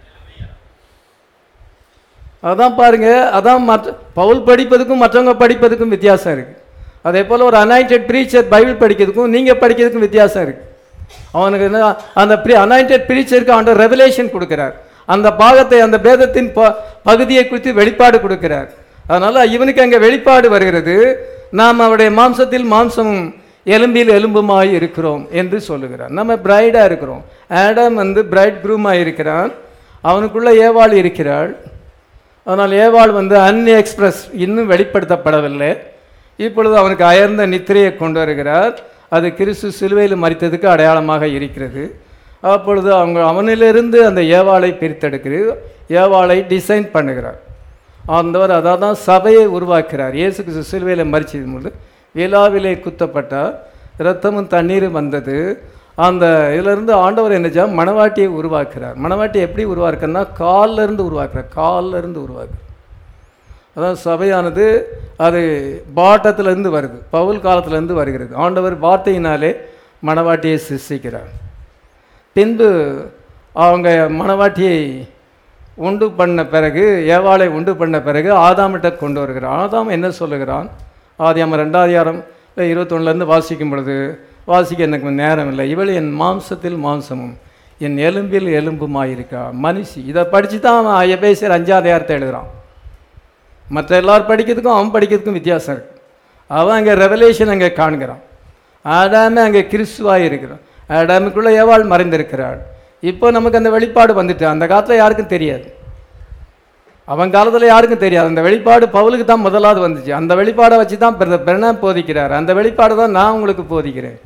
அதான் பாருங்க அதான் மற்ற பவுல் படிப்பதுக்கும் மற்றவங்க படிப்பதுக்கும் வித்தியாசம் இருக்குது அதே போல் ஒரு அனாயிண்டட் ப்ரீச்சர் பைபிள் படிக்கிறதுக்கும் நீங்கள் படிக்கிறதுக்கும் வித்தியாசம் இருக்குது அவனுக்கு என்ன அந்த ப்ரீ அனாயிண்டட் ப்ரீச்சருக்கு அவன் ரெவலேஷன் கொடுக்கிறார் அந்த பாகத்தை அந்த பேதத்தின் ப பகுதியை குறித்து வெளிப்பாடு கொடுக்கிறார் அதனால் இவனுக்கு அங்கே வெளிப்பாடு வருகிறது நாம் அவருடைய மாம்சத்தில் மாம்சமும் எலும்பில் எலும்புமாய் இருக்கிறோம் என்று சொல்லுகிறார் நம்ம பிரைடாக இருக்கிறோம் ஆடம் வந்து பிரைட் குரூமாக இருக்கிறான் அவனுக்குள்ள ஏவாள் இருக்கிறாள் ஆனால் ஏவாள் வந்து அன் எக்ஸ்பிரஸ் இன்னும் வெளிப்படுத்தப்படவில்லை இப்பொழுது அவனுக்கு அயர்ந்த நித்திரையை கொண்டு வருகிறார் அது கிறிஸ்து சிலுவையில் மறித்ததுக்கு அடையாளமாக இருக்கிறது அப்பொழுது அவங்க அவனிலிருந்து அந்த ஏவாளை பிரித்தெடுக்கிறது ஏவாளை டிசைன் பண்ணுகிறார் ஆண்டவர் அதான் தான் சபையை உருவாக்குறார் இயேசு கிறிஸ்து சிலுவையில் மறிச்சது போது விழாவிலே குத்தப்பட்டார் இரத்தமும் தண்ணீரும் வந்தது அந்த இதிலிருந்து ஆண்டவர் என்ன செய்ய மணவாட்டியை உருவாக்குறார் மணவாட்டி எப்படி உருவாக்குறன்னா கால்ல இருந்து உருவாக்குறார் கால்ல இருந்து உருவாக்குறார் அதான் சபையானது அது பாட்டத்திலிருந்து வருது பவுல் காலத்திலிருந்து வருகிறது ஆண்டவர் வார்த்தையினாலே மணவாட்டியை சிருஷ்டிக்கிறார் பின்பு அவங்க மணவாட்டியை உண்டு பண்ண பிறகு ஏவாளை உண்டு பண்ண பிறகு ஆதாமிட்ட கொண்டு வருகிறான் ஆதாம் என்ன சொல்லுகிறான் ஆதியாம ரெண்டாதிகாரம் இருபத்தொன்னுலேருந்து வாசிக்கும் பொழுது வாசிக்க எனக்கு நேரம் இல்லை இவள் என் மாம்சத்தில் மாம்சமும் என் எலும்பில் எலும்புமாயிருக்கா மனுஷி இதை படித்து தான் அவன் எபேசியர் அஞ்சாதிகாரத்தை எழுதுகிறான் மற்ற எல்லாரும் படிக்கிறதுக்கும் அவன் படிக்கிறதுக்கும் வித்தியாசம் இருக்கு அவன் அங்கே ரெவலேஷன் அங்கே காண்கிறான் ஆடாமே அங்கே கிறிஸ்துவாக இருக்கிறான் ஆடாமுக்குள்ளே ஏவாள் மறைந்திருக்கிறாள் இப்போ நமக்கு அந்த வெளிப்பாடு வந்துட்டு அந்த காலத்தில் யாருக்கும் தெரியாது அவன் காலத்தில் யாருக்கும் தெரியாது அந்த வெளிப்பாடு பவுலுக்கு தான் முதலாவது வந்துச்சு அந்த வெளிப்பாடை வச்சு தான் பிரண போதிக்கிறார் அந்த வெளிப்பாடு தான் நான் உங்களுக்கு போதிக்கிறேன்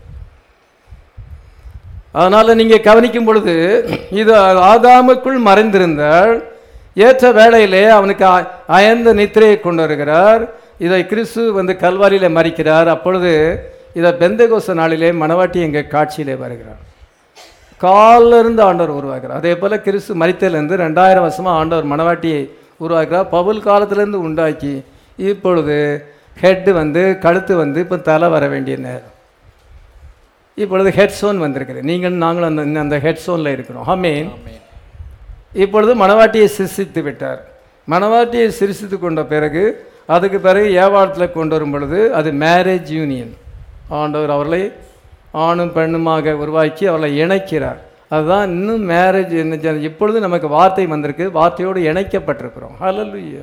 அதனால் நீங்கள் கவனிக்கும் பொழுது இது ஆதாமுக்குள் மறைந்திருந்தால் ஏற்ற வேளையிலே அவனுக்கு அ- அயர்ந்த நித்திரையை கொண்டு வருகிறார் இதை கிறிஸ்து வந்து கல்வாரியிலே மறிக்கிறார் அப்பொழுது இதை பெந்தகோச நாளிலே மணவாட்டி எங்கள் காட்சியிலே வருகிறார் கால்ல இருந்து ஆண்டவர் உருவாக்குறார் அதே போல் கிறிஸ்து மரித்தலேருந்து ரெண்டாயிரம் வருஷமாக ஆண்டவர் மணவாட்டியை உருவாக்குறார் பவுல் காலத்திலேருந்து உண்டாக்கி இப்பொழுது ஹெட்டு வந்து கழுத்து வந்து இப்போ தலை வர வேண்டிய நேரம் இப்பொழுது ஹெட்ஸோன் வந்திருக்குது நீங்கள் நாங்களும் அந்த அந்த ஹெட்ஸோனில் இருக்கிறோம் ஆமீன் இப்பொழுது மணவாட்டியை சிருஷ்டித்து விட்டார் மணவாட்டியை சிருஷ்டித்து கொண்ட பிறகு அதுக்கு பிறகு ஏவாளத்தில் கொண்டு வரும் பொழுது அது மேரேஜ் யூனியன் ஆண்டவர் அவர்களை ஆணும் பெண்ணுமாக உருவாக்கி அவர்களை இணைக்கிறார் அதுதான் இன்னும் மேரேஜ் என்ன செய்ய- இப்பொழுது நமக்கு வார்த்தை வந்திருக்கு வார்த்தையோடு இணைக்கப்பட்டிருக்கிறோம் ஹalleluya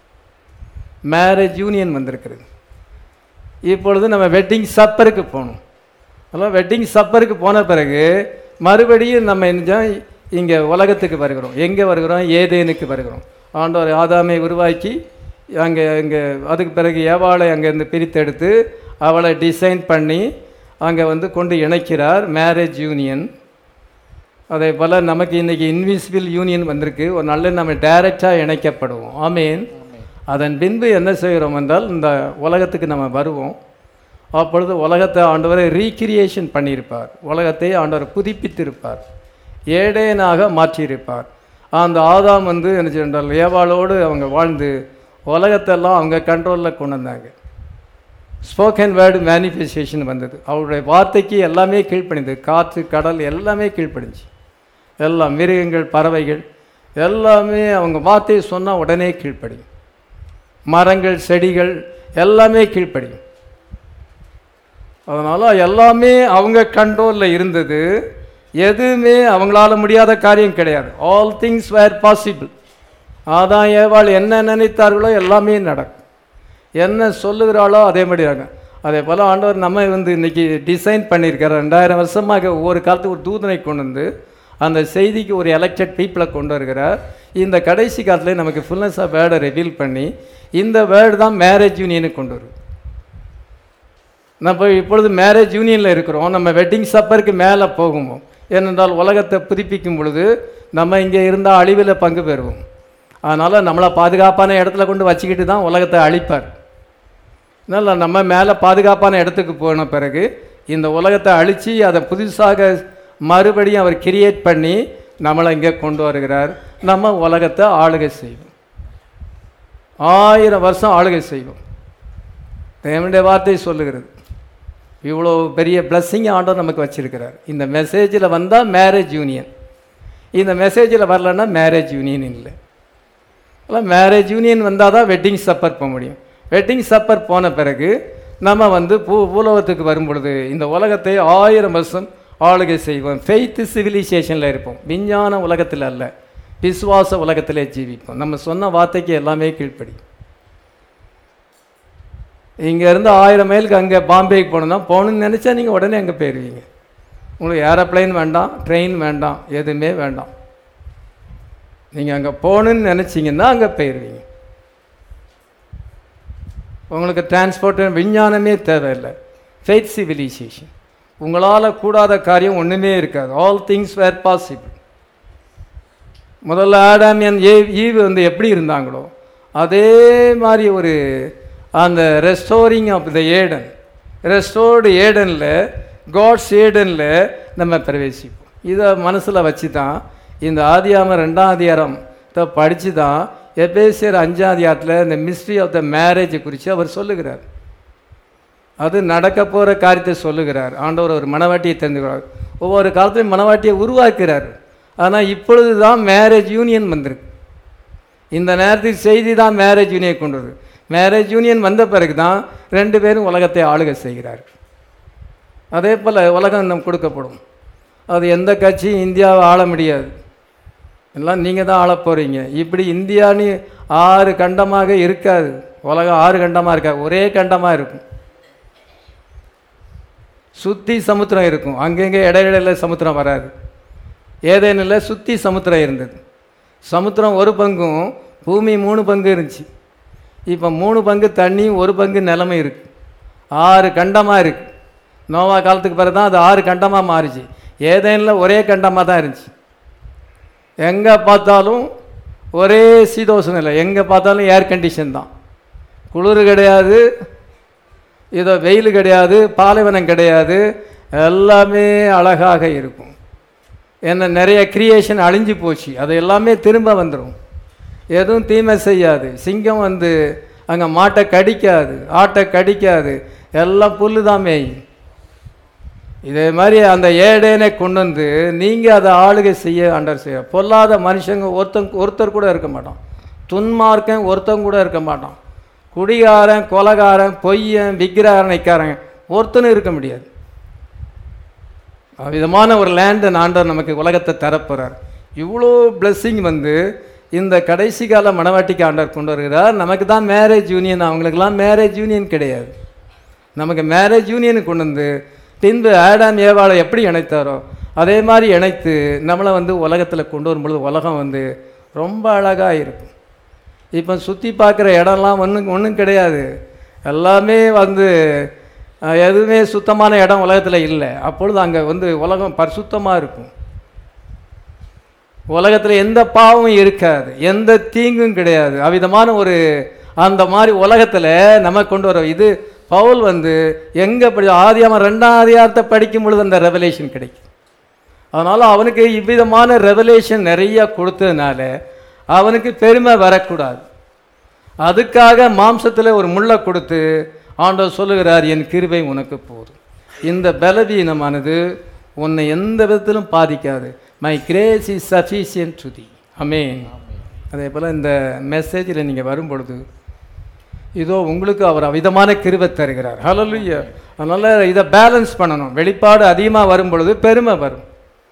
மேரேஜ் யூனியன் வந்திருக்கிறது இப்பொழுது நம்ம வெட்டிங் சப்பருக்கு போகணும் அதெல்லாம் வெட்டிங் சப்பருக்கு போன பிறகு மறுபடியும் நம்ம என்ன இங்கே உலகத்துக்கு வருகிறோம் எங்கே வருகிறோம் ஏதேனுக்கு வருகிறோம் ஆண்டவர் ஆதாமை உருவாக்கி அங்கே அங்கே அதுக்கு பிறகு ஏவாளை அங்கேருந்து பிரித்தெடுத்து அவளை டிசைன் பண்ணி அங்கே வந்து கொண்டு இணைக்கிறார் மேரேஜ் யூனியன் அதே போல் நமக்கு இன்றைக்கி இன்விசிபிள் யூனியன் வந்திருக்கு ஒரு நாளில் நம்ம டைரெக்டாக இணைக்கப்படுவோம் ஆமீன் அதன் பின்பு என்ன செய்கிறோம் என்றால் இந்த உலகத்துக்கு நம்ம வருவோம் அப்பொழுது உலகத்தை ஆண்டவரை ரீக்ரியேஷன் பண்ணியிருப்பார் உலகத்தை ஆண்டவர் புதுப்பித்திருப்பார் ஏடேனாக மாற்றியிருப்பார் அந்த ஆதாம் வந்து என்ன செய்தால் ஏவாளோடு அவங்க வாழ்ந்து உலகத்தெல்லாம் அவங்க கண்ட்ரோலில் கொண்டு வந்தாங்க ஸ்போக்கன் வேர்டு மேனிஃபெஸ்டேஷன் வந்தது அவருடைய வார்த்தைக்கு எல்லாமே கீழ்ப்பணிந்தது காற்று கடல் எல்லாமே கீழ்ப்படிஞ்சு எல்லாம் மிருகங்கள் பறவைகள் எல்லாமே அவங்க வார்த்தையை சொன்னால் உடனே கீழ்ப்படியும் மரங்கள் செடிகள் எல்லாமே கீழ்ப்படியும் அதனால் எல்லாமே அவங்க கண்ட்ரோலில் இருந்தது எதுவுமே அவங்களால முடியாத காரியம் கிடையாது ஆல் திங்ஸ் வேர் பாசிபிள் அதான் ஏவாள் என்ன நினைத்தார்களோ எல்லாமே நடக்கும் என்ன சொல்லுகிறாளோ அதே மாதிரி ஆகும் அதே போல் ஆண்டவர் நம்ம வந்து இன்னைக்கு டிசைன் பண்ணியிருக்கார் ரெண்டாயிரம் வருஷமாக ஒவ்வொரு காலத்துக்கு ஒரு தூதனை கொண்டு வந்து அந்த செய்திக்கு ஒரு எலெக்டட் பீப்புளை கொண்டு வருகிறார் இந்த கடைசி காலத்தில் நமக்கு ஃபுல்னஸ் ஆஃப் வேர்டை ரிவீல் பண்ணி இந்த வேர்டு தான் மேரேஜ் யூனியனுக்கு கொண்டு வரும் நம்ம இப்பொழுது மேரேஜ் யூனியனில் இருக்கிறோம் நம்ம வெட்டிங் சப்பருக்கு மேலே போகுவோம் ஏனென்றால் உலகத்தை புதுப்பிக்கும் பொழுது நம்ம இங்கே இருந்தால் அழிவில் பங்கு பெறுவோம் அதனால் நம்மளை பாதுகாப்பான இடத்துல கொண்டு வச்சுக்கிட்டு தான் உலகத்தை அழிப்பார் அதனால் நம்ம மேலே பாதுகாப்பான இடத்துக்கு போன பிறகு இந்த உலகத்தை அழித்து அதை புதுசாக மறுபடியும் அவர் கிரியேட் பண்ணி நம்மளை இங்கே கொண்டு வருகிறார் நம்ம உலகத்தை ஆளுகை செய்வோம் ஆயிரம் வருஷம் ஆளுகை செய்வோம் தேவனுடைய வார்த்தை சொல்லுகிறது இவ்வளோ பெரிய blessing ஆண்டவர் நமக்கு வச்சிருக்கிறார் இந்த மெசேஜில் வந்தால் மேரேஜ் யூனியன் இந்த மெசேஜில் வரலன்னா மேரேஜ் யூனியன் இல்லை அதான் மேரேஜ் யூனியன் வந்தால் தான் வெட்டிங் சப்பர் போக முடியும் வெட்டிங் சப்பர் போன பிறகு நம்ம வந்து பூ பூலோகத்துக்கு வரும் பொழுது இந்த உலகத்தை ஆயிரம் வருஷம் ஆளுகை செய்வோம் ஃபெய்த் சிவிலைசேஷனில் இருப்போம் விஞ்ஞான உலகத்தில் அல்ல விசுவாச உலகத்திலே ஜீவிப்போம் நம்ம சொன்ன வார்த்தைக்கு எல்லாமே கீழ்ப்படி இங்கேருந்து ஆயிரம் மைலுக்கு அங்கே பாம்பேக்கு போகணுன்னா போகணுன்னு நினச்சா நீங்கள் உடனே அங்கே போயிடுவீங்க உங்களுக்கு ஏரோப்ளைன் வேண்டாம் ட்ரெயின் வேண்டாம் எதுவுமே வேண்டாம் நீங்கள் அங்கே போகணுன்னு நினச்சிங்கன்னா அங்கே போயிடுவீங்க உங்களுக்கு டிரான்ஸ்போர்ட் விஞ்ஞானமே தேவையில்லை ஃபெய்த் சிவிலைசேஷன் உங்களால் கூடாத காரியம் ஒன்றுமே இருக்காது ஆல் திங்ஸ் வேர் பாசிபிள் முதல்ல ஆடாமியன் ஏ ஈவு வந்து எப்படி இருந்தாங்களோ அதே மாதிரி ஒரு அந்த restoring of the Eden restored ஏடனில் காட்ஸ் ஏடனில் நம்ம பிரவேசிப்போம் இதை மனசில் வச்சு தான் இந்த ஆதியாம ரெண்டாம் அதிகாரம் படித்து தான் எபேசியர் அஞ்சாம் அதிகாரத்தில் இந்த மிஸ்ட்ரி ஆஃப் த மேரேஜ் குறித்து அவர் சொல்லுகிறார் அது நடக்க போகிற காரியத்தை சொல்லுகிறார் ஆண்டவர் ஒரு மனவாட்டியை தெரிந்துக்கிறார் ஒவ்வொரு காலத்திலும் மனவாட்டியை உருவாக்குறார் ஆனால் இப்பொழுது தான் மேரேஜ் யூனியன் வந்திருக்கு இந்த நேரத்தில் செய்தி தான் மேரேஜ் யூனியன் கொண்டு வருது மேரேஜ் யூனியன் வந்த பிறகு தான் ரெண்டு பேரும் உலகத்தை ஆளுகை செய்கிறார் அதே போல் உலகம் நம் கொடுக்கப்படும் அது எந்த கட்சியும் இந்தியாவை ஆள முடியாது எல்லாம் நீங்கள் தான் ஆள போகிறீங்க இப்படி இந்தியான்னு ஆறு கண்டமாக இருக்காது உலகம் ஆறு கண்டமாக இருக்காது ஒரே கண்டமாக இருக்கும் சுற்றி சமுத்திரம் இருக்கும் அங்கங்கே இடையிடையில சமுத்திரம் வராது ஏதேனில் சுற்றி சமுத்திரம் இருந்தது சமுத்திரம் ஒரு பங்கும் பூமி மூணு பங்கு இருந்துச்சு இப்போ மூணு பங்கு தண்ணி ஒரு பங்கு நிலமை இருக்கு ஆறு கண்டமாக இருக்கு நோவா காலத்துக்கு பிறகு தான் அது ஆறு கண்டமாக மாறிச்சு ஏதேனில் ஒரே கண்டமாக தான் இருந்துச்சு எங்கே பார்த்தாலும் ஒரே சீதோஷம் இல்லை எங்கே பார்த்தாலும் ஏர் கண்டிஷன் தான் குளிர் கிடையாது இதோ வெயில் கிடையாது பாலைவனம் கிடையாது எல்லாமே அழகாக இருக்கும் என்ன நிறைய கிரியேஷன் அழிஞ்சு போச்சு அது எல்லாமே திரும்ப வந்துடும் எதுவும் தீமை செய்யாது சிங்கம் வந்து அங்கே மாட்டை கடிக்காது ஆட்டை கடிக்காது எல்லாம் புல்லு தான் மேயும் இதே மாதிரி அந்த ஏடேனை கொண்டு வந்து நீங்கள் அதை ஆளுகை செய்ய ஆண்டர் செய்ய பொல்லாத மனுஷங்க ஒருத்தன் ஒருத்தர் கூட இருக்க மாட்டான் துன்மார்க்கன் ஒருத்தன் கூட இருக்க மாட்டான் குடிகாரன் கொலகாரன் பொய்யன் விக்கிரகரனைக்காரன் ஒருத்தனும் இருக்க முடியாது விதமான ஒரு லேண்டை ஆண்டவர் நமக்கு உலகத்தை தரப்போகிறார் இவ்வளோ பிளெஸ்ஸிங் வந்து இந்த கடைசி கால மனவாட்டிக்கு ஆண்டவர் கொண்டு வருகிறார் நமக்கு தான் மேரேஜ் யூனியன் அவங்களுக்கெல்லாம் மேரேஜ் யூனியன் கிடையாது நமக்கு மேரேஜ் யூனியன் கொண்டு வந்து பின்பு ஆடாம் ஏவாளை எப்படி இணைத்தாரோ அதே மாதிரி இணைத்து நம்மளை வந்து உலகத்தில் கொண்டு வரும்பொழுது உலகம் வந்து ரொம்ப அழகாக இருக்கும் இப்போ சுற்றி பார்க்குற இடம்லாம் ஒன்றும் ஒன்றும் கிடையாது எல்லாமே வந்து அஹ், எதுவுமே சுத்தமான இடம் உலகத்தில் இல்லை அப்பொழுது அங்கே வந்து உலகம் பரிசுத்தமாக இருக்கும் உலகத்தில் எந்த பாவமும் இருக்காது எந்த தீங்கும் கிடையாது அவ்விதமான ஒரு அந்த மாதிரி உலகத்தில் நம்ம கொண்டு வர இது பவுல் வந்து எங்கே படி ஆதியாம ரெண்டாம் அதிகாரத்தை படிக்கும் பொழுது அந்த ரெவலேஷன் கிடைக்கும் அதனால் அவனுக்கு இவ்விதமான ரெவலேஷன் நிறைய கொடுத்ததுனால அவனுக்கு பெருமை வரக்கூடாது அதுக்காக மாம்சத்தில் ஒரு முள்ளை கொடுத்து ஆண்டவர் சொல்லுகிறார் என் கிருபை உனக்கு போதும் இந்த பலவீனமானது உன்னை எந்த விதத்திலும் பாதிக்காது my grace is sufficient to thee amen அதே போல் இந்த மெசேஜில் நீங்கள் வரும்பொழுது இதோ உங்களுக்கு அவர் அவிதமான கிருபை தருகிறார் ஹalleluya அதனால் இதை பேலன்ஸ் பண்ணணும் வெளிப்பாடு அதிகமாக வரும் பொழுது பெருமை வரும்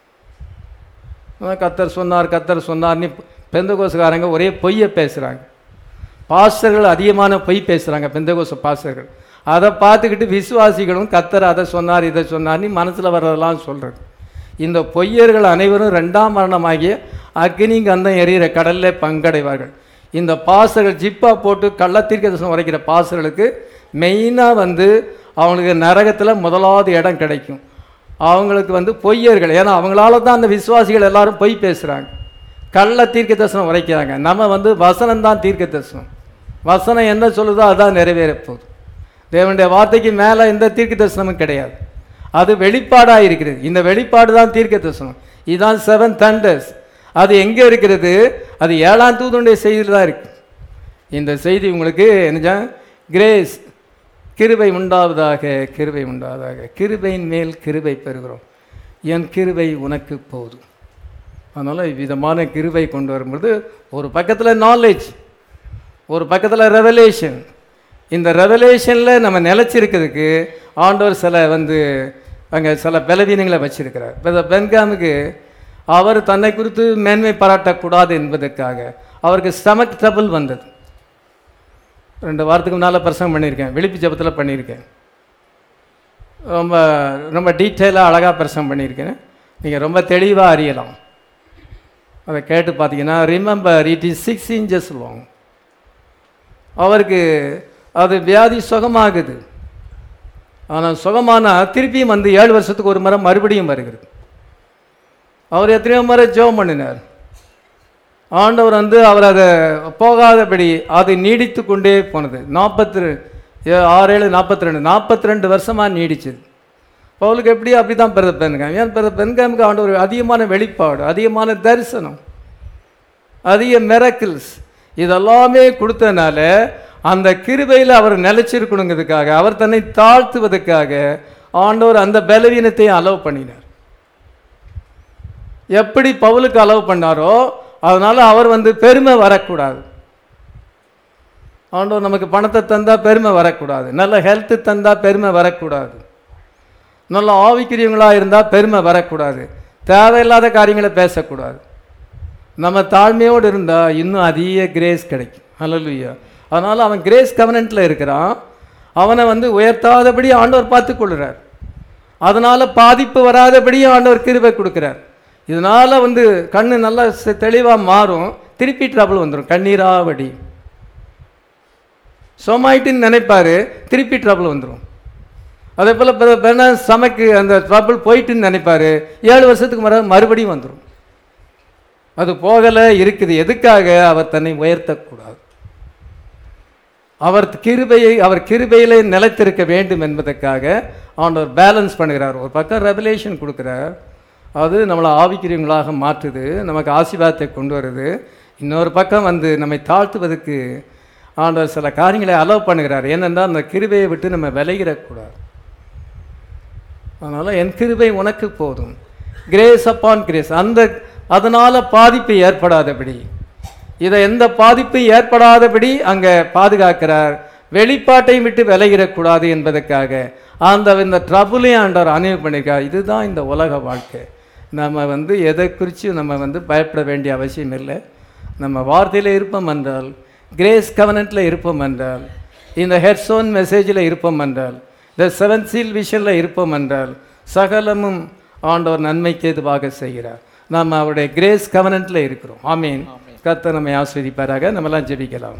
அதான் கத்தர் சொன்னார் கத்தர் சொன்னார்னு பெந்தகோசுக்காரங்க ஒரே பொய்யை பேசுகிறாங்க பாஸ்டர்கள் அதிகமான பொய் பேசுகிறாங்க பெந்தகோச பாஸ்டர்கள் அதை பார்த்துக்கிட்டு விசுவாசிகளும் கத்தர் அதை சொன்னார் இதை சொன்னார்னு மனசில் வர்றதெல்லாம் சொல்கிறது இந்த பொய்யர்கள் அனைவரும் ரெண்டாம் மரணமாகிய அக்னி கந்தம் எரியிற கடலில் பங்கடைவார்கள் இந்த பாசர்கள் ஜிப்பா போட்டு கள்ளத்தீர்க்க தரிசனம் உரைக்கிற பாசர்களுக்கு மெயினாக வந்து அவங்களுக்கு நரகத்தில் முதலாவது இடம் கிடைக்கும் அவங்களுக்கு வந்து பொய்யர்கள் ஏன்னா அவங்களால தான் அந்த விசுவாசிகள் எல்லாரும் பொய் பேசுகிறாங்க கள்ள தீர்க்க தரிசனம் உரைக்கிறாங்க நம்ம வந்து வசனம் தான் தீர்க்க தரிசனம் வசனம் என்ன சொல்லுதோ அதான் நிறைவேற போகுது தேவனுடைய வார்த்தைக்கு மேலே எந்த தீர்க்க தரிசனமும் கிடையாது அது வெளிப்பாடாக இருக்கிறது இந்த வெளிப்பாடு தான் தீர்க்க தரிசனம் இதுதான் செவன் தண்டர்ஸ் அது எங்கே இருக்கிறது அது ஏழாம் தூதனுடைய செய்தியில் தான் இருக்கு இந்த செய்தி உங்களுக்கு என்ன கிரேஸ் கிருபை உண்டாவதாக கிருபை உண்டாவதாக கிருபையின் மேல் கிருபை பெறுகிறோம் என் கிருபை உனக்கு போதும் அதனால் விதமான கிருபை கொண்டு வரும்போது ஒரு பக்கத்தில் நாலேஜ் ஒரு பக்கத்தில் ரெவலேஷன் இந்த ரெவலேஷனில் நம்ம நிலச்சிருக்கிறதுக்கு ஆண்டவர் சில வந்து அங்கே சில பலவீனங்களை வச்சிருக்கிறார் இப்போ பென்காமுக்கு அவர் தன்னை குறித்து மேன்மை பாராட்டக்கூடாது என்பதற்காக அவருக்கு ஸ்டமக் ட்ரபிள் வந்தது ரெண்டு வாரத்துக்கு முன்னால் பிரசங்கம் பண்ணியிருக்கேன் விழிப்பு ஜபத்தில் பண்ணியிருக்கேன் ரொம்ப ரொம்ப டீட்டெயிலாக அழகாக பிரசங்கம் பண்ணியிருக்கேன் நீங்கள் ரொம்ப தெளிவாக அறியலாம் அதை கேட்டு பார்த்தீங்கன்னா remember it is six inches long அவருக்கு அது வியாதி சுகமாகுது ஆனால் சுகமானா திருப்பியும் வந்து ஏழு வருஷத்துக்கு ஒரு முறை மறுபடியும் வருகிறது அவர் எத்தனையோ முறை ஜெபம் பண்ணினார் ஆண்டவர் வந்து அவர் அதை போகாதபடி அதை நீடித்து கொண்டே போனது நாற்பத்தி ஆறு ஏழு நாற்பத்தி ரெண்டு நாற்பத்தி ரெண்டு வருஷமாக நீடிச்சது பவுலுக்கு எப்படி அப்படி தான் பிறந்த பெண்காம் ஏன் பிறந்த பெண்காமுக்கு ஆண்டவர் அதிகமான வெளிப்பாடு அதிகமான தரிசனம் அதிக மிரக்கிள்ஸ் இதெல்லாமே கொடுத்தனால அந்த கிருபையில் அவர் நிலைச்சிருக்கணுங்கிறதுக்காக அவர் தன்னை தாழ்த்துவதற்காக ஆண்டவர் அந்த பலவீனத்தையும் அலோவ் பண்ணினார் எப்படி பவுலுக்கு அலோவ் பண்ணாரோ அதனால அவர் வந்து பெருமை வரக்கூடாது ஆண்டவர் நமக்கு பணத்தை தந்தா பெருமை வரக்கூடாது நல்ல ஹெல்த்து தந்தா பெருமை வரக்கூடாது நல்ல ஆவிக்கிரியவங்களாக இருந்தால் பெருமை வரக்கூடாது தேவையில்லாத காரியங்களை பேசக்கூடாது நம்ம தாழ்மையோடு இருந்தால் இன்னும் அதிக கிரேஸ் கிடைக்கும் ஹalleluya அதனால் அவன் கிரேஸ் கவனன்ட்டில் இருக்கிறான் அவனை வந்து உயர்த்தாதபடி ஆண்டவர் பார்த்து கொள்கிறார் அதனால் பாதிப்பு வராதபடி ஆண்டவர் கிருபை கொடுக்குறார் இதனால் வந்து கண்ணு நல்லா தெளிவாக மாறும் திருப்பி ட்ரபிள் வந்துடும் கண்ணீராவடி சோமாயிட்டுன்னு நினைப்பாரு திருப்பி ட்ரபிள் வந்துடும் அதே போல் பெண்ண சமைக்கு அந்த ட்ரபிள் போயிட்டுன்னு நினைப்பாரு ஏழு வருஷத்துக்கு மறு மறுபடியும் வந்துடும் அது போகலை இருக்குது எதுக்காக அவர் தன்னை உயர்த்தக்கூடாது அவர் கிருபையை அவர் கிருபையிலே நிலைத்திருக்க வேண்டும் என்பதற்காக ஆண்டவர் பேலன்ஸ் பண்ணுகிறார் ஒரு பக்கம் ரெவலேஷன் கொடுக்குறார் அது நம்மளை ஆவிக்கிறவங்களாக மாற்றுது நமக்கு ஆசீர்வாதத்தை கொண்டு வருது இன்னொரு பக்கம் வந்து நம்மை தாழ்த்துவதற்கு ஆண்டவர் சில காரியங்களை அலோவ் பண்ணுகிறார் ஏனென்றால் அந்த கிருபையை விட்டு நம்ம விலகிடக்கூடாது அதனால் என் கிருபை உனக்கு போதும் கிரேஸ் அப்பான் கிரேஸ் அந்த அதனால் பாதிப்பு ஏற்படாதபடி இதை எந்த பாதிப்பு ஏற்படாதபடி அங்கே பாதுகாக்கிறார் வெளிப்பாட்டை விட்டு விலகிடக்கூடாது என்பதற்காக அந்த இந்த ட்ரபுளையும் ஆண்டவர் அனுபவம் பண்ணியிருக்கார் இதுதான் இந்த உலக வாழ்க்கை நம்ம வந்து எதை குறித்து நம்ம வந்து பயப்பட வேண்டிய அவசியம் இல்லை நம்ம வார்த்தையில் இருப்போம் என்றால் கிரேஸ் கவனத்தில் இருப்போம் என்றால் இந்த ஹெட்ஸோன் மெசேஜில் இருப்போம் என்றால் இந்த செவன் சீல் விஷனில் இருப்போம் என்றால் சகலமும் ஆண்டவர் நன்மைக்கு எதுவாக செய்கிறார் நாம் அவருடைய கிரேஸ் கவனன்ட்டில் இருக்கிறோம் ஆமீன் கர்த்தர் நம்மை ஆஸ்வதிப்பாராக நம்மலாம் ஜெபிக்கலாம்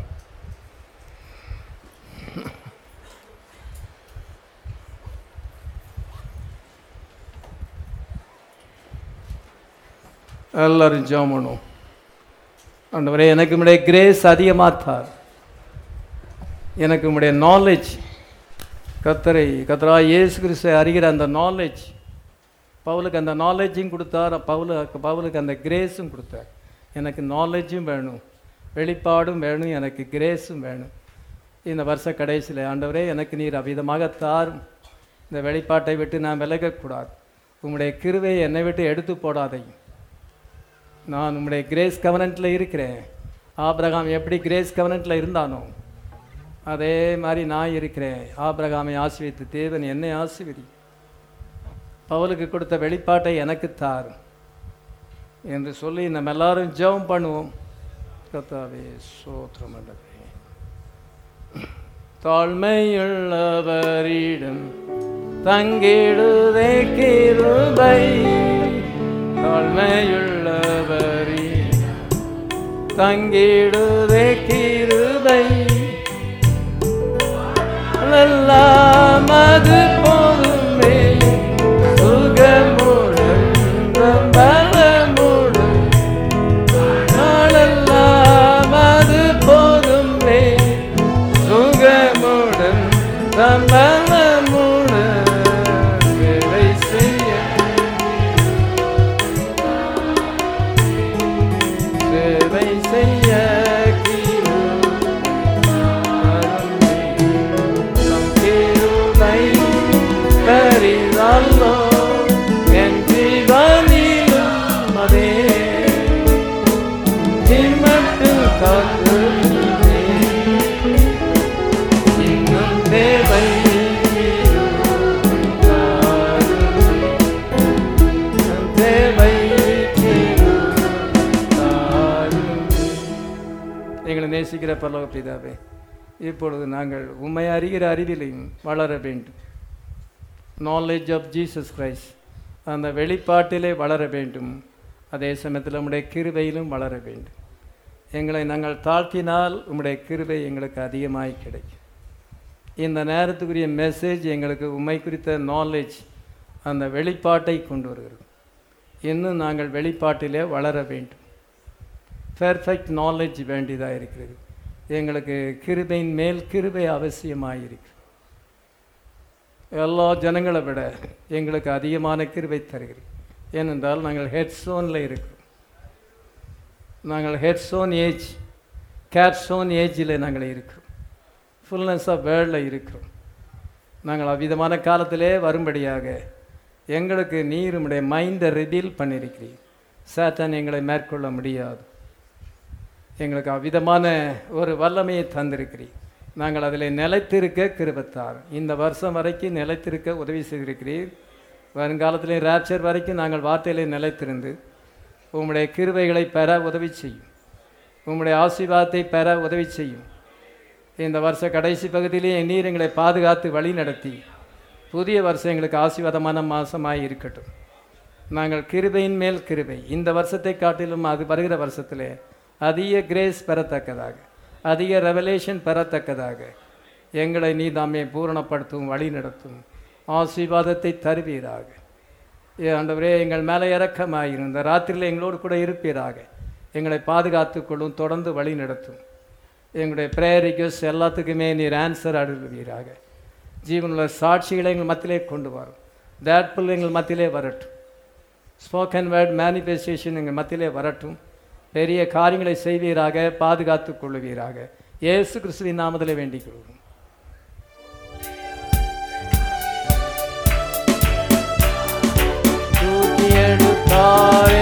எல்லாரும் ஜெபம் பண்ணுவோம் ஆண்டவரே எனக்கு உடைய கிரேஸ் அதிகமாக தார் எனக்கு உடைய நாலேஜ் கத்தரை கத்தரா இயேசு கிறிஸ்துவை அறிகிற அந்த நாலேஜ் பவுலுக்கு அந்த நாலேஜும் கொடுத்தார் பவுலுக்கு பவுலுக்கு அந்த கிரேஸும் கொடுத்தார் எனக்கு நாலேஜும் வேணும் வெளிப்பாடும் வேணும் எனக்கு கிரேஸும் வேணும் இந்த வருஷ கடைசியில் ஆண்டவரே எனக்கு நீர் அவ்விதமாக தாரும் இந்த வெளிப்பாட்டை விட்டு நான் விலகக்கூடாது உம்முடைய கிருவையை என்னை விட்டு எடுத்து போடாதையும் நான் உம்முடைய கிரேஸ் கவனன்ட்டில் இருக்கிறேன் ஆபிரகாம் எப்படி கிரேஸ் கவனன்ட்டில் இருந்தானோ அதே மாதிரி நான் இருக்கிறேன் ஆபிரகாமை ஆசிரியத்து தேவன் என்னை ஆசிர்வதி பவுலுக்கு கொடுத்த வெளிப்பாட்டை எனக்கு தார் என்று சொல்லி நம்ம எல்லாரும் ஜெபம் பண்ணுவோம் கத்தாவே சோத்திரம் ஆண்டவரே. தாழ்மையுள்ளவரிடம் தங்கிடுதே கிருபை தாழ்மையுள்ளவரிடம் தங்கிடுதே கிருபை எல்லாம் அது போதுமே சுகமுடன் பலமுடன் நாளெல்லாம் அது போதுமே சுகமுடன் பலமுடன் வேலை செய்ய சேவை செய்ய பெரிதல்லோ என் ஜீவனிலும் அதே இம்மட்டும் காத்து இன்னும் தேவை தேவை எங்களை நேசிக்கிற பல்லவ பிதாவே இப்பொழுது நாங்கள் உண்மை அறிகிற அறிவிலையும் வளர வேண்டும் நாலேஜ் ஆஃப் ஜீசஸ் கிரைஸ்ட் அந்த வெளிப்பாட்டிலே வளர வேண்டும் அதே சமயத்தில் உம்முடைய கிருபையிலும் வளர வேண்டும் எங்களை நாங்கள் தாழ்த்தினால் உம்முடைய கிருபை எங்களுக்கு அதிகமாய் கிடைக்கும் இந்த நேரத்துக்குரிய மெசேஜ் எங்களுக்கு உண்மை குறித்த நாலேஜ் அந்த வெளிப்பாட்டை கொண்டு வருகிறது இன்னும் நாங்கள் வெளிப்பாட்டிலே வளர வேண்டும் பெர்ஃபெக்ட் நாலேஜ் வேண்டியதாக இருக்கிறது எங்களுக்கு கிருபையின் மேல் கிருபை அவசியமாக இருக்கு எல்லா ஜனங்களை விட எங்களுக்கு அதிகமான கிருபை தருகிறது ஏனென்றால் நாங்கள் ஹெட்ஸோனில் இருக்கிறோம் நாங்கள் ஹெட்ஸோன் ஏஜ் கேட்ஸோன் ஏஜில் நாங்கள் இருக்கிறோம் ஃபுல்னஸ் ஆஃப் வேர்ல்டில் இருக்கிறோம் நாங்கள் அவ்விதமான காலத்திலே வரும்படியாக எங்களுக்கு நீர் உம்முடைய மைண்டை ரிவீல் பண்ணியிருக்கிறீர் சாத்தான் எங்களை மேற்கொள்ள முடியாது எங்களுக்கு அவ்விதமான ஒரு வல்லமையை தந்திருக்கிறீர் நாங்கள் அதில் நிலைத்திருக்க கிருபத்தார் இந்த வருஷம் வரைக்கும் நிலைத்திருக்க உதவி செய்திருக்கிறீர் வருங்காலத்திலே ராப்சர் வரைக்கும் நாங்கள் வார்த்தையிலே நிலைத்திருந்து உம்முடைய கிருபைகளை பெற உதவி செய்யும் உம்முடைய ஆசீர்வாதத்தை பெற உதவி செய்யும் இந்த வருஷ கடைசி பகுதியிலே நீர் எங்களை பாதுகாத்து வழி நடத்தி புதிய வருஷம் எங்களுக்கு ஆசீர்வாதமான மாதமாய் இருக்கட்டும் நாங்கள் கிருபையின் மேல் கிருபை இந்த வருஷத்தை காட்டிலும் அது வருகிற வருஷத்திலே அதிக கிரேஸ் பெறத்தக்கதாக அதிக ரெவலேஷன் பெறத்தக்கதாக எங்களை நீ தாமே பூரணப்படுத்தும் வழி நடத்தும் ஆசீர்வாதத்தை தருவீராக ஏ ஆண்டவரே எங்கள் மேலே இறக்கமாயிரும் இந்த ராத்திரியில் எங்களோடு கூட இருப்பீராக எங்களை பாதுகாத்துக் கொள்ளும் தொடர்ந்து வழி நடத்தும் எங்களுடைய ப்ரேயர் ரிக்வஸ்ட் எல்லாத்துக்குமே நீர் ஆன்சர் அழுவீராக ஜீவனுள்ள சாட்சிகளை எங்கள் மத்தியிலே கொண்டு வரும் தேட்புல் எங்கள் மத்தியிலே வரட்டும் ஸ்போக்கன் வேர்ட் மேனிஃபெஸ்டேஷன் எங்கள் மத்தியிலே வரட்டும் பெரிய காரியங்களை செய்வீராக பாதுகாத்துக் கொள்ளுவீராக இயேசு கிறிஸ்துவின் நாமத்திலே வேண்டிக் கொள்வோம் தூக்கி எடுத்தாரே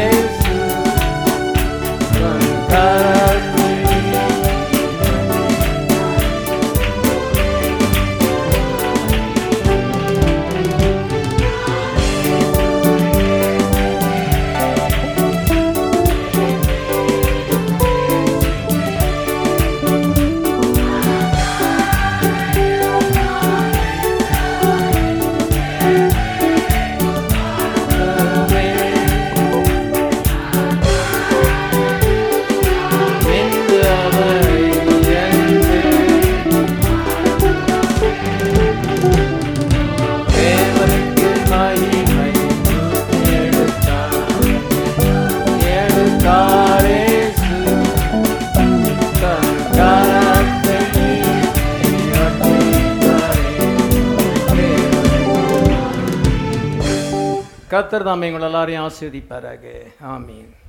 கத்தர் தாமே உங்கள் எல்லாரையும் ஆஸ்வதிப்பாராக ஆமீன்